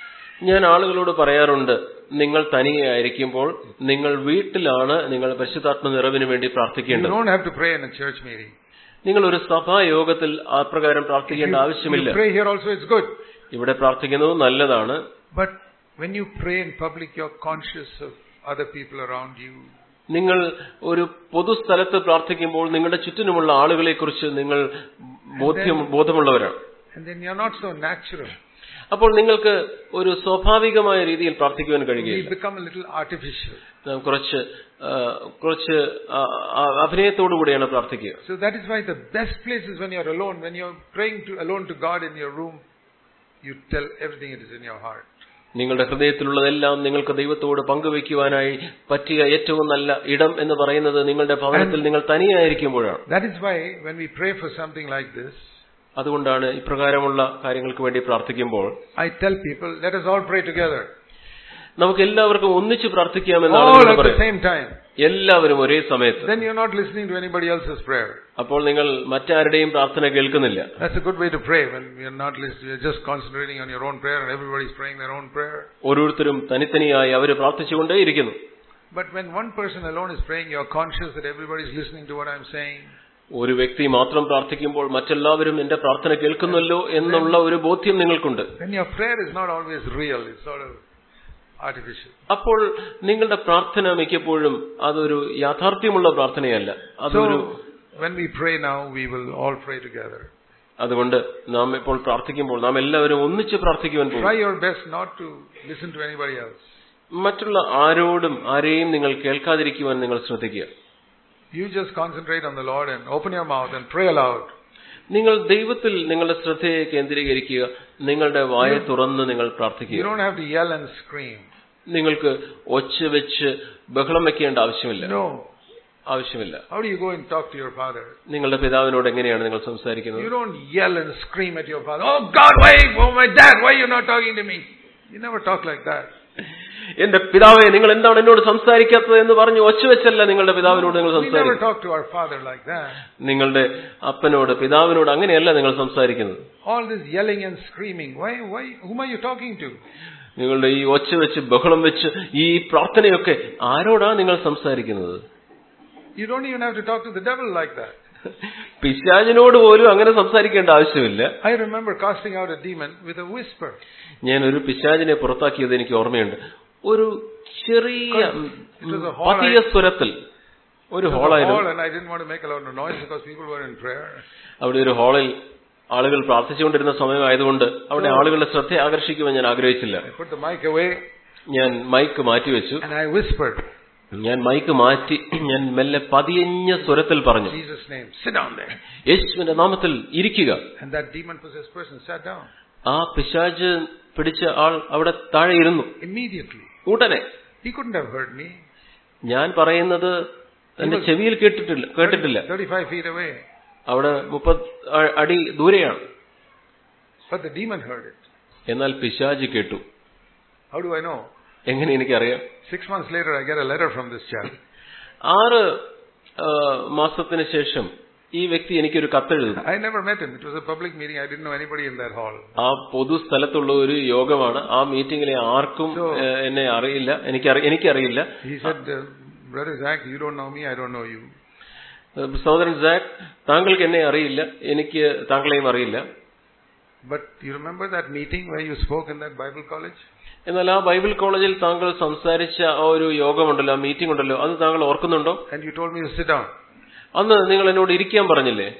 ഞാൻ ആളുകളോട് പറയാറുണ്ട് നിങ്ങൾ തനിയെ ആയിരിക്കുമ്പോൾ നിങ്ങൾ വീട്ടിലാണ് നിങ്ങൾ പരിശുദ്ധാത്മ നിറവിന് വേണ്ടി You പ്രാർത്ഥിക്കേണ്ടത് don't have to pray in a church meeting. നിങ്ങൾ ഒരു സഭായോഗത്തിൽ അപ്രകാരം If പ്രാർത്ഥിക്കേണ്ട you, ആവശ്യമില്ല you pray here also, it's good. ഇവിടെ പ്രാർത്ഥിക്കുന്നത് നല്ലതാണ് But when you pray in public, you're conscious of other people around you. നിങ്ങൾ ഒരു പൊതുസ്ഥലത്ത് പ്രാർത്ഥിക്കുമ്പോൾ നിങ്ങളുടെ ചുറ്റിനുമുള്ള ആളുകളെ കുറിച്ച് നിങ്ങൾ ബോധ്യം ബോധമുള്ളവരാണ് And then you're not so natural. അപ്പോൾ നിങ്ങൾക്ക് ഒരു സ്വാഭാവികമായ രീതിയിൽ പ്രാർത്ഥിക്കുവാൻ We കഴിയുകയില്ല become a little artificial. നാം കുറച്ച് ആ, കുറച്ച് ആ, ആ, അഭിനയത്തോടുകൂടിയാണ് പ്രാർത്ഥിക്കുക So that is why the best place is when you're alone. When you're praying to, alone to God in your room, you tell everything that is in your heart. നിങ്ങളുടെ ഹൃദയത്തിലുള്ളതെല്ലാം നിങ്ങൾക്ക് ദൈവത്തോട് പങ്കുവെക്കുവാനായി പറ്റിയ ഏറ്റവും നല്ല ഇടം എന്ന് പറയുന്നത് നിങ്ങളുടെ ഭവനത്തിൽ നിങ്ങൾ തനിയായിരിക്കുമ്പോഴാണ് That is why when we pray for something like this, അതുകൊണ്ടാണ് ഇപ്രകാരമുള്ള കാര്യങ്ങൾക്ക് വേണ്ടി പ്രാർത്ഥിക്കുമ്പോൾ I tell people, let us all pray together. നമുക്ക് എല്ലാവർക്കും ഒന്നിച്ച് പ്രാർത്ഥിക്കാമെന്നാണ് All ഇവിടെ at the പറയുന്നത് same time. എല്ലാവരും ഒരേ സമയത്ത് Then you're not listening to anybody else's prayer. അപ്പോൾ നിങ്ങൾ മറ്റാരുടെയും പ്രാർത്ഥന കേൾക്കുന്നില്ല That's a good way to pray when you're not listening, you're just concentrating on your own prayer and everybody's praying their own prayer. ഓരോരുത്തരും തനിത്തനിയായി അവർ പ്രാർത്ഥിച്ചുകൊണ്ടേയിരിക്കുന്നു But when one person alone is praying, you're conscious that everybody's listening to what I'm saying. ഒരു വ്യക്തി മാത്രം പ്രാർത്ഥിക്കുമ്പോൾ മറ്റെല്ലാവരും എന്റെ പ്രാർത്ഥന കേൾക്കുന്നല്ലോ എന്നുള്ള ഒരു ബോധ്യം നിങ്ങൾക്കുണ്ട് Then your prayer is not always real, it's sort of artificial. അപ്പോൾ നിങ്ങളുടെ പ്രാർത്ഥന മിക്കപ്പോഴും അതൊരു യാഥാർത്ഥ്യമുള്ള പ്രാർത്ഥനയല്ല അതൊരു So, when we pray now, we will all pray together. അതുകൊണ്ട് നാം ഇപ്പോൾ പ്രാർത്ഥിക്കുമ്പോൾ നാം എല്ലാവരും ഒന്നിച്ച് പ്രാർത്ഥിക്കുവാൻ പോകും Try your best not to listen to anybody else. മറ്റുള്ള ആരോടും ആരെയും നിങ്ങൾ കേൾക്കാതിരിക്കുവാൻ നിങ്ങൾ ശ്രദ്ധിക്കുക You just concentrate on the Lord and open your mouth and pray aloud. നിങ്ങൾ ദൈവത്തിൽ നിങ്ങളുടെ ശ്രദ്ധയെ കേന്ദ്രീകരിക്കുക നിങ്ങളുടെ വായ തുറന്ന് നിങ്ങൾ You പ്രാർത്ഥിക്കുക don't have to yell and scream. നിങ്ങൾക്ക് ഒച്ച വെച്ച് ബഹളം വെക്കേണ്ട ആവശ്യമില്ല No. ആവശ്യമില്ല How do you go and talk to your father? നിങ്ങളുടെ പിതാവിനോട് എങ്ങനെയാണ് നിങ്ങൾ സംസാരിക്കുന്നത് You don't yell and scream at your father. Oh God, why? Oh my dad, why are you not talking to me? You never talk like that. എന്റെ പിതാവെ നിങ്ങൾ എന്താണ് എന്നോട് സംസാരിക്കാത്തത് എന്ന് പറഞ്ഞ് ഒച്ചവെച്ചല്ല നിങ്ങളുടെ പിതാവിനോട് നിങ്ങൾ We never സംസാരിക്കുന്നത് talk to our father like that. നിങ്ങളുടെ അപ്പനോട് പിതാവിനോട് അങ്ങനെയല്ല നിങ്ങൾ സംസാരിക്കുന്നത് All this yelling and screaming. Why, why, whom are you talking to? നിങ്ങളുടെ ഈ ഒച്ച വെച്ച് ബഹളം വെച്ച് ഈ പ്രാർത്ഥനയൊക്കെ ആരോടാ നിങ്ങൾ സംസാരിക്കുന്നത് You don't even have to talk to the devil like that. പിശാചിനോട് പോലും അങ്ങനെ സംസാരിക്കേണ്ട ആവശ്യമില്ല I remember casting out a demon with a whisper. ഞാൻ ഒരു പിശാചിനെ പുറത്താക്കിയത് എനിക്ക് ഓർമ്മയുണ്ട് ഒരു ചെറിയ It was a hall പതിയ സ്വരത്തിൽ ഒരു It was a ഹോളായിരുന്നു hall and I didn't want to make a lot of noise because people were in prayer. അവിടെ ഒരു ഹാളിൽ ആളുകൾ പ്രാർത്ഥിച്ചുകൊണ്ടിരുന്ന സമയമായതുകൊണ്ട് അവിടെ ആളുകളുടെ ശ്രദ്ധ ആകർഷിക്കുവാൻ ഞാൻ ആഗ്രഹിച്ചില്ല I put the mic away ഞാൻ മൈക്ക് മാറ്റിവെച്ചു and I whispered, ഞാൻ മൈക്ക് മാറ്റി ഞാൻ മെല്ലെ പതിയഞ്ഞ സ്വരത്തിൽ പറഞ്ഞു in Jesus' name, sit down there. യേശുവിന്റെ നാമത്തിൽ ഇരിക്കുക And that demon possessed person sat down. ആ പിശാജ് പിടിച്ച ആൾ അവിടെ താഴെ ഇരുന്നു Immediately. ഉടനെ He couldn't have heard me. ഞാൻ പറയുന്നത് എന്റെ ചെവിയിൽ കേട്ടിട്ടില്ല കേട്ടിട്ടില്ല 35 feet away. അവിടെ മുപ്പത് അ- അടി ദൂരെയാണ് But the demon heard it. എന്നാൽ പിശാജ് കേട്ടു How do I know? എങ്ങനെ എനിക്കറിയാം Six months later, I get a letter from this child. ആറ് ആ, മാസത്തിന് ശേഷം ഈ വ്യക്തി എനിക്കൊരു കത്തെഴുതുന്നു I never met him. It was a public meeting. I didn't know anybody in that hall. ആ പൊതുസ്ഥലത്തുള്ള ഒരു യോഗമാണ് ആ മീറ്റിംഗിലെ ആർക്കും So- ഏ, എന്നെ അറിയില്ല എനിക്കറി എനിക്കറിയില്ല He said, uh, Brother Zach, you don't know me, I don't know you. സഹോദരൻ സാക്ക് താങ്കൾക്ക് എന്നെ അറിയില്ല എനിക്ക് താങ്കളെയും അറിയില്ല But you remember that meeting where you spoke in that Bible college? എന്നാൽ ആ ബൈബിൾ കോളേജിൽ താങ്കൾ സംസാരിച്ച ആ ഒരു യോഗമുണ്ടല്ലോ ആ മീറ്റിംഗ് ഉണ്ടല്ലോ അത് താങ്കൾ ഓർക്കുന്നുണ്ടോ And you told me to sit down. അന്ന് നിങ്ങൾ എന്നോട് ഇരിക്കാൻ പറഞ്ഞില്ലേ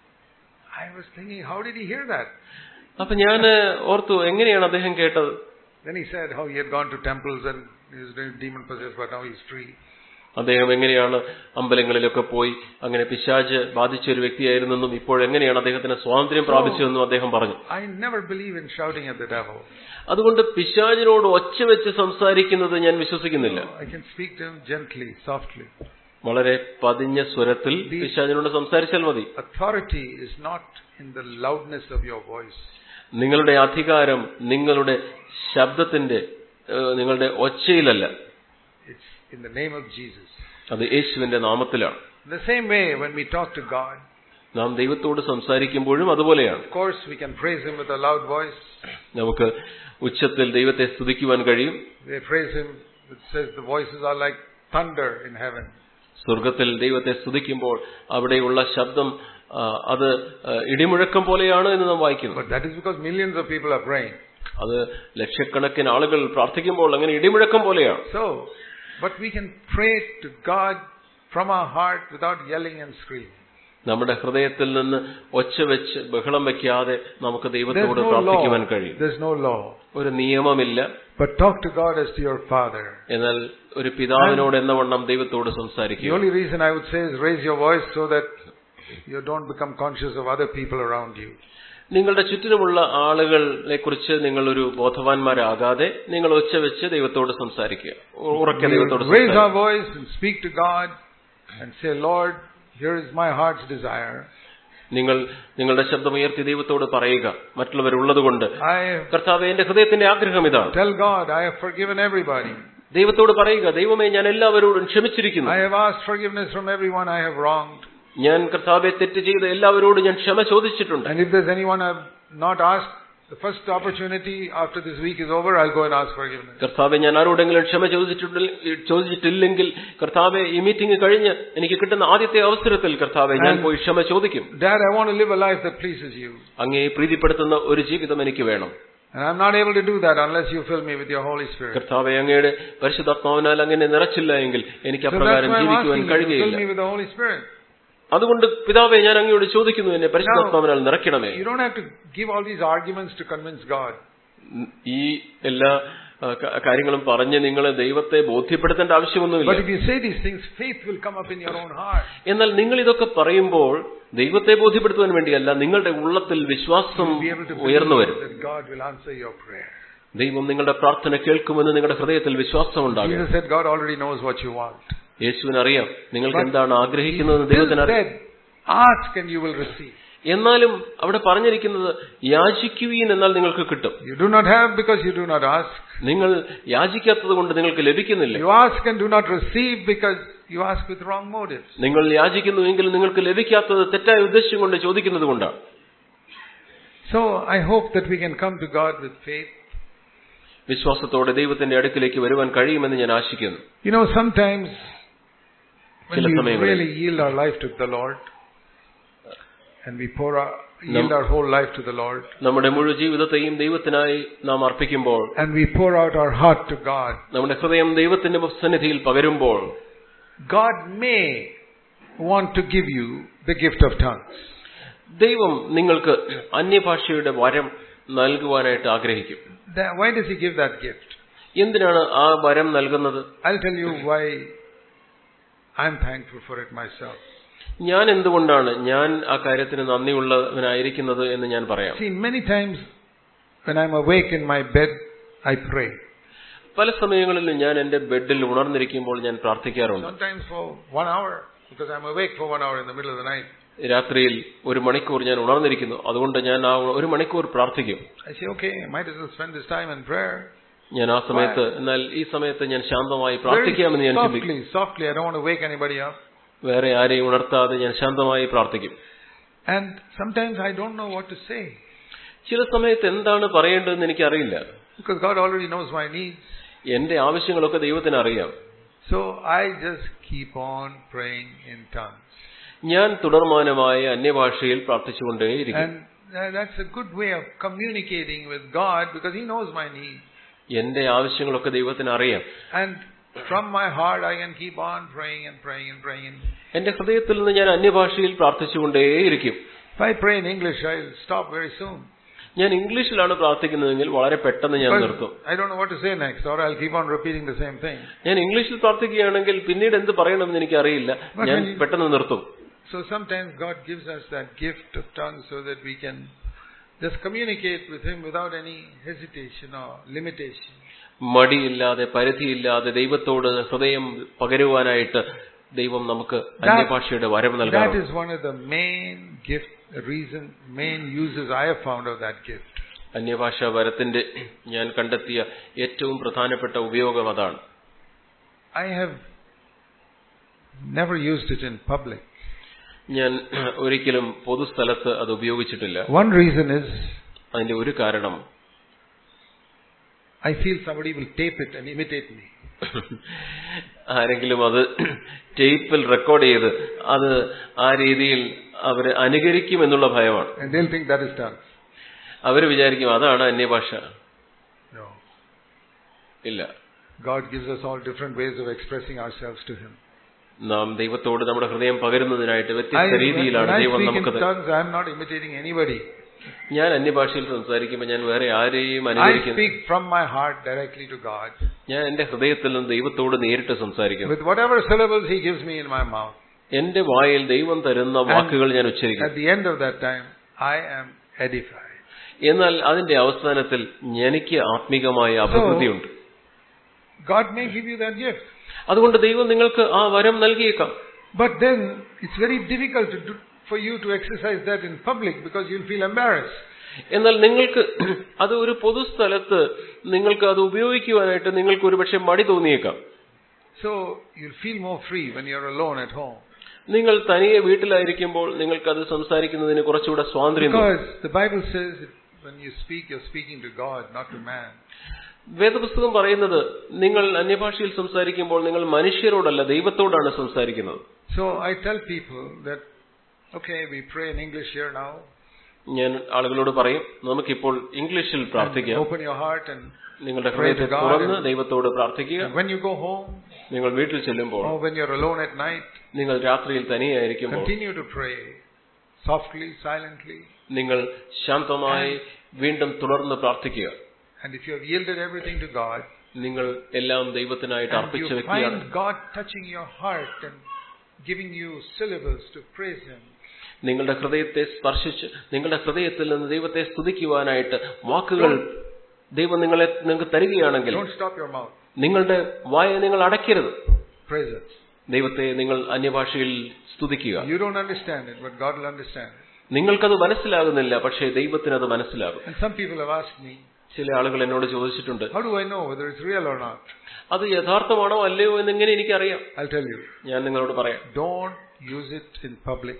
I was thinking, how did he hear that? അപ്പൊ ഞാൻ ഓർത്തു എങ്ങനെയാണ് അദ്ദേഹം കേട്ടത് Then he said how he had gone to temples and he was demon possessed, but now he's free. അദ്ദേഹം എങ്ങനെയാണ് അമ്പലങ്ങളിലൊക്കെ പോയി അങ്ങനെ പിശാജ് ബാധിച്ച ഒരു വ്യക്തിയായിരുന്നെന്നും ഇപ്പോൾ എങ്ങനെയാണ് അദ്ദേഹത്തിന് സ്വാതന്ത്ര്യം പ്രാപിച്ചതെന്നും അദ്ദേഹം പറഞ്ഞു I never believe in shouting at the devil. അതുകൊണ്ട് പിശാജിനോട് ഒച്ച വെച്ച് സംസാരിക്കുന്നത് ഞാൻ വിശ്വസിക്കുന്നില്ല I can speak to him gently, softly. വളരെ പതിഞ്ഞ സ്വരത്തിൽ പിശാജിനോട് സംസാരിച്ചാൽ മതി Authority is not in the loudness of your voice. നിങ്ങളുടെ അധികാരം നിങ്ങളുടെ ശബ്ദത്തിന്റെ ഏഹ്, നിങ്ങളുടെ ഒച്ചയിലല്ല It's in the name of Jesus. അത് യേശുവിന്റെ നാമത്തിലാണ് In the same way, when we talk to God, നാം ദൈവത്തോട് സംസാരിക്കുമ്പോഴും അതുപോലെയാണ് of course, we can praise Him with a loud voice. നമുക്ക് ഉച്ചത്തിൽ ദൈവത്തെ സ്തുതിക്കുവാൻ കഴിയും They praise Him. It says the voices are like thunder in heaven. സ്വർഗത്തിൽ ദൈവത്തെ സ്തുതിക്കുമ്പോൾ അവിടെയുള്ള ശബ്ദം ആ, അത് ആ, ഇടിമുഴക്കം പോലെയാണ് എന്ന് നാം വായിക്കുന്നു But that is because millions of people are praying. അത് ലക്ഷക്കണക്കിന് ആളുകൾ പ്രാർത്ഥിക്കുമ്പോൾ അങ്ങനെ ഇടിമുഴക്കം പോലെയാണ് So, but we can pray to God from our heart without yelling and screaming. നമ്മുടെ ഹൃദയത്തിൽ നിന്ന് ഒച്ച വെച്ച് ബഹളം വെക്കാതെ നമുക്ക് There's ദൈവത്തോട് no പ്രാർത്ഥിക്കുവാൻ law. കഴിയും There's no law. ഒരു നിയമമില്ല But talk to God as to your Father. എന്നാൽ ഒരു പിതാവിനോട് എന്ന വണ്ണം ദൈവത്തോട് The സംസാരിക്കുക only reason I would say is raise your voice so that you don't become conscious of other people around you. നിങ്ങളുടെ ചുറ്റിനുമുള്ള ആളുകളെ കുറിച്ച് നിങ്ങൾ ഒരു ബോധവാന്മാരാകാതെ നിങ്ങൾ ഒച്ച വെച്ച് ദൈവത്തോട് സംസാരിക്കുക ഉ- ഉറക്കെ ദൈവത്തോട് We raise സംസാരിക്കുക our voice and speak to God and say, Lord, here is my heart's desire. നിങ്ങൾ നിങ്ങളുടെ ശബ്ദം ഉയർത്തി ദൈവത്തോട് പറയുക മറ്റുള്ളവരുള്ളതുകൊണ്ട് I കർത്താവ് എന്റെ ഹൃദയത്തിന്റെ ആഗ്രഹം ഇതാണ് tell God I have forgiven everybody. ദൈവത്തോട് പറയുക ദൈവമേ ഞാൻ എല്ലാവരോടും ക്ഷമിച്ചിരിക്കുന്നു I have asked forgiveness from everyone I have wronged. ഞാൻ കർത്താവെ തെറ്റ് ചെയ്ത എല്ലാവരോടും ഞാൻ ക്ഷമ ചോദിച്ചിട്ടുണ്ട് And if there's anyone I've not asked, the first opportunity after this week is over, I'll go and ask forgiveness. കർത്താവെ ഞാൻ ആരോടെങ്കിലും ക്ഷമ ചോദിച്ചിട്ടില്ല ചോദിച്ചിട്ടില്ലെങ്കിൽ കർത്താവെ ഈ മീറ്റിംഗ് കഴിഞ്ഞ് എനിക്ക് കിട്ടുന്ന ആദ്യത്തെ അവസരത്തിൽ കർത്താവെ ഞാൻ പോയി ക്ഷമ ചോദിക്കും Dad, I want to live a life that pleases you. അങ്ങേ പ്രീതിപ്പെടുത്തുന്ന ഒരു ജീവിതം എനിക്ക് വേണം And I'm not able to do that unless you fill me with your Holy Spirit. കർത്താവെ അങ്ങയുടെ പരിശുദ്ധാത്മാവിനാൽ അങ്ങനെ നിറച്ചില്ല എങ്കിൽ എനിക്ക് So that's അപ്രകാരം why I'm ജീവിക്കുവാൻ asking you to fill കഴിയുകയില്ല me with the Holy Spirit. അതുകൊണ്ട് പിതാവെ ഞാൻ അങ്ങയോട് ചോദിക്കുന്നു എന്നെ പരിശുദ്ധാത്മാവിനാൽ നിറയ്ക്കണമേ You don't have to give all these arguments to convince God. ഈ എല്ലാ ആ, ക- കാര്യങ്ങളും പറഞ്ഞ് നിങ്ങൾ ദൈവത്തെ ബോധ്യപ്പെടുത്തേണ്ട But ആവശ്യമൊന്നുമില്ല if you say these things, faith will come up in your own heart. എന്നാൽ നിങ്ങൾ ഇതൊക്കെ പറയുമ്പോൾ ദൈവത്തെ ബോധ്യപ്പെടുത്തുവാൻ വേണ്ടിയല്ല നിങ്ങളുടെ ഉള്ളത്തിൽ വിശ്വാസം You'll be able to ഉയർന്നു believe വരും that God will answer your prayer. ദൈവം നിങ്ങളുടെ പ്രാർത്ഥന കേൾക്കുമെന്ന് നിങ്ങളുടെ ഹൃദയത്തിൽ വിശ്വാസം ഉണ്ടാകും Jesus said God already knows what you want. യേശുവിനറിയാം നിങ്ങൾക്ക് But എന്താണ് He ആഗ്രഹിക്കുന്നതെന്ന് still ദൈവത്തിന് അറിയാം said, ask and you will receive. എന്നാലും അവിടെ പറഞ്ഞിരിക്കുന്നത് യാചിക്കുവീൻ എന്നാൽ നിങ്ങൾക്ക് കിട്ടും You do not have because you do not ask. നിങ്ങൾ യാചിക്കാത്തത് കൊണ്ട് നിങ്ങൾക്ക് ലഭിക്കുന്നില്ല You ask and do not receive because you ask with wrong motives. നിങ്ങൾ യാചിക്കുന്നുവെങ്കിൽ നിങ്ങൾക്ക് ലഭിക്കാത്തത് തെറ്റായ ഉദ്ദേശം കൊണ്ട് ചോദിക്കുന്നത് കൊണ്ടാണ് So I hope that we can come to God with faith. വിശ്വാസത്തോടെ ദൈവത്തിന്റെ അടുക്കിലേക്ക് വരുവാൻ കഴിയുമെന്ന് ഞാൻ ആശിക്കുന്നു You know, sometimes when ചില we സമയങ്ങളിൽ really yield our life to the Lord and we pour our, yield our whole life to the Lord നമ്മുടെ മുഴു ജീവിതത്തെയും ദൈവത്തിനായി നാം അർപ്പിക്കുമ്പോൾ and we pour out our heart to God, നമ്മുടെ ഹൃദയം ദൈവത്തിന്റെ സന്നിധിയിൽ പകരുമ്പോൾ God may want to give you the gift of tongues. ദൈവം നിങ്ങൾക്ക് അന്യഭാഷയുടെ വരം നൽകുവാനായിട്ട് ആഗ്രഹിക്കും That, why does He give that gift? എന്തിനാണ് ആ വരം നൽകുന്നത് I'll tell you why I'm thankful for it myself. ഞാൻ എന്തുകൊണ്ടാണ് ഞാൻ ആ കാര്യത്തിന് നന്ദിയുള്ളവനായിരിക്കുന്നത് എന്ന് ഞാൻ പറയാം See, many times when I'm awake in my bed, I pray. പല സമയങ്ങളിലും ഞാൻ എന്റെ ബെഡിൽ ഉണർന്നിരിക്കുമ്പോൾ ഞാൻ പ്രാർത്ഥിക്കാറുണ്ട് Sometimes for one hour, because I'm awake for one hour in the middle of the night. രാത്രിയിൽ ഒരു മണിക്കൂർ ഞാൻ ഉണർന്നിരിക്കുന്നു അതുകൊണ്ട് ഞാൻ ആ ഒരു മണിക്കൂർ പ്രാർത്ഥിക്കും I say, okay, I might as well spend this time in prayer. ഞാൻ ആ സമയത്ത് എന്നാൽ ഈ സമയത്ത് ഞാൻ ശാന്തമായി Very പ്രാർത്ഥിക്കാമെന്ന് ഞാൻ ചിന്തിക്കും softly, softly. I don't want to wake anybody up. വേറെ ആരെയും ഉണർത്താതെ ഞാൻ ശാന്തമായി പ്രാർത്ഥിക്കും And sometimes I don't know what to say ചില സമയത്ത് എന്താണ് പറയേണ്ടതെന്ന് എനിക്കറിയില്ല because God already knows my needs. എന്റെ ആവശ്യങ്ങളൊക്കെ ദൈവത്തിന് അറിയാം So I just keep on praying in tongues. ഞാൻ തുടർമാനമായ അന്യഭാഷയിൽ പ്രാർത്ഥിച്ചുകൊണ്ടേയിരിക്കും And uh, that's a good way of communicating with God because He knows my needs. എന്റെ ആവശ്യങ്ങളൊക്കെ ദൈവത്തിന് അറിയാം And from my heart, I can keep on praying and praying and praying. എന്റെ ഹൃദയത്തിൽ നിന്ന് ഞാൻ അന്യഭാഷയിൽ പ്രാർത്ഥിച്ചുകൊണ്ടേയിരിക്കും If I pray in English, I'll stop very soon. ഞാൻ ഇംഗ്ലീഷിലാണ് പ്രാർത്ഥിക്കുന്നതെങ്കിൽ വളരെ പെട്ടെന്ന് ഞാൻ Because നിർത്തും I don't know what to say next, or I'll keep on repeating the same thing. ഞാൻ ഇംഗ്ലീഷിൽ പ്രാർത്ഥിക്കുകയാണെങ്കിൽ പിന്നീട് എന്ത് പറയണമെന്ന് എനിക്കറിയില്ല ഞാൻ പെട്ടെന്ന് നിർത്തും So sometimes God gives us that gift of tongues so that we can just communicate with Him without any hesitation or limitation. മടിയില്ലാതെ പരിധിയില്ലാതെ ദൈവത്തോട് ഹൃദയം പകരുവാനായിട്ട് ദൈവം നമുക്ക് അന്യഭാഷയുടെ വരം That നൽകാറുണ്ട് is one of the main gift, reason, main uses I have found of that gift. അന്യഭാഷ വരത്തിന്റെ ഞാൻ കണ്ടെത്തിയ ഏറ്റവും പ്രധാനപ്പെട്ട ഉപയോഗം അതാണ് I have never used it in public. ഞാൻ ഒരിക്കലും പൊതുസ്ഥലത്ത് അത് ഉപയോഗിച്ചിട്ടില്ല One reason is അതിന്റെ ഒരു കാരണം I feel somebody will tape it and imitate me. ആരെങ്കിലും അത് ടേപ്പിൽ റെക്കോർഡ് ചെയ്ത് അത് ആ രീതിയിൽ അവർ അനുകരിക്കുമെന്നുള്ള ഭയമാണ് And they'll think that is tongues. അവർ വിചാരിക്കും അതാണ് അന്യഭാഷ No. ഇല്ല God gives us all different ways of expressing ourselves to Him. നാം ദൈവത്തോട് നമ്മുടെ ഹൃദയം പകരുന്നതിനായിട്ട് I, വ്യത്യസ്ത when, രീതിയിലാണ് when I ദൈവം speak in നമുക്കത് tongues, I am not imitating anybody. ഞാൻ അന്യഭാഷയിൽ സംസാരിക്കുമ്പോൾ ഞാൻ വേറെ ആരെയും I അനുകരിക്കുന്നു speak from my heart directly to God. ഞാൻ എന്റെ ഹൃദയത്തിൽ നിന്ന് ദൈവത്തോട് നേരിട്ട് സംസാരിക്കുന്നു With whatever syllables He gives me in my mouth. എന്റെ വായിൽ ദൈവം തരുന്ന വാക്കുകൾ ഞാൻ At ഉച്ചരിക്കും the end of that time, I am edified. എന്നാൽ അതിന്റെ അവസാനത്തിൽ എനിക്ക് ആത്മീകമായ അഭിവൃദ്ധിയുണ്ട് God may give you that gift. അതുകൊണ്ട് ദൈവം നിങ്ങൾക്ക് ആ വരം നൽകിയേക്കാം But then it's very difficult to do, for you to exercise that in public because you'll feel embarrassed. എന്നാൽ നിങ്ങൾക്ക് അത് ഒരു പൊതുസ്ഥലത്ത് നിങ്ങൾക്ക് അത് ഉപയോഗിക്കുവാനായിട്ട് നിങ്ങൾക്ക് ഒരുപക്ഷെ മടി തോന്നിയേക്കാം So you'll feel more free when you're alone at home. നിങ്ങൾ തനിയെ വീട്ടിലായിരിക്കുമ്പോൾ നിങ്ങൾക്ക് അത് സംസാരിക്കുന്നതിന് കുറച്ചുകൂടെ സ്വാതന്ത്ര്യം തോന്നും. Because the Bible says that when you speak, you're speaking to God, not to man. വേദപുസ്തകം പറയുന്നത് നിങ്ങൾ അന്യഭാഷയിൽ സംസാരിക്കുമ്പോൾ നിങ്ങൾ മനുഷ്യരോടല്ല ദൈവത്തോടാണ് സംസാരിക്കുന്നത് So I tell people that, okay, we pray in English here now. ഞാൻ ആളുകളോട് പറയും നമുക്കിപ്പോൾ ഇംഗ്ലീഷിൽ And പ്രാർത്ഥിക്കാം open your heart and നിങ്ങളുടെ Pray to ഹൃദയത്തെ God തുറന്ന് and- ദൈവത്തോട് പ്രാർത്ഥിക്കുക and when you go home നിങ്ങൾ വീട്ടിൽ ചെല്ലുമ്പോൾ or when you're alone at night, നിങ്ങൾ രാത്രിയിൽ തനിയായിരിക്കുമ്പോൾ continue to pray softly, silently. നിങ്ങൾ ശാന്തമായി വീണ്ടും തുടർന്ന് പ്രാർത്ഥിക്കുക And if you have yielded everything to God, നിങ്ങൾ എല്ലാം ദൈവത്തിനായിട്ട് and അർപ്പിച്ച you വ്യക്തിയാണ് find God touching your heart and giving you syllables to praise Him, നിങ്ങളുടെ ഹൃദയത്തെ സ്പർശിച്ച് നിങ്ങളുടെ ഹൃദയത്തിൽ നിന്ന് ദൈവത്തെ സ്തുതിക്കുവാനായിട്ട് വാക്കുകൾ ദൈവം നിങ്ങളെ നിങ്ങൾക്ക് തരികയാണെങ്കിൽ don't stop your mouth. നിങ്ങളുടെ വായ നിങ്ങൾ അടയ്ക്കരുത് Praise it. ദൈവത്തെ നിങ്ങൾ അന്യഭാഷയിൽ സ്തുതിക്കുക You don't understand it, but God will understand it. നിങ്ങൾക്കത് മനസ്സിലാകുന്നില്ല പക്ഷേ ദൈവത്തിന് അത് മനസ്സിലാകും And some people have asked me, ചില ആളുകൾ എന്നോട് ചോദിച്ചിട്ടുണ്ട് how do I know whether it's real or not? അത് യഥാർത്ഥമാണോ അല്ലയോ എന്ന് എങ്ങനെ എനിക്കറിയാം I'll tell you. ഞാൻ നിങ്ങളോട് പറയാം Don't use it in public.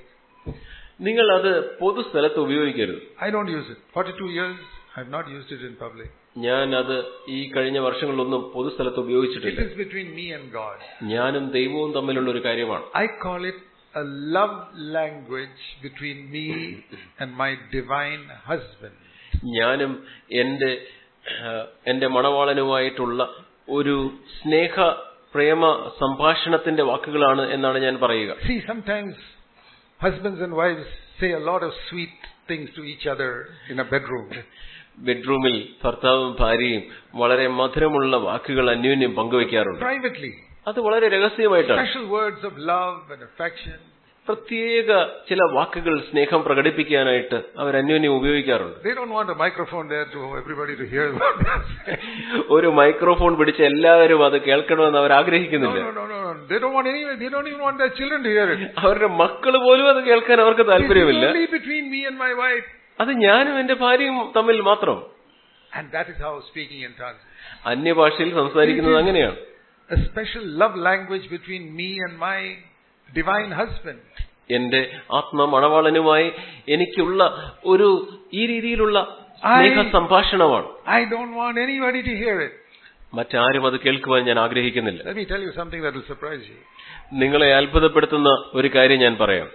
നിങ്ങൾ അത് പൊതുസ്ഥലത്ത് ഉപയോഗിക്കരുത് I don't use it. 42 years, I've not used it in public. ഞാൻ അത് ഈ കഴിഞ്ഞ വർഷങ്ങളിലൊന്നും പൊതുസ്ഥലത്ത് It ഉപയോഗിച്ചിട്ടില്ല is between me and God. ഞാനും ദൈവവും തമ്മിലുള്ള ഒരു കാര്യമാണ് I call it a love language between me and my divine husband. ഞാനും എന്റെ ആ, എന്റെ മണവാളനുമായിട്ടുള്ള ഒരു സ്നേഹ പ്രേമ സംഭാഷണത്തിന്റെ വാക്കുകളാണ് എന്നാണ് ഞാൻ പറയുക See, sometimes husbands and wives say a lot of sweet things to each other in a bedroom. ബെഡ്റൂമിൽ ഭർത്താവും ഭാര്യയും വളരെ മധുരമുള്ള വാക്കുകൾ അന്യോന്യം പങ്കുവെക്കാറുണ്ട് Privately. അത് വളരെ രഹസ്യമായിട്ടാണ് Special words of love and affection. പ്രത്യേക ചില വാക്കുകൾ സ്നേഹം പ്രകടിപ്പിക്കാനായിട്ട് അവർ അന്യോന്യം ഉപയോഗിക്കാറുണ്ട് They don't want a microphone there to everybody to hear what they're saying. ഒരു മൈക്രോഫോൺ പിടിച്ച് എല്ലാവരും അത് കേൾക്കണമെന്ന് അവർ No, ആഗ്രഹിക്കുന്നില്ല no, no, no, no. They don't want any, they don't even want their children to hear it. അവരുടെ മക്കൾ പോലും അത് കേൾക്കാൻ അവർക്ക് It is താല്പര്യമില്ല only between me and my wife. അത് ഞാനും എന്റെ ഭാര്യയും തമ്മിൽ മാത്രം And that is how speaking in tongues. അന്യഭാഷയിൽ സംസാരിക്കുന്നത് അങ്ങനെയാണ് A special love language between me and my divine husband. എന്റെ ആത്മ മണവാളനുമായി എനിക്കുള്ള ഒരു ഈ രീതിയിലുള്ള സ്നേഹ സംഭാഷണമാണ് I don't want anybody to hear it. മറ്റാരും അത് കേൾക്കുവാൻ ഞാൻ ആഗ്രഹിക്കുന്നില്ല Let me tell you something that will surprise you. നിങ്ങളെ അത്ഭുതപ്പെടുത്തുന്ന ഒരു കാര്യം ഞാൻ പറയാം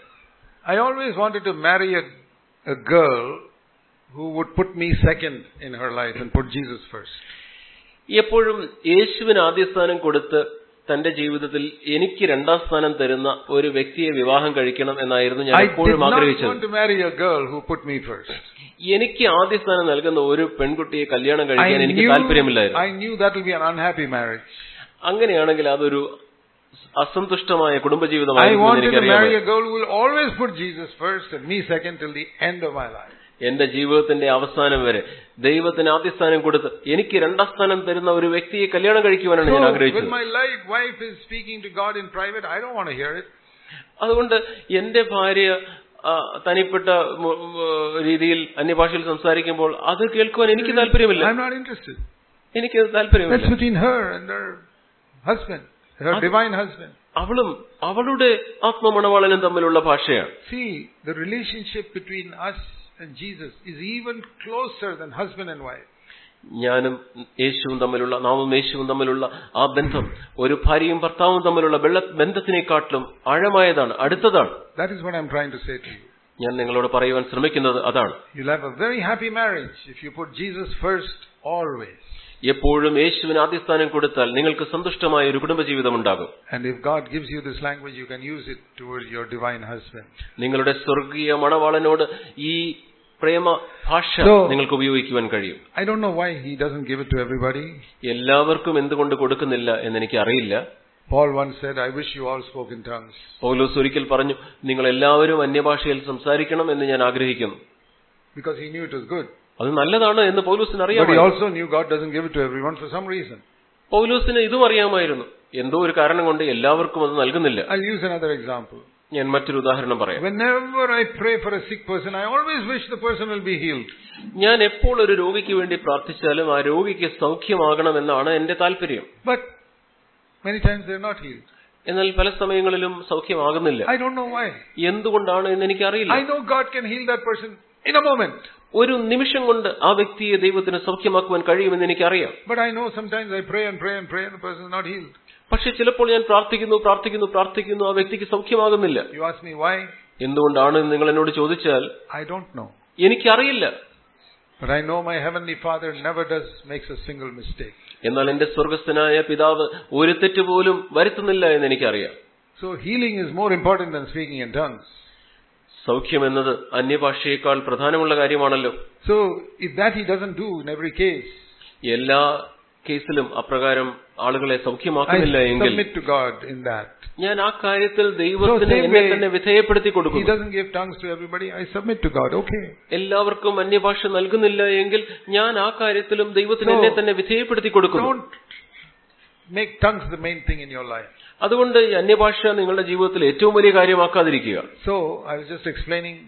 I always wanted to marry a, a girl who would put me second in her life and put Jesus first. എപ്പോഴും യേശുവിന് ആദ്യ സ്ഥാനം കൊടുത്ത് തന്റെ ജീവിതത്തിൽ എനിക്ക് രണ്ടാം സ്ഥാനം തരുന്ന ഒരു വ്യക്തിയെ വിവാഹം കഴിക്കണം എന്നായിരുന്നു ഞാൻ I did എപ്പോഴും not ആഗ്രഹിച്ചത് want to marry a girl who put me first. എനിക്ക് ആദ്യ സ്ഥാനം നൽകുന്ന ഒരു പെൺകുട്ടിയെ കല്യാണം I കഴിക്കാൻ എനിക്ക് knew, താല്പര്യമില്ലായിരുന്നു I knew that will be an unhappy marriage. അങ്ങനെയാണെങ്കിൽ അതൊരു അസന്തുഷ്ടമായ I കുടുംബജീവിതമായിരുന്നു എന്ന് wanted to എനിക്കറിയാം marry a girl who will always put Jesus first and me second till the end of my life. എന്റെ ജീവിതത്തിന്റെ അവസാനം വരെ ദൈവത്തിന് ആദ്യ സ്ഥാനം കൊടുത്ത് എനിക്ക് രണ്ടാം സ്ഥാനം തരുന്ന ഒരു വ്യക്തിയെ കല്യാണം കഴിക്കുവാനാണ് ഞാൻ So, when ആഗ്രഹിച്ചത് my life, wife is speaking to God in private, I don't want to hear it. അതുകൊണ്ട് എന്റെ ഭാര്യ ആ, തനിപ്പെട്ട മു- മു- രീതിയിൽ അന്യഭാഷയിൽ സംസാരിക്കുമ്പോൾ അത് കേൾക്കുവാൻ എനിക്ക് താല്പര്യമില്ല I'm not interested. എനിക്ക് That's താല്പര്യമില്ല between her and her husband, her Ad- divine husband. അവളും അവളുടെ ആത്മമണവാളനും തമ്മിലുള്ള ഭാഷയാണ് See, the relationship between us and Jesus is even closer than husband and wife. ഞാനും യേശുവും തമ്മിലുള്ള നാമും യേശുവും തമ്മിലുള്ള ആ ബന്ധം ഒരു ഭാര്യയും ഭർത്താവും തമ്മിലുള്ള വെള്ള ബന്ധത്തിനെക്കാട്ടിലും ആഴമായതാണ് അടുത്തതാണ് That is what I'm trying to say to you. ഞാൻ നിങ്ങളോട് പറയുവാൻ ശ്രമിക്കുന്നത് അതാണ് You'll have a very happy marriage if you put Jesus first always. എപ്പോഴും യേശുവിന് ആദ്യസ്ഥാനം കൊടുത്താൽ നിങ്ങൾക്ക് സന്തുഷ്ടമായ ഒരു കുടുംബജീവിതം ഉണ്ടാകും And if God gives you this language, you can use it towards your divine husband. നിങ്ങളുടെ സ്വർഗീയ മണവാളനോട് ഈ പ്രേമ ഭാഷ So- നിങ്ങൾക്ക് ഉപയോഗിക്കുവാൻ കഴിയും I don't know why he doesn't give it to everybody. എല്ലാവർക്കും എന്തുകൊണ്ട് കൊടുക്കുന്നില്ല എന്ന് എനിക്ക് അറിയില്ല Paul once said, I wish you all spoke in tongues. പൗലോസ് ഒരിക്കൽ പറഞ്ഞു നിങ്ങൾ എല്ലാവരും അന്യഭാഷയിൽ സംസാരിക്കണം എന്ന് ഞാൻ ആഗ്രഹിക്കുന്നു Because he knew it was good. അത് നല്ലതാണ് എന്ന് പൗലോസിന് But he അറിയാമായിരുന്നു also knew God doesn't give it to everyone for some reason. പൗലോസിന് ഇതും അറിയാമായിരുന്നു എന്തോ ഒരു കാരണം കൊണ്ട് എല്ലാവർക്കും അത് നൽകുന്നില്ല I'll use another example. ഞാൻ മറ്റൊരു ഉദാഹരണം പറയാം Whenever I pray for a sick person, I always wish the person will be healed. ഞാൻ എപ്പോൾ ഒരു രോഗിക്ക് വേണ്ടി പ്രാർത്ഥിച്ചാലും ആ രോഗിക്ക് സൗഖ്യമാകണമെന്നാണ് എന്റെ താല്പര്യം But many times they're not healed. എന്നാൽ പല സമയങ്ങളിലും സൗഖ്യമാകുന്നില്ല I don't know why. എന്തുകൊണ്ടാണ് എന്ന് എനിക്കറിയില്ല I know God can heal that person in a moment. ഒരു നിമിഷം കൊണ്ട് ആ വ്യക്തിയെ ദൈവത്തിന് സൗഖ്യമാക്കുവാൻ കഴിയുമെന്ന് എനിക്കറിയാം But I know sometimes I pray and pray and pray and the person is not healed. പക്ഷെ ചിലപ്പോൾ ഞാൻ പ്രാർത്ഥിക്കുന്നു പ്രാർത്ഥിക്കുന്നു പ്രാർത്ഥിക്കുന്നു ആ വ്യക്തിക്ക് സൗഖ്യമാകുന്നില്ല You ask me why? എന്തുകൊണ്ടാണ് എന്ന് നിങ്ങൾ എന്നോട് ചോദിച്ചാൽ I don't know. എനിക്കറിയില്ല But I know my heavenly Father never does makes a single mistake. എന്നാൽ എന്റെ സ്വർഗസ്ഥനായ പിതാവ് ഒരു തെറ്റ് പോലും വരുത്തുന്നില്ല എന്ന് എനിക്കറിയാം So healing is more important than speaking in tongues. സൗഖ്യം എന്നത് അന്യഭാഷയേക്കാൾ പ്രധാനമുള്ള കാര്യമാണല്ലോ So if that he doesn't do in every case, എല്ലാ കേസിലും അപ്രകാരം ആളുകളെ I സൗഖ്യമാക്കുന്നില്ല എങ്കിൽ submit to God in that. ഞാൻ ആ കാര്യത്തിൽ ദൈവത്തിന് same എന്നെ way, തന്നെ വിധേയപ്പെടുത്തി He കൊടുക്കുന്നു doesn't give tongues to everybody. I submit to God. Okay. എല്ലാവർക്കും അന്യഭാഷ നൽകുന്നില്ല എങ്കിൽ ഞാൻ ആ കാര്യത്തിലും ദൈവത്തിന് So, എന്നെ തന്നെ വിധേയപ്പെടുത്തി കൊടുക്കുന്നു Don't make tongues the main thing in your life. അതുകൊണ്ട് ഈ അന്യഭാഷ നിങ്ങളുടെ ജീവിതത്തിൽ ഏറ്റവും വലിയ കാര്യമാക്കാതിരിക്കുക So I was just explaining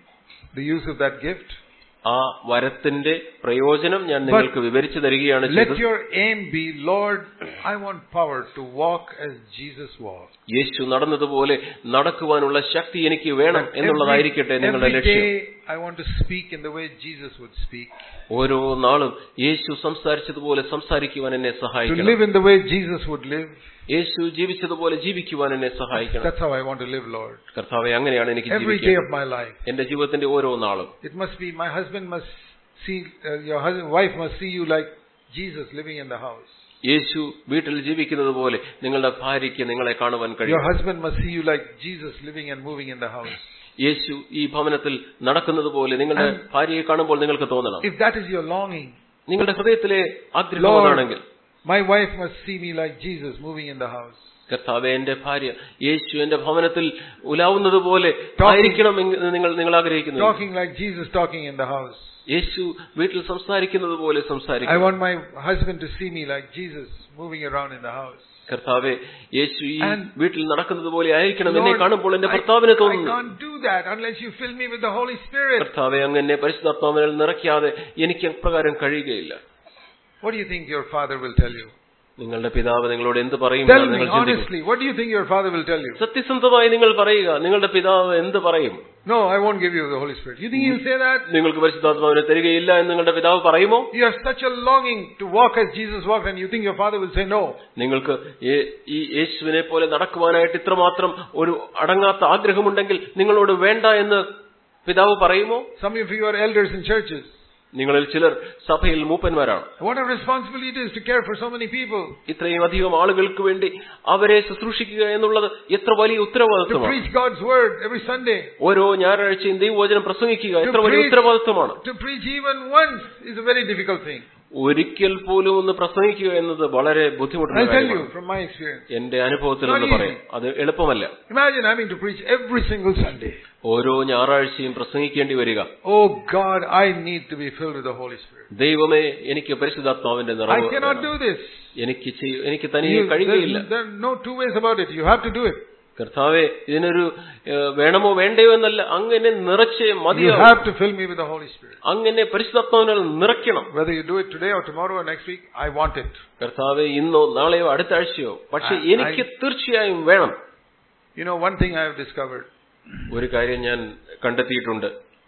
the use of that gift. ആ വരത്തിന്റെ പ്രയോജനം ഞാൻ നിങ്ങൾക്ക് വിവരിച്ചു തരികയാണ് Let ചെയ്തത് your aim be, Lord, I want power to walk as Jesus walked. യേശു നടന്നതുപോലെ നടക്കുവാനുള്ള ശക്തി എനിക്ക് വേണം എന്നുള്ളതായിരിക്കട്ടെ നിങ്ങളുടെ every ലക്ഷ്യം day I want to speak in the way Jesus would speak. ഓരോ നാളും യേശു സംസാരിച്ചതുപോലെ സംസാരിക്കുവാൻ എന്നെ To സഹായിക്കണം live in the way Jesus would live. യേശു ജീവിച്ചതുപോലെ ജീവിക്കുവാൻ എന്നെ സഹായിക്കണം That's how I want to live, Lord. കർത്താവെ അങ്ങനെയാണ് എനിക്ക് Every day ജീവിക്കുന്നത് of my life. എന്റെ ജീവിതത്തിന്റെ ഓരോ നാളും It must be, my husband must see, uh, your husband, wife must see you like Jesus living in the house. യേശു വീട്ടിൽ ജീവിക്കുന്നത് പോലെ നിങ്ങളുടെ ഭാര്യയ്ക്ക് നിങ്ങളെ കാണുവാൻ Your കഴിയും husband must see you like Jesus living and moving in the house. യേശു ഈ ഭവനത്തിൽ നടക്കുന്നത് പോലെ നിങ്ങളുടെ ഭാര്യയെ കാണുമ്പോൾ നിങ്ങൾക്ക് തോന്നണം If that is your longing, നിങ്ങളുടെ ഹൃദയത്തിലെ ആഗ്രഹം അതാണെങ്കിൽ my wife must see me like Jesus moving in the house. കർത്താവെ എന്റെ ഭാര്യ യേശു എന്റെ ഭവനത്തിൽ ഉലാവുന്നത് പോലെ ആയിരിക്കണം എന്ന് നിങ്ങൾ നിങ്ങൾ ആഗ്രഹിക്കുന്നു Talking like Jesus talking in the house. യേശു വീട്ടിൽ സംസാരിക്കുന്നത് പോലെ I സംസാരിക്കും want my husband to see me like Jesus moving around in the house. കർത്താവെ യേശു ഈ And- വീട്ടിൽ നടക്കുന്നത് പോലെ ആയിരിക്കണം എന്നെ Lord, കാണുമ്പോൾ എന്റെ I, ഭർത്താവിന് I തോന്നുന്നു can't do that unless you fill me with the Holy Spirit. കർത്താവെ അങ്ങ് എന്നെ പരിശുദ്ധാത്മാവിനാൽ നിറയ്ക്കാതെ എനിക്ക് അപ്രകാരം കഴിയുകയില്ല What do you think your father will tell you? നിങ്ങളുടെ പിതാവ് നിങ്ങളോട് എന്ത് പറയും Tell എന്നാണ് me നിങ്ങൾ ചിന്തിക്കും honestly, what do you think your father will tell you? സത്യസന്ധമായി നിങ്ങൾ പറയുക നിങ്ങളുടെ പിതാവ് എന്ത് പറയും No, I won't give you the Holy Spirit. You think he'll say that? നിങ്ങൾക്ക് പരിശുദ്ധാത്മാവിനെ തരികയില്ല എന്ന് നിങ്ങളുടെ പിതാവ് പറയുമോ You have such a longing to walk as Jesus walked and you think your father will say no. നിങ്ങൾക്ക് ഈ- ഈ യേശുവിനെ പോലെ നടക്കുവാനായിട്ട് ഇത്രമാത്രം ഒരു അടങ്ങാത്ത ആഗ്രഹമുണ്ടെങ്കിൽ നിങ്ങളോട് വേണ്ട എന്ന് പിതാവ് പറയുമോ Some of you are elders in churches. നിങ്ങളിൽ ചിലർ സഭയിൽ മൂപ്പന്മാരാണ് What a responsibility it is to care for so many people. ഇത്രയും അധികം ആളുകൾക്ക് വേണ്ടി അവരെ ശുശ്രൂഷിക്കുക എന്നുള്ളത് എത്ര വലിയ To ഉത്തരവാദിത്വമാണ് preach God's word every Sunday. ഓരോ ഞായറാഴ്ചയും ദൈവവചനം പ്രസംഗിക്കുക To എത്ര വലിയ preach- ഉത്തരവാദിത്വമാണ് To preach even once is a very difficult thing. ഒരിക്കൽ പോലും ഒന്ന് പ്രസംഗിക്കുക എന്നത് വളരെ ബുദ്ധിമുട്ടുള്ള I'll tell you കാര്യമാണ് from my experience. എന്റെ അനുഭവത്തിൽ Not ഒന്ന് easy. പറയാം അത് എളുപ്പമല്ല Imagine having to preach every single Sunday. ഓരോ ഞായറാഴ്ചയും പ്രസംഗിക്കേണ്ടി വരിക Oh God, I need to be filled with the Holy Spirit. ദൈവമേ എനിക്ക് പരിശുദ്ധാത്മാവിന്റെ I നിറവ് cannot വേണം. do this. എനിക്ക് ചെയ്യ- എനിക്ക് തനിയെ You- കഴിയുകയില്ല there, there are no two ways about it. You have to do it. കർത്താവെ ഇതിനൊരു ഏഹ്, വേണമോ വേണ്ടയോ എന്നല്ല അങ്ങനെ നിറച്ച് You മതിയാവും have to fill me with the Holy Spirit. അങ്ങനെ പരിശുദ്ധാത്മാവിനാൽ നിറയ്ക്കണം Whether you do it today or tomorrow or next week, I want it. കർത്താവെ ഇന്നോ നാളെയോ അടുത്ത ആഴ്ചയോ പക്ഷെ I- എനിക്ക് തീർച്ചയായും വേണം You know, one thing I have discovered. ഒരു കാര്യം ഞാൻ കണ്ടെത്തിയിട്ടുണ്ട്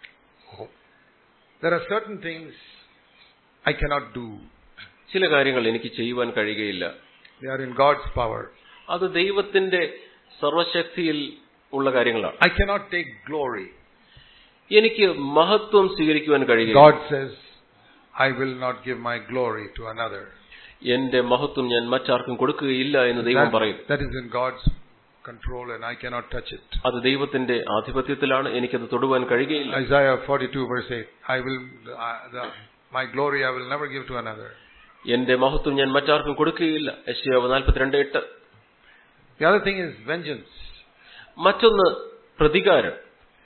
There are certain things I cannot do. ചില കാര്യങ്ങൾ എനിക്ക് ചെയ്യുവാൻ കഴിയുകയില്ല They are in God's power. അത് ദൈവത്തിന്റെ സർവശക്തിയിൽ ഉള്ള കാര്യങ്ങളാണ് I cannot take glory. എനിക്ക് മഹത്വം സ്വീകരിക്കുവാൻ കഴിയുക God says, I will not give my glory to another. എന്റെ മഹത്വം ഞാൻ മറ്റാർക്കും കൊടുക്കുകയില്ല എന്ന് ദൈവം That- പറയും that is in God's control and I cannot touch it. അത് ദൈവത്തിന്റെ ആധിപത്യത്തിലാണ് എനിക്കത് തൊടുവാൻ കഴിയുകയില്ല Isaiah 42 verse 8. I will, uh, the, my glory I will never give to another. എന്റെ മഹത്വം ഞാൻ മറ്റാർക്കും കൊടുക്കുകയില്ല യശയാവ് നാൽപ്പത്തിരണ്ട് എട്ട് The other thing is vengeance. മറ്റൊന്ന് പ്രതികാരം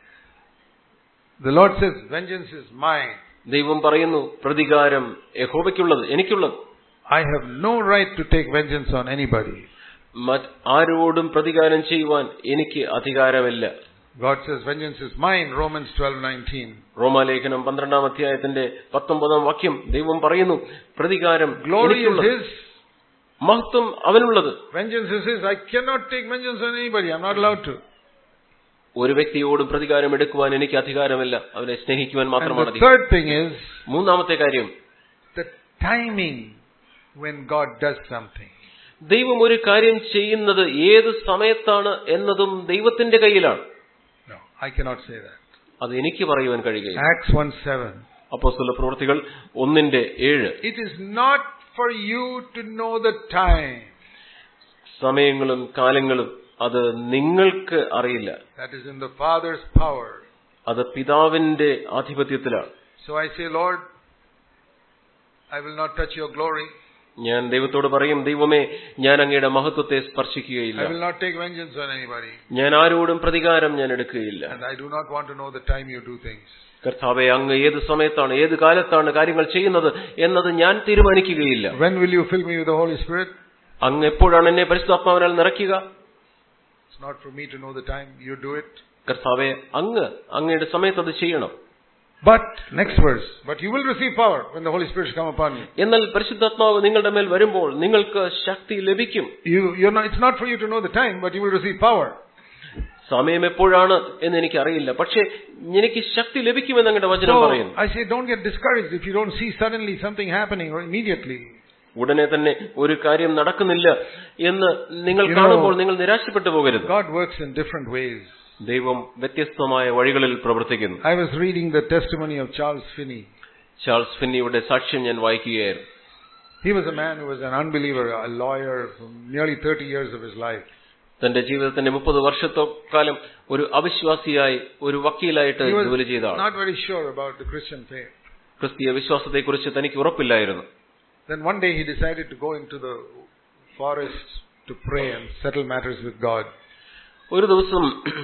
The Lord says, vengeance is mine. ദൈവം പറയുന്നു പ്രതികാരം യഹോവയ്ക്കുള്ളത് എനിക്കുള്ളത് I have no right to take vengeance on anybody. മറ്റ് ആരോടും പ്രതികാരം ചെയ്യുവാൻ എനിക്ക് അധികാരമില്ല God says, vengeance is mine, Romans 12:19. റോമാലേഖനം പന്ത്രണ്ടാം അധ്യായത്തിന്റെ പത്തൊമ്പതാം വാക്യം ദൈവം പറയുന്നു പ്രതികാരം Glory is എനിക്കുള്ളത്. His, മഹത്വം അവനുള്ളത് vengeance is His. I cannot take vengeance on anybody. I'm not allowed to. ഒരു വ്യക്തിയോടും പ്രതികാരം എടുക്കുവാൻ എനിക്ക് അധികാരമില്ല അവനെ സ്നേഹിക്കുവാൻ And മാത്രമാണ് the അധികാരം third thing is മൂന്നാമത്തെ കാര്യം the timing when God does something. ദൈവം ഒരു കാര്യം ചെയ്യുന്നത് ഏത് സമയത്താണ് എന്നതും ദൈവത്തിന്റെ കയ്യിലാണ് No, I cannot say that. അത് എനിക്ക് പറയുവാൻ കഴിയുകയില്ല Acts 1:7. അപ്പോസ്തല പ്രവൃത്തികൾ ഒന്നിന്റെ ഏഴ് It is not for you to know the time. സമയങ്ങളും കാലങ്ങളും അത് നിങ്ങൾക്ക് അറിയില്ല That is in the Father's power. അത് പിതാവിന്റെ ആധിപത്യത്തിലാണ് So I say, Lord, I will not touch your glory. ഞാൻ ദൈവത്തോട് പറയും ദൈവമേ ഞാൻ അങ്ങയുടെ മഹത്വത്തെ I സ്പർശിക്കുകയില്ല will not take vengeance on anybody. ഞാൻ ആരോടും പ്രതികാരം ഞാൻ എടുക്കുകയില്ല And I do not want to know the time you do things. കർത്താവെ അങ്ങ് ഏത് സമയത്താണ് ഏത് കാലത്താണ് കാര്യങ്ങൾ ചെയ്യുന്നത് എന്നത് ഞാൻ തീരുമാനിക്കുകയില്ല When will you fill me with the Holy Spirit? അങ്ങ് എപ്പോഴാണ് എന്നെ പരിശുദ്ധാത്മാവിനാൽ നിറയ്ക്കുക It's not for me to know the time. You do it. കർത്താവെ അങ്ങ് അങ്ങയുടെ സമയത്ത് അത് ചെയ്യണം But, next verse, but you will receive power when the Holy Spirit come upon you. എന്നാൽ പരിശുദ്ധാത്മാവ് നിങ്ങളുടെ മേൽ വരുമ്പോൾ നിങ്ങൾക്ക് ശക്തി ലഭിക്കും You, you're not, it's not for you to know the time, but you will receive power. സമയം എപ്പോഴാണ് എന്ന് എനിക്കറിയില്ല പക്ഷേ എനിക്ക് ശക്തി ലഭിക്കുമെന്ന് അങ്ങയുടെ വചനം So, പറയുന്നു I say don't get discouraged if you don't see suddenly something happening or immediately. ഉടനെ തന്നെ ഒരു കാര്യം നടക്കുന്നില്ല എന്ന് നിങ്ങൾ You know- കാണുമ്പോൾ നിങ്ങൾ നിരാശപ്പെട്ടു പോകരുത് God works in different ways. ദൈവം വ്യത്യസ്തമായ വഴികളിൽ പ്രവർത്തിക്കുന്നു I was reading the testimony of Charles Finney. Charles ഫിന്നിയുടെ സാക്ഷ്യം ഞാൻ വായിക്കുകയായിരുന്നു He was a man who was an unbeliever, a lawyer for nearly 30 years of his life. തന്റെ ജീവിതത്തിന്റെ മുപ്പത് വർഷത്തോക്കാലം ഒരു അവിശ്വാസിയായി ഒരു വക്കീലായിട്ട് He was ജോലി ചെയ്ത ആൾ not very sure about the Christian faith. ക്രിസ്തീയ വിശ്വാസത്തെക്കുറിച്ച് തനിക്ക് ഉറപ്പില്ലായിരുന്നു Then one day he decided to go into the forest to pray and settle matters with God. ഒരു ദിവസം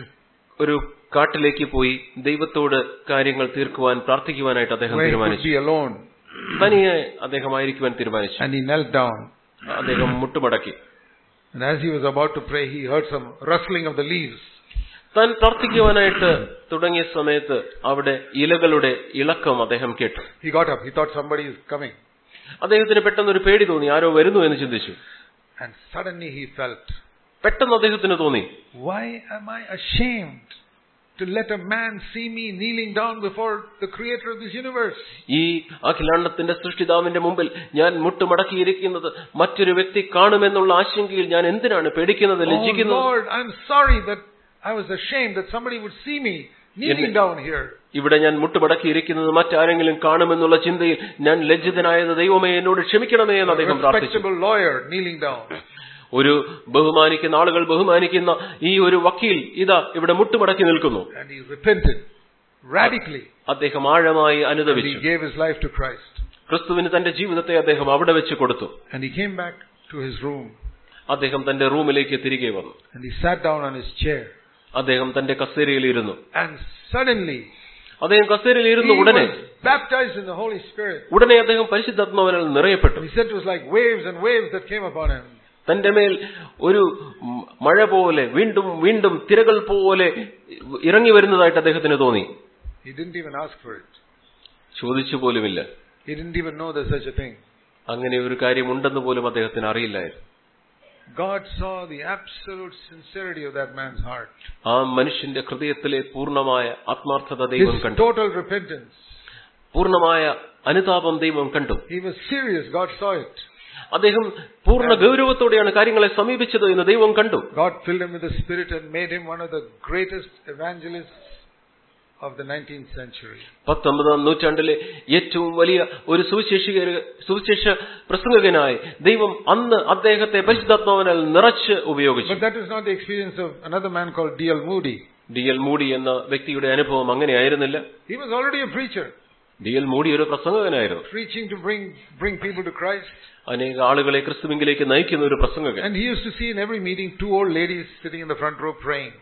ഒരു കാട്ടിലേക്ക് പോയി ദൈവത്തോട് കാര്യങ്ങൾ തീർക്കുവാൻ പ്രാർത്ഥിക്കുവാനായിട്ട് അദ്ദേഹം Where he could തീരുമാനിച്ചു be alone. തനിയെ അദ്ദേഹമായിരിക്കുവാൻ തീരുമാനിച്ചു And he knelt down. അദ്ദേഹം മുട്ടുമടക്കി And as he was about to pray, he heard some rustling of the leaves. താൻ പ്രാർത്ഥിക്കുവാനായിട്ട് തുടങ്ങിയ സമയത്ത് അവിടെ ഇലകളുടെ ഇളക്കം അദ്ദേഹം കേട്ടു He got up. He thought somebody is coming. അദ്ദേഹത്തിന് പെട്ടെന്ന് ഒരു പേടി തോന്നി ആരോ വരുന്നു എന്ന് ചിന്തിച്ചു And suddenly he felt, പെട്ടെന്ന് അദ്ദേഹത്തിന് തോന്നി why am I ashamed to let a man see me kneeling down before the creator of this universe? ഈ അഖിലാണ്ടത്തിന്റെ സൃഷ്ടിതാവിന്റെ മുമ്പിൽ ഞാൻ മുട്ടുമടക്കിയിരിക്കുന്നത് മറ്റൊരു വ്യക്തി കാണുമെന്നുള്ള ആശങ്കയിൽ ഞാൻ എന്തിനാണ് പേടിക്കുന്നത് Oh ലജ്ജിക്കുന്നത് Lord, I'm sorry that I was ashamed that somebody would see me kneeling Yes. down here. ഇവിടെ ഞാൻ മുട്ടുമടക്കിയിരിക്കുന്നത് മറ്റാരെങ്കിലും കാണുമെന്നുള്ള ചിന്തയിൽ ഞാൻ ലജ്ജിതനായത് ദൈവമേ എന്നോട് ക്ഷമിക്കണമേ എന്ന് A അദ്ദേഹം പ്രാർത്ഥിച്ചു respectable lawyer kneeling down. ഒരു ബഹുമാനിക്കുന്ന ആളുകൾ ബഹുമാനിക്കുന്ന ഈ ഒരു വക്കീൽ ഇതാ ഇവിടെ മുട്ടുമടക്കി നിൽക്കുന്നു And he repented radically. അദ്ദേഹം ആഴമായി And he അനുദവിച്ചു gave his life to Christ. ക്രിസ്തുവിന് തന്റെ ജീവിതത്തെ അദ്ദേഹം അവിടെ വെച്ച് കൊടുത്തു And he came back to his room. അദ്ദേഹം തന്റെ റൂമിലേക്ക് തിരികെ വന്നു And he sat down on his chair. അദ്ദേഹം തന്റെ കസേരയിൽ ഇരുന്നു And suddenly, അദ്ദേഹം കസേരയിൽ he ഇരുന്നു ഉടനെ was baptized in the Holy Spirit. ഉടനെ അദ്ദേഹം പരിശുദ്ധാത്മാവിനാൽ നിറയപ്പെട്ടു He said it was like waves and waves that came upon him. തന്റെ മേൽ ഒരു മ- മഴ പോലെ വീണ്ടും വീണ്ടും തിരകൾ പോലെ ഇറങ്ങി വരുന്നതായിട്ട് അദ്ദേഹത്തിന് തോന്നി He didn't even ask for it. ചോദിച്ചു പോലുമില്ല He didn't even know there's such a thing. അങ്ങനെ ഒരു കാര്യം ഉണ്ടെന്ന് പോലും അദ്ദേഹത്തിന് അറിയില്ലായിരുന്നു God saw the absolute sincerity of that man's heart. ആ മനുഷ്യന്റെ ഹൃദയത്തിലെ പൂർണ്ണമായ ആത്മാർത്ഥത His ദൈവം കണ്ടു total repentance. പൂർണ്ണമായ അനുതാപം ദൈവം കണ്ടു He was serious. God saw it. അദ്ദേഹം പൂർണ്ണ ഗൗരവത്തോടെയാണ് കാര്യങ്ങളെ സമീപിച്ചത് എന്ന് ദൈവം കണ്ടു God filled him with the Spirit and made him one of the greatest evangelists of the 19th century. പത്തൊമ്പതാം നൂറ്റാണ്ടിലെ ഏറ്റവും വലിയ ഒരു സുവിശേഷ സുവിശേഷ പ്രസംഗകനായി ദൈവം അന്ന് അദ്ദേഹത്തെ പരിശുദ്ധാത്മാവിനാൽ നിറച്ച് ഉപയോഗിച്ചു But that was not the experience of another man called D.L. Moody. D L Moody എന്ന വ്യക്തിയുടെ അനുഭവം അങ്ങനെയായിരുന്നില്ല He was already a preacher, D L Moody ഒരു പ്രസംഗകനായിരുന്നു preaching to bring, bring people to Christ. അനേക ആളുകളെ ക്രിസ്തുവിങ്കിലേക്ക് നയിക്കുന്ന ഒരു പ്രസംഗകൻ And he used to see in every meeting two old ladies sitting in the front row praying.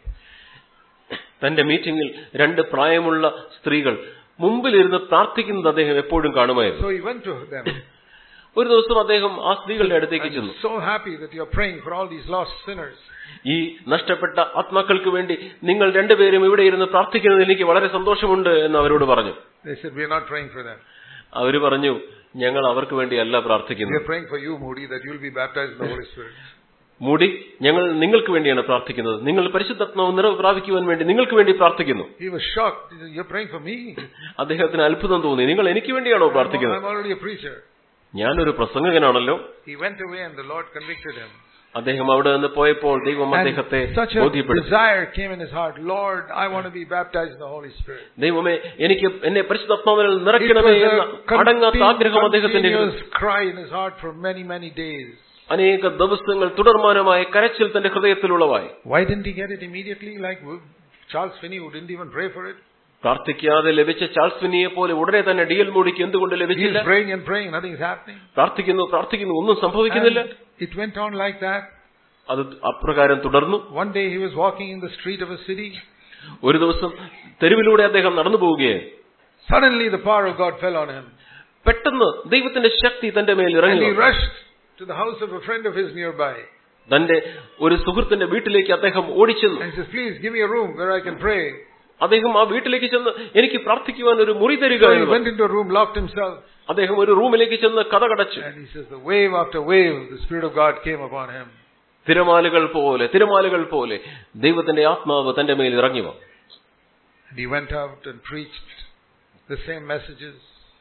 തന്റെ മീറ്റിംഗിൽ രണ്ട് പ്രായമുള്ള സ്ത്രീകൾ മുമ്പിലിരുന്ന് പ്രാർത്ഥിക്കുന്നത് അദ്ദേഹം എപ്പോഴും കാണുമായിരുന്നു So he went to them. ഒരു ദിവസം അദ്ദേഹം ആ സ്ത്രീകളുടെ അടുത്തേക്ക് I'm ചെന്നു so happy that you're praying for all these lost sinners. ഈ നഷ്ടപ്പെട്ട ആത്മാക്കൾക്ക് വേണ്ടി നിങ്ങൾ രണ്ടുപേരും ഇവിടെ ഇരുന്ന് പ്രാർത്ഥിക്കുന്നത് എനിക്ക് വളരെ സന്തോഷമുണ്ട് എന്ന് അവരോട് പറഞ്ഞു They said, We're not praying for them. അവര് പറഞ്ഞു ഞങ്ങൾ അവർക്ക് വേണ്ടിയല്ല We're പ്രാർത്ഥിക്കുന്നത് praying for you, Moody, that you'll be baptized in the Holy Spirit. മൂടി ഞങ്ങൾ നിങ്ങൾക്ക് വേണ്ടിയാണ് പ്രാർത്ഥിക്കുന്നത് നിങ്ങൾ പരിശുദ്ധാത്മാവ് നിറവ് പ്രാപിക്കുവാൻ വേണ്ടി നിങ്ങൾക്ക് വേണ്ടി പ്രാർത്ഥിക്കുന്നു He was shocked. He said, You're praying for me? അദ്ദേഹത്തിന് അത്ഭുതം തോന്നി നിങ്ങൾ എനിക്ക് വേണ്ടിയാണോ I'm, പ്രാർത്ഥിക്കുന്നത് I'm already a preacher. ഞാനൊരു പ്രസംഗകനാണല്ലോ He went away and the Lord convicted him. അദ്ദേഹം അവിടെ നിന്ന് പോയപ്പോൾ ദൈവം And അദ്ദേഹത്തെ such a ബോധ്യപ്പെടുത്തി desire came in his heart. Lord, I want to be baptized in the Holy Spirit. ദൈവമേ എനിക്ക് എന്നെ പരിശുദ്ധാത്മാവിനാൽ It നിറയ്ക്കണമേ was എന്ന a അടങ്ങാത്ത ആഗ്രഹം അദ്ദേഹത്തിന്റെ continuous cry in his heart for many, many days. അനേക ദിവസങ്ങൾ തുടർമാനമായ കരച്ചിൽ തന്റെ ഹൃദയത്തിലുള്ളവായി Why didn't he get it immediately like Charles Finney who didn't even pray for it? പ്രാർത്ഥിക്കാതെ ലഭിച്ച ചാൾസ് ഫിന്നിയെ പോലെ ഉടനെ തന്നെ ഡി എൽ മോഡിക്ക് എന്തുകൊണ്ട് He's ലഭിച്ചില്ല praying and praying, nothing's happening. പ്രാർത്ഥിക്കുന്നു പ്രാർത്ഥിക്കുന്നു ഒന്നും സംഭവിക്കുന്നില്ല And it went on like that. അത് അപ്രകാരം തുടർന്നു One day he was walking in the street of a city. ഒരു ദിവസം തെരുവിലൂടെ അദ്ദേഹം നടന്നു പോവുകയായി Suddenly the power of God fell on him. പെട്ടെന്ന് ദൈവത്തിന്റെ ശക്തി തന്റെ മേൽ And ഇറങ്ങി he വന്നു. rushed to the house of a friend of his nearby. തന്റെ ഒരു സുഹൃത്തിന്റെ വീട്ടിലേക്ക് അദ്ദേഹം ഓടിച്ചെന്നു And he says, please give me a room where I can pray. അദ്ദേഹം ആ വീട്ടിലേക്ക് ചെന്ന് എനിക്ക് പ്രാർത്ഥിക്കുവാൻ ഒരു മുറി തരിക So he എന്ന് പറഞ്ഞു. went into a room, locked himself, അദ്ദേഹം ഒരു റൂമിലേക്ക് ചെന്ന് കഥ കടച്ചു and he says, the wave after wave, the Spirit of God came upon him. തിരമാലകൾ പോലെ തിരമാലകൾ പോലെ ദൈവത്തിന്റെ ആത്മാവ് തന്റെ മേൽ ഇറങ്ങി വന്നു And he went out and preached the same messages.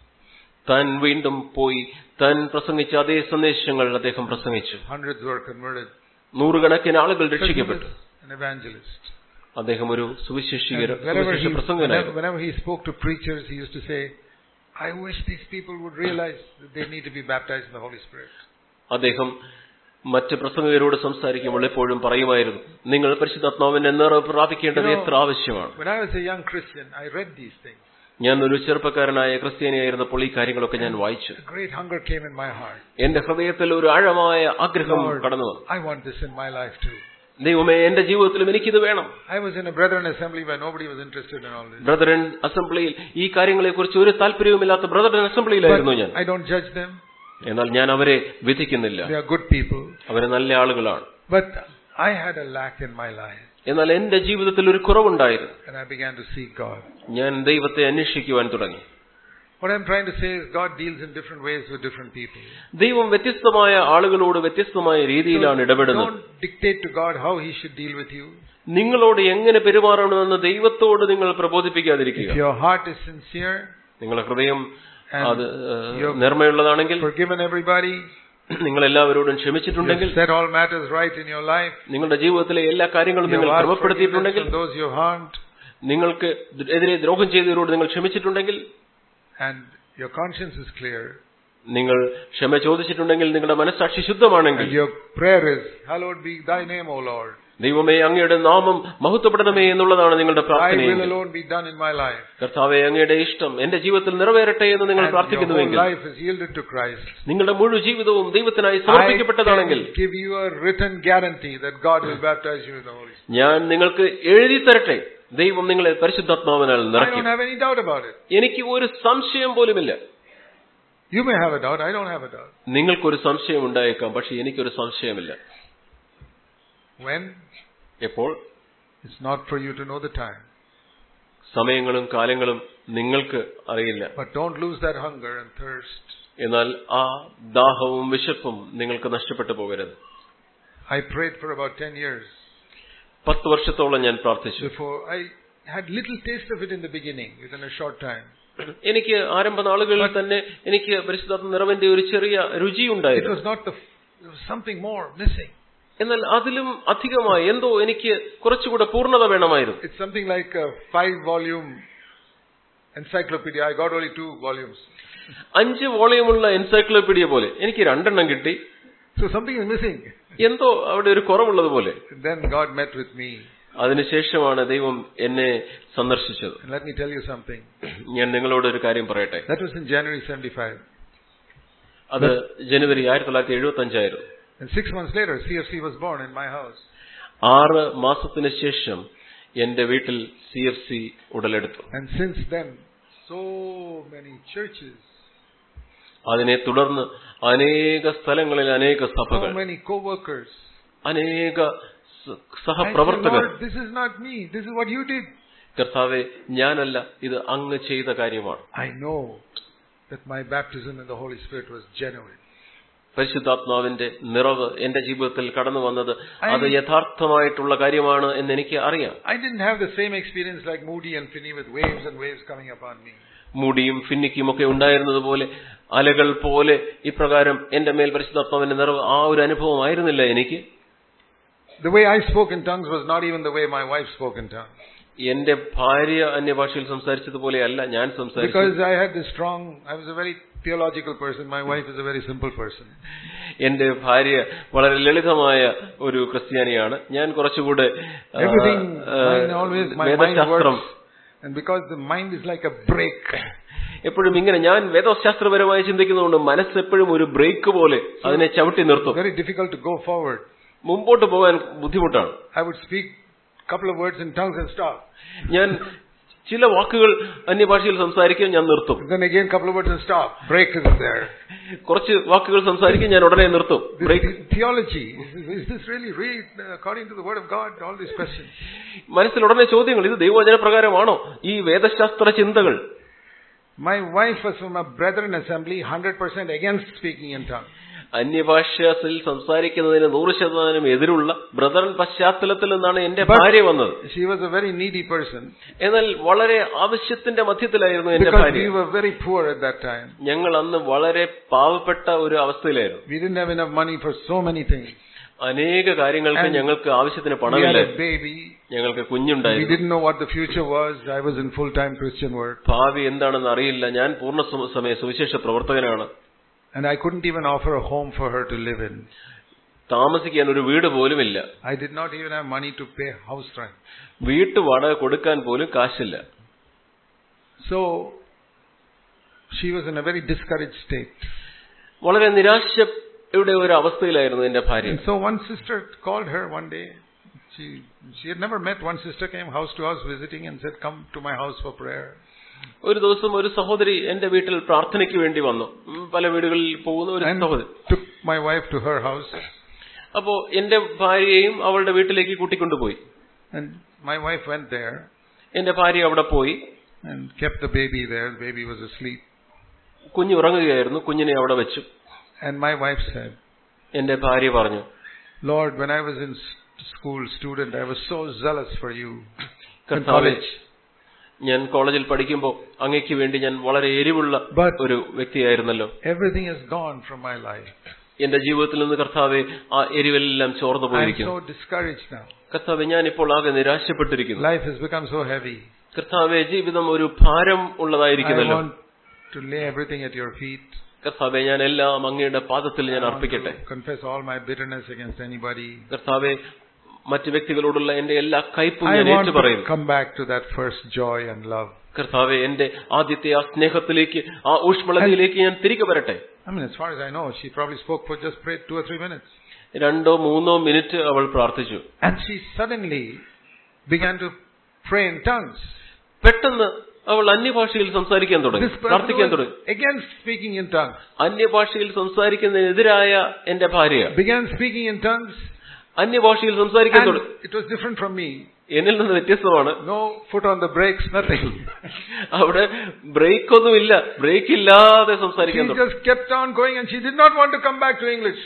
താൻ വീണ്ടും പോയി താൻ പ്രസംഗിച്ച അതേ സന്ദേശങ്ങൾ അദ്ദേഹം പ്രസംഗിച്ചു Hundreds were converted. നൂറുകണക്കിന് ആളുകൾ Because he was രക്ഷിക്കപ്പെട്ടു an evangelist. അദ്ദേഹം ഒരു സുവിശേഷികര And whenever സുവിശേഷ he, whenever, പ്രസംഗനായിരുന്നു whenever he spoke to preachers, he used to say, I wish these people would realize that they need to be baptized in the Holy Spirit. അദ്ദേഹം മറ്റ് പ്രസംഗകരോട് സംസാരിക്കുമ്പോൾ എപ്പോഴും പറയുമായിരുന്നു നിങ്ങൾ പരിശുദ്ധാത്മാവിന്റെ നിറവ് പ്രാപിക്കേണ്ടത് You know, എത്ര ആവശ്യമാണ് When I was a young Christian, I read these things. ഞാൻ ഒരു ചെറുപ്പക്കാരനായ ക്രിസ്ത്യാനിയായിരുന്നപ്പോൾ ഈ കാര്യങ്ങളൊക്കെ ഞാൻ വായിച്ചു A great hunger came in my heart. എന്റെ ഹൃദയത്തിൽ ഒരു ആഴമായ ആഗ്രഹം Lord, കടന്നു വന്നു I want this in my life too. ദൈവമേ എന്റെ ജീവിതത്തിലും എനിക്കിത് വേണം I was in a brethren assembly where nobody was interested in all this. Brethren അസംബ്ലിയിൽ ഈ കാര്യങ്ങളെക്കുറിച്ച് ഒരു താല്പര്യവുമില്ലാത്ത ബ്രദറൻ അസംബ്ലിയിലായിരുന്നു ഞാൻ I don't judge them. എന്നാൽ ഞാൻ അവരെ വിധിക്കുന്നില്ല They are good people. അവരെ നല്ല ആളുകളാണ് But I had a lack in my life. എന്നാൽ എന്റെ ജീവിതത്തിൽ ഒരു കുറവുണ്ടായിരുന്നു And I began to seek God. ഞാൻ ദൈവത്തെ അന്വേഷിക്കുവാൻ തുടങ്ങി What I'm trying to say is God deals in different ways with different people. ദൈവം വ്യത്യസ്തമായ ആളുകളോട് വ്യത്യസ്തമായ രീതിയിലാണ് ഇടപെടുന്നത് don't dictate to God how He should deal with you. നിങ്ങളോട് എങ്ങനെ പെരുമാറണമെന്ന് ദൈവത്തോട് നിങ്ങൾ പ്രബോധിപ്പിക്കാതിരിക്കുക If your heart is sincere, നിങ്ങളുടെ ഹൃദയം And അത് ഏഹ്, you've നേർമയുള്ളതാണെങ്കിൽ forgiven everybody, നിങ്ങൾ എല്ലാവരോടും you ക്ഷമിച്ചിട്ടുണ്ടെങ്കിൽ have set all matters right in your life, നിങ്ങളുടെ ജീവിതത്തിലെ എല്ലാ കാര്യങ്ങളും you നിങ്ങൾ have asked forgiveness ക്രമപ്പെടുത്തിയിട്ടുണ്ടെങ്കിൽ from those you have harmed, നിങ്ങൾക്ക് എതിരെ ദ്രോഹം ചെയ്തവരോട് നിങ്ങൾ ക്ഷമിച്ചിട്ടുണ്ടെങ്കിൽ and your conscience is clear, നിങ്ങൾ ക്ഷമ ചോദിച്ചിട്ടുണ്ടെങ്കിൽ നിങ്ങളുടെ മനസ്സാക്ഷി and ശുദ്ധമാണെങ്കിൽ your prayer is, Hallowed be thy name, O Lord. ദൈവമേ അങ്ങയുടെ നാമം മഹത്വപ്പെടണമേ എന്നുള്ളതാണ് നിങ്ങളുടെ Thy will പ്രാർത്ഥനയെങ്കിൽ alone be done in my life. കർത്താവെ അങ്ങയുടെ ഇഷ്ടം എന്റെ ജീവിതത്തിൽ നിറവേറട്ടെ എന്ന് നിങ്ങൾ And your whole പ്രാർത്ഥിക്കുന്നുവെങ്കിൽ life is yielded to Christ. നിങ്ങളുടെ മുഴു ജീവിതവും ദൈവത്തിനായി I സമർപ്പിക്കപ്പെട്ടതാണെങ്കിൽ can give you a written guarantee that God will baptize you in the Holy Spirit. ഞാൻ നിങ്ങൾക്ക് എഴുതി തരട്ടെ ദൈവം നിങ്ങളെ പരിശുദ്ധാത്മാവിനാൽ I നിറയ്ക്കും don't have any doubt about it. എനിക്ക് ഒരു സംശയം പോലുമില്ല You may have a doubt, I don't have a doubt. നിങ്ങൾക്കൊരു സംശയം ഉണ്ടായേക്കാം പക്ഷെ എനിക്കൊരു സംശയമില്ല When? എപ്പോൾ It's not for you to know the time. സമയങ്ങളും കാലങ്ങളും നിങ്ങൾക്ക് അറിയില്ല But don't lose that hunger and thirst. എന്നാൽ ആ ദാഹവും വിശപ്പും നിങ്ങൾക്ക് നഷ്ടപ്പെട്ടു പോകരുത് I prayed for about 10 years പത്ത് വർഷത്തോളം ഞാൻ പ്രാർത്ഥിച്ചു before. I had little taste of it in the beginning, within a short time. എനിക്ക് ആരംഭ നാളുകളിൽ തന്നെ എനിക്ക് പരിശുദ്ധാത്മ നിറവിന്റെ ഒരു ചെറിയ It രുചിയുണ്ടായിരുന്നു was not the, there was something more missing. എന്നാൽ അതിലും അധികമായി എന്തോ എനിക്ക് കുറച്ചുകൂടെ പൂർണ്ണത വേണമായിരുന്നു It's something like a five volume encyclopedia. I got only two volumes. അഞ്ച് വോളിയമുള്ള എൻസൈക്ലോപീഡിയ പോലെ എനിക്ക് രണ്ടെണ്ണം കിട്ടി So something is missing. എന്തോ അവിടെ ഒരു കുറവുള്ളത് പോലെ And then God met with me. അതിനുശേഷമാണ് ദൈവം എന്നെ സന്ദർശിച്ചത് And let me tell you something. ഞാൻ നിങ്ങളോട് ഒരു കാര്യം പറയട്ടെ That was in January 75. അത് ജനുവരി ആയിരത്തി തൊള്ളായിരത്തി എഴുപത്തി അഞ്ചായിരുന്നു And six months later, CFC was born in my house. ആറ് മാസത്തിന് ശേഷം എന്റെ വീട്ടിൽ സി എഫ് സി ഉടലെടുത്തു And since then, so many churches, അതിനെ തുടർന്ന് അനേക സ്ഥലങ്ങളിൽ അനേക so സഭകൾ many co-workers. അനേക സ- I said, സഹപ്രവർത്തകർ Lord, this is not me. This is what you did. കർത്താവെ ഞാനല്ല ഇത് അങ്ങ് ചെയ്ത കാര്യമാണ് I know that my baptism in the Holy Spirit was genuine. പരിശുദ്ധാത്മാവിന്റെ നിറവ് എന്റെ ജീവിതത്തിൽ കടന്നു വന്നത് അത് യഥാർത്ഥമായിട്ടുള്ള കാര്യമാണ് എന്ന് എനിക്ക് അറിയാം I didn't have the same experience like Moody and Finney with waves and waves coming upon me. മൂടിയും ഫിന്നിക്കും ഒക്കെ ഉണ്ടായിരുന്നതുപോലെ അലകൾ പോലെ ഇപ്രകാരം എന്റെ മേൽ പരിശുദ്ധാത്മാവിന്റെ നിറവ് ആ ഒരു അനുഭവമായിരുന്നില്ല എനിക്ക് The way I spoke in tongues was not even the way my wife spoke in tongues. എന്റെ ഭാര്യ അന്യഭാഷയിൽ സംസാരിച്ചതുപോലെയല്ല ഞാൻ സംസാരിച്ചത് Because I had this strong, I was a very theological person. My wife is a very simple person. എന്റെ ഭാര്യ വളരെ ലളിതമായ ഒരു ക്രിസ്ത്യാനിയാണ് ഞാൻ കുറച്ചുകൂടെ ആ, Everything, ആ, mine always, my mind വേദശാസ്ത്രം works. And because the mind is like a brake, എപ്പോഴും ഇങ്ങനെ ഞാൻ വേദശാസ്ത്രപരമായി ചിന്തിക്കുന്നതുകൊണ്ട് മനസ്സ് എപ്പോഴും ഒരു ബ്രേക്ക് പോലെ അതിനെ ചവിട്ടി നിർത്തും very difficult to go forward. മുമ്പോട്ട് പോകാൻ ബുദ്ധിമുട്ടാണ് I would speak a couple of words in tongues and stop. ഞാൻ ചില വാക്കുകൾ അന്യഭാഷയിൽ സംസാരിക്കാൻ ഞാൻ നിർത്തും Then again, couple of words and stop. Break is there. കുറച്ച് വാക്കുകൾ സംസാരിക്കാൻ ഞാൻ ഉടനെ നിർത്തും This brake the- theology. Is, is this really read uh, according to the Word of God? All these questions. മനസ്സിൽ ഉടനെ ചോദ്യങ്ങൾ ഇത് ദൈവവചന പ്രകാരമാണോ ഈ വേദശാസ്ത്ര ചിന്തകൾ My wife was from a brethren assembly, 100% against speaking in tongues. അന്യഭാഷയിൽ സംസാരിക്കുന്നതിന് നൂറ് ശതമാനം എതിരുള്ള ബ്രദറൻ പശ്ചാത്തലത്തിൽ നിന്നാണ് എന്റെ But- ഭാര്യ വന്നത് She was a very needy person എന്നാൽ വളരെ ആവശ്യത്തിന്റെ മധ്യത്തിലായിരുന്നു എന്റെ because ഭാര്യ we were very poor at that time. ഞങ്ങൾ അന്ന് വളരെ പാവപ്പെട്ട ഒരു അവസ്ഥയിലായിരുന്നു We didn't have enough money for so many things. അനേക കാര്യങ്ങൾക്ക് And ഞങ്ങൾക്ക് ആവശ്യത്തിന് We had പണമില്ല a baby. ഞങ്ങൾക്ക് We കുഞ്ഞുണ്ടായിരുന്നു didn't know what the future was. I was in full-time Christian work. ഭാവി എന്താണെന്ന് അറിയില്ല ഞാൻ പൂർണ്ണ സമ- സമയ സുവിശേഷ പ്രവർത്തകനാണ് And I couldn't even offer a home for her to live in. താമസിക്കാൻ ഒരു വീട് പോലുമില്ല I did not even have money to pay house rent. വീട്ടു വാടക കൊടുക്കാൻ പോലും കാശില്ല So, she was in a very discouraged state. വളരെ നിരാശയുടെ ഒരു അവസ്ഥയിലായിരുന്നു എന്റെ ഭാര്യ And so one sister called her one day. She, she had never met. One sister came house to house visiting and said, come to my house for prayer. ഒരു ദിവസം ഒരു സഹോദരി എന്റെ വീട്ടിൽ പ്രാർത്ഥനയ്ക്ക് വേണ്ടി വന്നു ഉം, പല വീടുകളിൽ പോകുന്ന ഒരു And സഹോദരി took my wife to her house. അപ്പോ എന്റെ ഭാര്യയെയും അവളുടെ വീട്ടിലേക്ക് കൂട്ടിക്കൊണ്ടുപോയി And my wife went there എന്റെ ഭാര്യ അവിടെ പോയി and kept the baby there. The baby was asleep. കുഞ്ഞ് ഉറങ്ങുകയായിരുന്നു കുഞ്ഞിനെ അവിടെ വെച്ചു And my wife said, എന്റെ ഭാര്യ പറഞ്ഞു Lord, when I was in s- school student, I was so zealous for you. In കർത്താവെ college. ഞാൻ കോളേജിൽ പഠിക്കുമ്പോൾ അങ്ങയ്ക്ക് വേണ്ടി ഞാൻ വളരെ എരിവുള്ള But- ഒരു വ്യക്തിയായിരുന്നല്ലോ Everything is gone from my life. എന്റെ ജീവിതത്തിൽ നിന്ന് കർത്താവെ ആ എരിവെല്ലാം ചോർന്നു I'm പോയിരിക്കുന്നു so discouraged now. കർത്താവെ ഞാൻ ഇപ്പോൾ ആകെ നിരാശപ്പെട്ടിരിക്കുന്നു Life has become so heavy. കർത്താവെ ജീവിതം ഒരു ഭാരം I ഉള്ളതായിരിക്കുന്നല്ലോ want to lay everything at your feet. കർത്താവെ ഞാൻ എല്ലാം അങ്ങയുടെ പാദത്തിൽ ഞാൻ I want അർപ്പിക്കട്ടെ to confess all my bitterness against anybody. കർത്താവെ മറ്റു വ്യക്തികളോടുള്ള എന്റെ എല്ലാ കയ്പും I ഞാൻ want ഏറ്റു to പറയുന്നു come back to that first joy and love. കർത്താവെ എന്റെ ആദ്യത്തെ ആ സ്നേഹത്തിലേക്ക് ആ ഊഷ്മളതയിലേക്ക് ഞാൻ തിരികെ വരട്ടെ I mean, as far as I know, she probably spoke for just prayed two or three minutes. രണ്ടോ മൂന്നോ മിനിറ്റ് അവൾ പ്രാർത്ഥിച്ചു And she suddenly began to pray in tongues. പെട്ടെന്ന് അവൾ അന്യഭാഷയിൽ സംസാരിക്കാൻ തുടങ്ങി This person പ്രാർത്ഥിക്കാൻ was തുടങ്ങി against speaking in tongues. അന്യഭാഷയിൽ സംസാരിക്കുന്നതിനെതിരായ എന്റെ ഭാര്യ Began speaking in tongues. അന്യഭാഷയിൽ സംസാരിക്കാൻ And തുടങ്ങി it was different from me. എന്നിൽ നിന്ന് വ്യത്യസ്തമാണ് No foot on the brakes, nothing. അവിടെ ബ്രേക്ക് ഒന്നുമില്ല ബ്രേക്ക് ഇല്ലാതെ She സംസാരിക്കാൻ തുടങ്ങി just kept on going and she did not want to come back to English.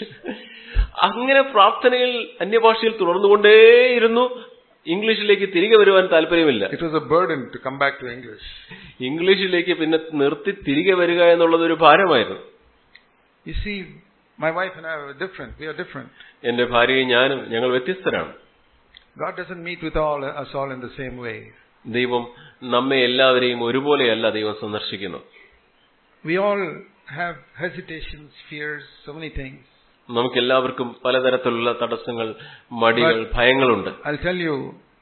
അങ്ങനെ പ്രാർത്ഥനയിൽ അന്യഭാഷയിൽ തുടർന്നുകൊണ്ടേയിരുന്നു ഇംഗ്ലീഷിലേക്ക് തിരികെ വരുവാൻ താല്പര്യമില്ല It was a burden to come back to English. ഇംഗ്ലീഷിലേക്ക് പിന്നെ നിർത്തി തിരികെ വരിക എന്നുള്ളത് ഒരു ഭാരമായിരുന്നു You see, my wife and I are different. We are different. എന്റെ ഭാര്യയും ഞാനും ഞങ്ങൾ വ്യത്യസ്തരാണ് God doesn't meet with all us all in the same way. ദൈവം നമ്മെ എല്ലാവരെയും ഒരുപോലെയല്ല ദൈവം സന്ദർശിക്കുന്നത് We all have hesitations, fears, so many things. നമുക്കെല്ലാവർക്കും പലതരത്തിലുള്ള തടസ്സങ്ങൾ മടികൾ ഭയങ്ങളുണ്ട് I'll tell you,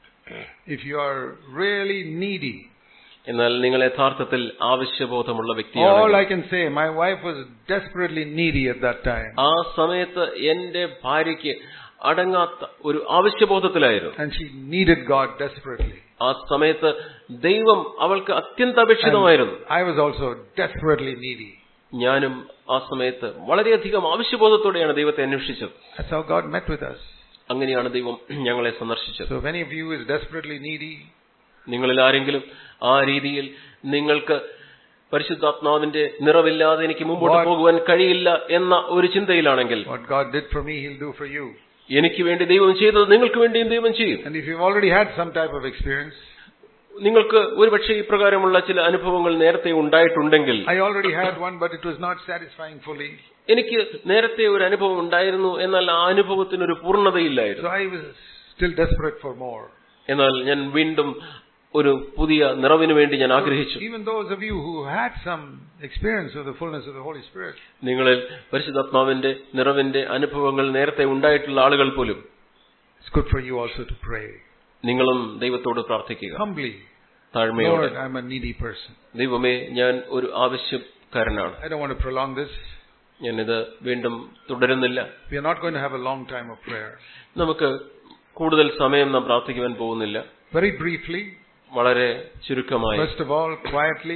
if you are really needy, എന്നാൽ നിങ്ങൾ യഥാർത്ഥത്തിൽ ആവശ്യബോധമുള്ള all വ്യക്തിയാണ് I can say, my wife was desperately needy at that time. ആ സമയത്ത് എന്റെ ഭാര്യയ്ക്ക് അടങ്ങാത്ത ഒരു ആവശ്യബോധത്തിലായിരുന്നു And she needed God desperately. ആ സമയത്ത് ദൈവം അവൾക്ക് അത്യന്താപേക്ഷിതമായിരുന്നു I was also desperately needy. ഞാനും ആ സമയത്ത് വളരെയധികം ആവശ്യബോധത്തോടെയാണ് ദൈവത്തെ അന്വേഷിച്ചത് That's how God met with us. അങ്ങനെയാണ് ദൈവം ഞങ്ങളെ സന്ദർശിച്ചത് So if any of you is desperately needy, നിങ്ങളിൽ ആരെങ്കിലും ആ രീതിയിൽ നിങ്ങൾക്ക് പരിശുദ്ധാത്മാവിന്റെ നിറവില്ലാതെ എനിക്ക് മുമ്പോട്ട് What- പോകുവാൻ കഴിയില്ല എന്ന ഒരു ചിന്തയിലാണെങ്കിൽ what God did for me, He'll do for you. എനിക്ക് വേണ്ടി ദൈവം ചെയ്തത് നിങ്ങൾക്ക് വേണ്ടിയും ദൈവം ചെയ്യും And if you've already had some type of experience, നിങ്ങൾക്ക് ഒരുപക്ഷെ ഇപ്രകാരമുള്ള ചില അനുഭവങ്ങൾ നേരത്തെ ഉണ്ടായിട്ടുണ്ടെങ്കിൽ I already had one, but it was not satisfying fully. എനിക്ക് നേരത്തെ ഒരു അനുഭവം ഉണ്ടായിരുന്നു എന്നാൽ ആ അനുഭവത്തിന് ഒരു So പൂർണ്ണതയില്ലായിരുന്നു I was still desperate for more. എന്നാൽ ഞാൻ വീണ്ടും ഒരു പുതിയ നിറവിന് വേണ്ടി ഞാൻ So ആഗ്രഹിച്ചു even those of you who had some experience of the fullness of the Holy Spirit, നിങ്ങളിൽ പരിശുദ്ധാത്മാവിന്റെ നിറവിന്റെ അനുഭവങ്ങൾ നേരത്തെ ഉണ്ടായിട്ടുള്ള ആളുകൾ പോലും it's good for you also to pray നിങ്ങളും ദൈവത്തോട് പ്രാർത്ഥിക്കുക humbly. താഴ്മയോടെ Lord, I'm a needy person. ദൈവമേ ഞാൻ ഒരു ആവശ്യക്കാരനാണ് I don't want to prolong this. ഞാനിത് വീണ്ടും തുടരുന്നില്ല We are not going to have a long time of prayer. നമുക്ക് കൂടുതൽ സമയം നാം പ്രാർത്ഥിക്കുവാൻ പോകുന്നില്ല Very briefly, വളരെ ചുരുക്കമായി First of all, quietly,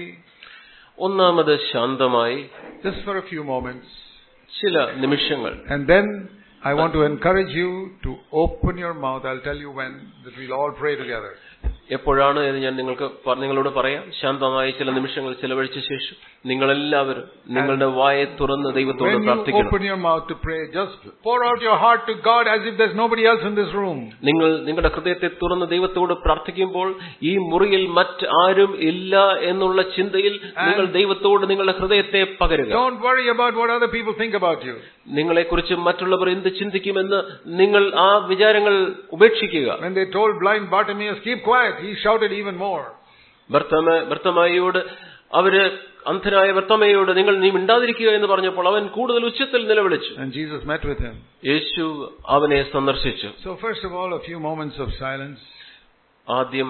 ഒന്നാമത് ശാന്തമായി just for a few moments. ചില നിമിഷങ്ങൾ And then I want to encourage you to open your mouth. I'll tell you when that we'll all pray together. എപ്പോഴാണ് എന്ന് ഞാൻ നിങ്ങൾക്ക് പ- നിങ്ങളോട് പറയാം ശാന്തമായി ചില നിമിഷങ്ങൾ ചെലവഴിച്ച ശേഷം നിങ്ങളെല്ലാവരും നിങ്ങളുടെ വായെ തുറന്ന് ദൈവത്തോട് When you പ്രാർത്ഥിക്കണം open your mouth to pray, just pour out your heart to God as if there's nobody else in this room. നിങ്ങൾ നിങ്ങളുടെ ഹൃദയത്തെ തുറന്ന് ദൈവത്തോട് പ്രാർത്ഥിക്കുമ്പോൾ ഈ മുറിയിൽ മറ്റ് ആരും ഇല്ല എന്നുള്ള ചിന്തയിൽ നിങ്ങൾ ദൈവത്തോട് നിങ്ങളുടെ ഹൃദയത്തെ പകരുക Don't worry about what other people think about you. നിങ്ങളെക്കുറിച്ച് മറ്റുള്ളവർ എന്ത് ചിന്തിക്കുമെന്ന് നിങ്ങൾ ആ വിചാരങ്ങൾ ഉപേക്ഷിക്കുക When they told blind Bartimaeus, keep quiet, he shouted even more. ഭർത്തമ ഭർത്തമായിയോട് അവര് അന്ധനായ ഭർത്തമയോട് നിങ്ങൾ നീ മിണ്ടാതിരിക്കുക എന്ന് പറഞ്ഞപ്പോൾ അവൻ കൂടുതൽ ഉച്ചത്തിൽ നിലവിളിച്ചു And Jesus met with him. യേശു അവനെ സന്ദർശിച്ചു So first of all, a few moments of silence. ആദ്യം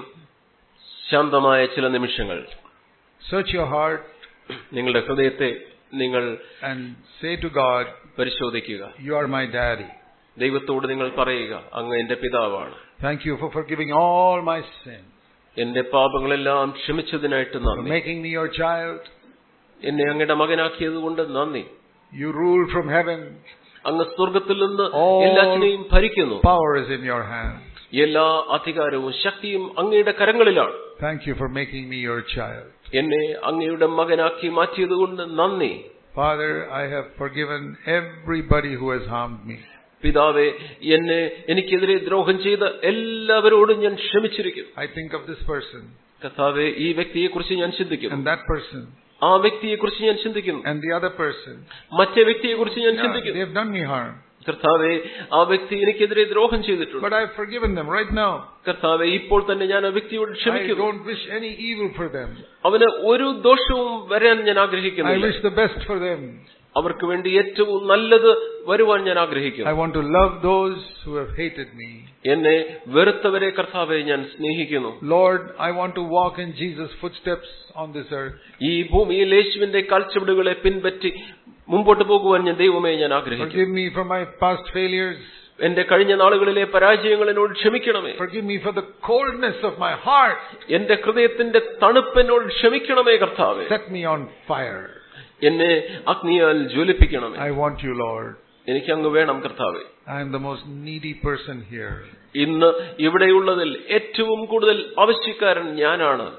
ശാന്തമായ ചില നിമിഷങ്ങൾ Search your heart നിങ്ങളുടെ ഹൃദയത്തെ നിങ്ങൾ and say to God, പരിശോധിക്കുക you are my daddy. ദൈവത്തോട് നിങ്ങൾ പറയുക അങ്ങ് എന്റെ പിതാവാണ് Thank you for forgiving all my sins, എന്റെ പാപങ്ങളെല്ലാം ക്ഷമിച്ചതിനായിട്ട് for നന്ദി making me your child. എന്നെ അങ്ങയുടെ മകനാക്കിയത് കൊണ്ട് നന്ദി You rule from heaven. അങ്ങ് സ്വർഗത്തിൽ നിന്ന് All എല്ലാറ്റിനെയും ഭരിക്കുന്നു Power is in your hand. എല്ലാ അധികാരവും ശക്തിയും അങ്ങയുടെ കരങ്ങളിലാണ് Thank you for making me your child. എന്നെ അങ്ങയുടെ മകനാക്കി മാറ്റിയതുകൊണ്ട് നന്ദി Father, I have forgiven everybody who has harmed me. പിതാവെ എന്നെ എനിക്കെതിരെ ദ്രോഹം ചെയ്ത എല്ലാവരോടും ഞാൻ ക്ഷമിച്ചിരിക്കുന്നു I think of this person കർത്താവെ ഈ വ്യക്തിയെക്കുറിച്ച് ഞാൻ ചിന്തിക്കുന്നു and that person ആ വ്യക്തിയെക്കുറിച്ച് ഞാൻ ചിന്തിക്കുന്നു and the other person. മറ്റേ വ്യക്തിയെക്കുറിച്ച് ഞാൻ Yeah, ചിന്തിക്കുന്നു they have done me harm. കർത്താവെ ആ വ്യക്തി എനിക്കെതിരെ ദ്രോഹം ചെയ്തിട്ടുണ്ട് But I have forgiven them right now. കർത്താവെ ഇപ്പോൾ തന്നെ ഞാൻ ആ വ്യക്തിയോട് I ക്ഷമിക്കുന്നു don't wish any evil for them. അവന് ഒരു ദോഷവും വരാൻ ഞാൻ I ആഗ്രഹിക്കുന്നില്ല wish the best for them. അവർക്ക് വേണ്ടി ഏറ്റവും നല്ലത് വരുവാൻ ഞാൻ ആഗ്രഹിക്കുന്നു I want to love those who have hated me. എന്നെ വെറുത്തവരെ കർത്താവെ ഞാൻ സ്നേഹിക്കുന്നു Lord, I want to walk in Jesus' footsteps on this earth. ഈ ഭൂമിയിൽ യേശുവിന്റെ കാൽച്ചുവടുകളെ പിൻപറ്റി മുമ്പോട്ട് പോകുവാൻ ഞാൻ ദൈവമേ ഞാൻ ആഗ്രഹിക്കുന്നു Forgive me for my past failures. എന്റെ കഴിഞ്ഞ നാളുകളിലെ പരാജയങ്ങൾ എന്നോട് ക്ഷമിക്കണമേ Forgive me for the coldness of my heart. എന്റെ ഹൃദയത്തിന്റെ തണുപ്പെന്നോട് ക്ഷമിക്കണമേ കർത്താവെ Set me on fire. എന്നെ അഗ്നിയാൽ ജ്വലിപ്പിക്കണമേ I want you, Lord. എനിക്ക് അങ്ങ് വേണം കർത്താവെ I am the most needy person here. ഇന്ന് ഇവിടെയുള്ളതിൽ ഏറ്റവും കൂടുതൽ ആവശ്യക്കാരൻ ഞാനാണ്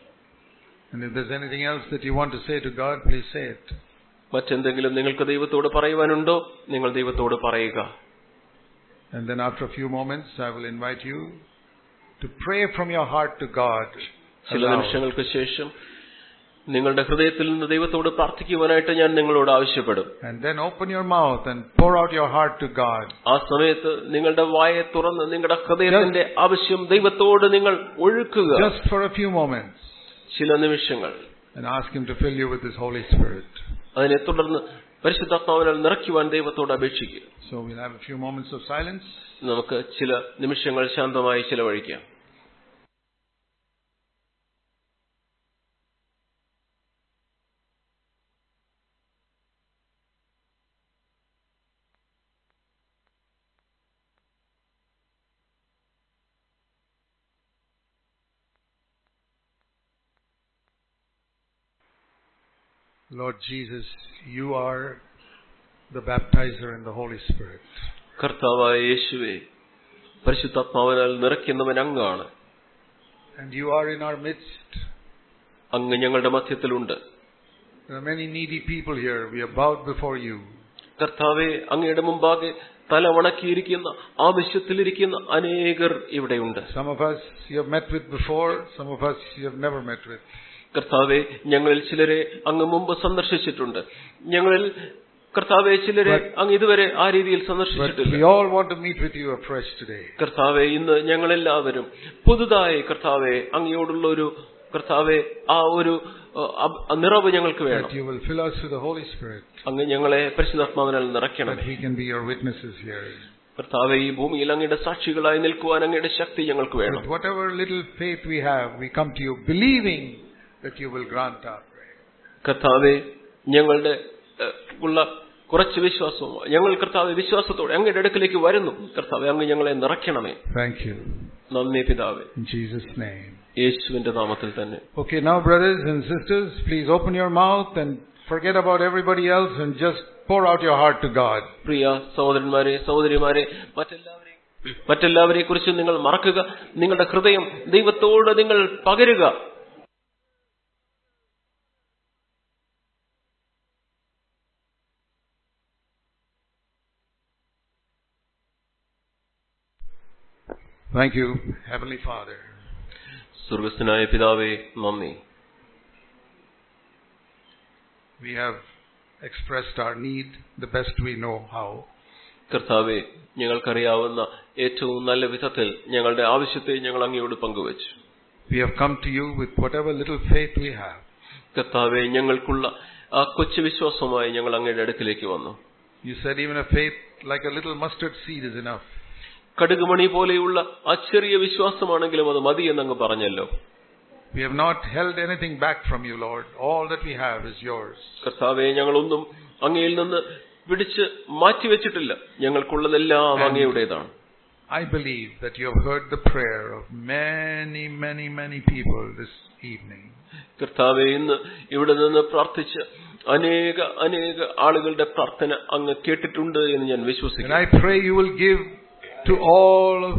And if there's anything else that you want to say to God, please say it. മറ്റെന്തെങ്കിലും നിങ്ങൾക്ക് ദൈവത്തോട് പറയുവാനുണ്ടോ നിങ്ങൾ ദൈവത്തോട് പറയുക And then after a few moments, I will invite you to pray from your heart to God. ചില aloud. നിമിഷങ്ങൾക്ക് ശേഷം നിങ്ങളുടെ ഹൃദയത്തിൽ നിന്ന് ദൈവത്തോട് പ്രാർത്ഥിക്കുവാനായിട്ട് ഞാൻ നിങ്ങളോട് ആവശ്യപ്പെടും And then open your mouth and pour out your heart to God. ആ സമയത്ത് നിങ്ങളുടെ വായെ തുറന്ന് നിങ്ങളുടെ ഹൃദയത്തിന്റെ ആവശ്യം ദൈവത്തോട് നിങ്ങൾ ഒഴുക്കുക Just for a few moments. ചില നിമിഷങ്ങൾ And ask Him to fill you with His Holy Spirit. അതിനെ തുടർന്ന് പരിശുദ്ധാത്മാവിനാൽ നിറയ്ക്കുവാൻ ദൈവത്തോട് അപേക്ഷിക്കുക So we'll have a few moments of silence. നമുക്ക് ചില നിമിഷങ്ങൾ ശാന്തമായി ചിലവഴിക്കാം Lord Jesus, you are the baptizer in the Holy Spirit. കർത്താവായ യേശുവെ പരിശുദ്ധാത്മാവിനാൽ നിറയ്ക്കുന്നവൻ അങ്ങാണ് And you are in our midst. അങ്ങ് ഞങ്ങളുടെ മധ്യത്തിലുണ്ട് There are many needy people here. We are bowed before you. കർത്താവെ അങ്ങയുടെ മുമ്പാകെ തല വണക്കിയിരിക്കുന്ന ആവശ്യത്തിലിരിക്കുന്ന അനേകർ ഇവിടെയുണ്ട് Some of us you have met with before, some of us you have never met with. കർത്താവെ ഞങ്ങളിൽ ചിലരെ അങ്ങ് മുമ്പ് സന്ദർശിച്ചിട്ടുണ്ട് ഞങ്ങളിൽ കർത്താവെ ചിലരെ അങ്ങ് ഇതുവരെ ആ രീതിയിൽ But സന്ദർശിച്ചിട്ടില്ല we all want to meet with you afresh today. കർത്താവെ ഇന്ന് ഞങ്ങളെല്ലാവരും പുതുതായി കർത്താവെ അങ്ങയോടുള്ള ഒരു കർത്താവെ ആ ഒരു അഹ്, അബ്- നിറവ് ഞങ്ങൾക്ക് വേണം That you will fill us with the Holy Spirit. അങ്ങ് ഞങ്ങളെ പരിശുദ്ധാത്മാവിനാൽ That നിറയ്ക്കണമേ we can be your witnesses here. കർത്താവെ ഈ ഭൂമിയിൽ അങ്ങയുടെ സാക്ഷികളായി നിൽക്കുവാൻ അങ്ങയുടെ ശക്തി ഞങ്ങൾക്ക് വേണം With whatever little faith we have, we come to you believing that you will grant our prayer. കർത്താവെ ഞങ്ങളുടെ ഏഹ്, ഉള്ള കുറച്ച് വിശ്വാസവും ഞങ്ങൾ കർത്താവെ വിശ്വാസത്തോടെ അങ്ങയുടെ അടുക്കിലേക്ക് വരുന്നു കർത്താവെ അങ്ങ് ഞങ്ങളെ നിറയ്ക്കണമേ Thank you. നന്ദി പിതാവേ In Jesus' name. യേശുവിന്റെ നാമത്തിൽ തന്നെ Okay, now, brothers and sisters, please open your mouth and forget about everybody else and just pour out your heart to God. പ്രിയ സഹോദരന്മാരെ സഹോദരിമാരെ മറ്റെല്ലാവരെയും മറ്റെല്ലാവരെ കുറിച്ചും നിങ്ങൾ മറക്കുക നിങ്ങളുടെ ഹൃദയം ദൈവത്തോട് നിങ്ങൾ പകരുക Thank you, Heavenly Father. സ്വർഗസ്ഥനായ പിതാവേ നന്ദി We have expressed our need the best we know how. കർത്താവെ ഞങ്ങൾക്കറിയാവുന്ന ഏറ്റവും നല്ല വിധത്തിൽ ഞങ്ങളുടെ ആവശ്യത്തെ ഞങ്ങൾ അങ്ങയോട് പങ്കുവച്ചു We have come to you with whatever little faith we have. കർത്താവെ ഞങ്ങൾക്കുള്ള ആ കൊച്ചു വിശ്വാസമായി ഞങ്ങൾ അങ്ങയുടെ അടുക്കിലേക്ക് വന്നു You said even a faith like a little mustard seed is enough. കടുകുമണി പോലെയുള്ള ആ ചെറിയ വിശ്വാസമാണെങ്കിലും അത് മതി എന്നങ്ങ് പറഞ്ഞല്ലോ We have not held anything back from you, Lord. All that we have is yours. കർത്താവെ ഞങ്ങളൊന്നും അങ്ങയിൽ നിന്ന് പിടിച്ച് മാറ്റിവെച്ചിട്ടില്ല ഞങ്ങൾക്കുള്ളതെല്ലാം അങ്ങയുടേതാണ് I believe that you have heard the prayer of many, many, many people this evening. കർത്താവെ ഇന്ന് ഇവിടെ നിന്ന് പ്രാർത്ഥിച്ച് അനേക അനേക ആളുകളുടെ പ്രാർത്ഥന അങ്ങ് കേട്ടിട്ടുണ്ട് എന്ന് ഞാൻ And വിശ്വസിക്കുന്നു I pray you will give to all of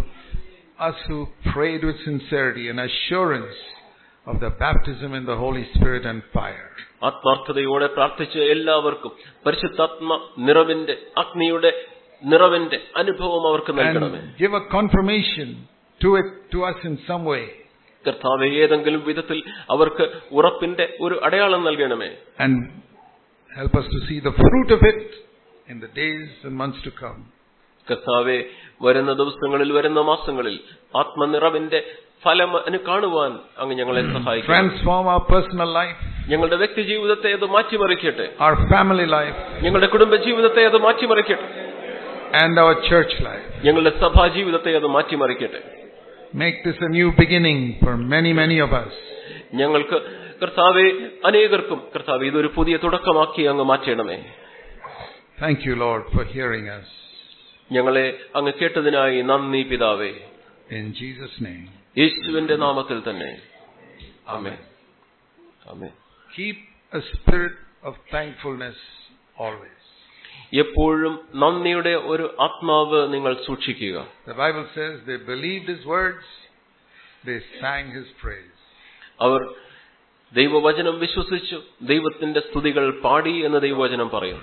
us who prayed with sincerity an assurance of the baptism in the Holy Spirit and fire. ആത്മാർത്ഥതയോടെ പ്രാർത്ഥിച്ച എല്ലാവർക്കും പരിശുദ്ധാത്മ നിറവിന്റെ അഗ്നിയുടെ നിറവിന്റെ അനുഭവം അവർക്ക് നൽകണമേ And give a confirmation to it to us in some way. കർത്താവെ ഏതെങ്കിലും വിധത്തിൽ അവർക്ക് ഉറപ്പിന്റെ ഒരു അടയാളം നൽകണമേ And help us to see the fruit of it in the days and months to come. കർത്താവെ വരുന്ന ദിവസങ്ങളിൽ വരുന്ന മാസങ്ങളിൽ ആത്മനിറവിന്റെ ഫലം അനു കാണുവാൻ അങ്ങ് ഞങ്ങളെ സഹായിക്കും Transform our personal life, ഞങ്ങളുടെ വ്യക്തി ജീവിതത്തെ അത് മാറ്റിമറിക്കട്ടെ our family life, ഞങ്ങളുടെ കുടുംബ ജീവിതത്തെ അത് മാറ്റിമറിക്കട്ടെ and our church life. ഞങ്ങളുടെ സഭാ ജീവിതത്തെ അത് മാറ്റിമറിക്കട്ടെ Make this a new beginning for many, many of us. ഞങ്ങൾക്ക് കർത്താവെ അനേകർക്കും കർത്താവ് ഇതൊരു പുതിയ തുടക്കമാക്കി അങ്ങ് മാറ്റണമേ Thank you, Lord, for hearing us. ഞങ്ങളെ അങ്ങ് കേട്ടതിനായി നന്ദി പിതാവേ In Jesus' name. യേശുവിന്റെ നാമത്തിൽ തന്നെ ആമേൻ ആമേൻ Keep a spirit of thankfulness always. എപ്പോഴും നന്ദിയുടെ ഒരു ആത്മാവ് നിങ്ങൾ സൂക്ഷിക്കുക The Bible says they believed his words, they sang his praise. അവർ ദൈവവചനം വിശ്വസിച്ചു ദൈവത്തിന്റെ സ്തുതികൾ പാടി എന്ന് ദൈവവചനം പറയും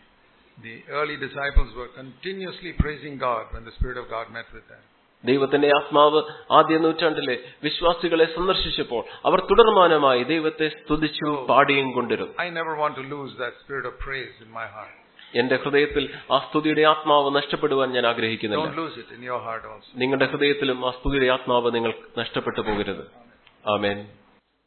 The early disciples were continuously praising God when the Spirit of God met with them. ദൈവത്തിന്റെ ആത്മാവ് ആദ്യ നൂറ്റാണ്ടിലെ വിശ്വാസികളെ സന്ദർശിച്ചപ്പോൾ അവർ തുടർമാനമായി ദൈവത്തെ സ്തുതിച്ചു പാടിയും കൊണ്ടിരുന്നു I never want to lose that spirit of praise in my heart. എന്റെ ഹൃദയത്തിൽ ആ സ്തുതിയുടെ ആത്മാവ് നഷ്ടപ്പെടുവാൻ ഞാൻ ആഗ്രഹിക്കുന്നില്ല Don't lose it in your heart also. നിങ്ങളുടെ ഹൃദയത്തിലും ആ സ്തുതിയുടെ ആത്മാവ് നിങ്ങൾ നഷ്ടപ്പെട്ടു പോകരുത് ആമേൻ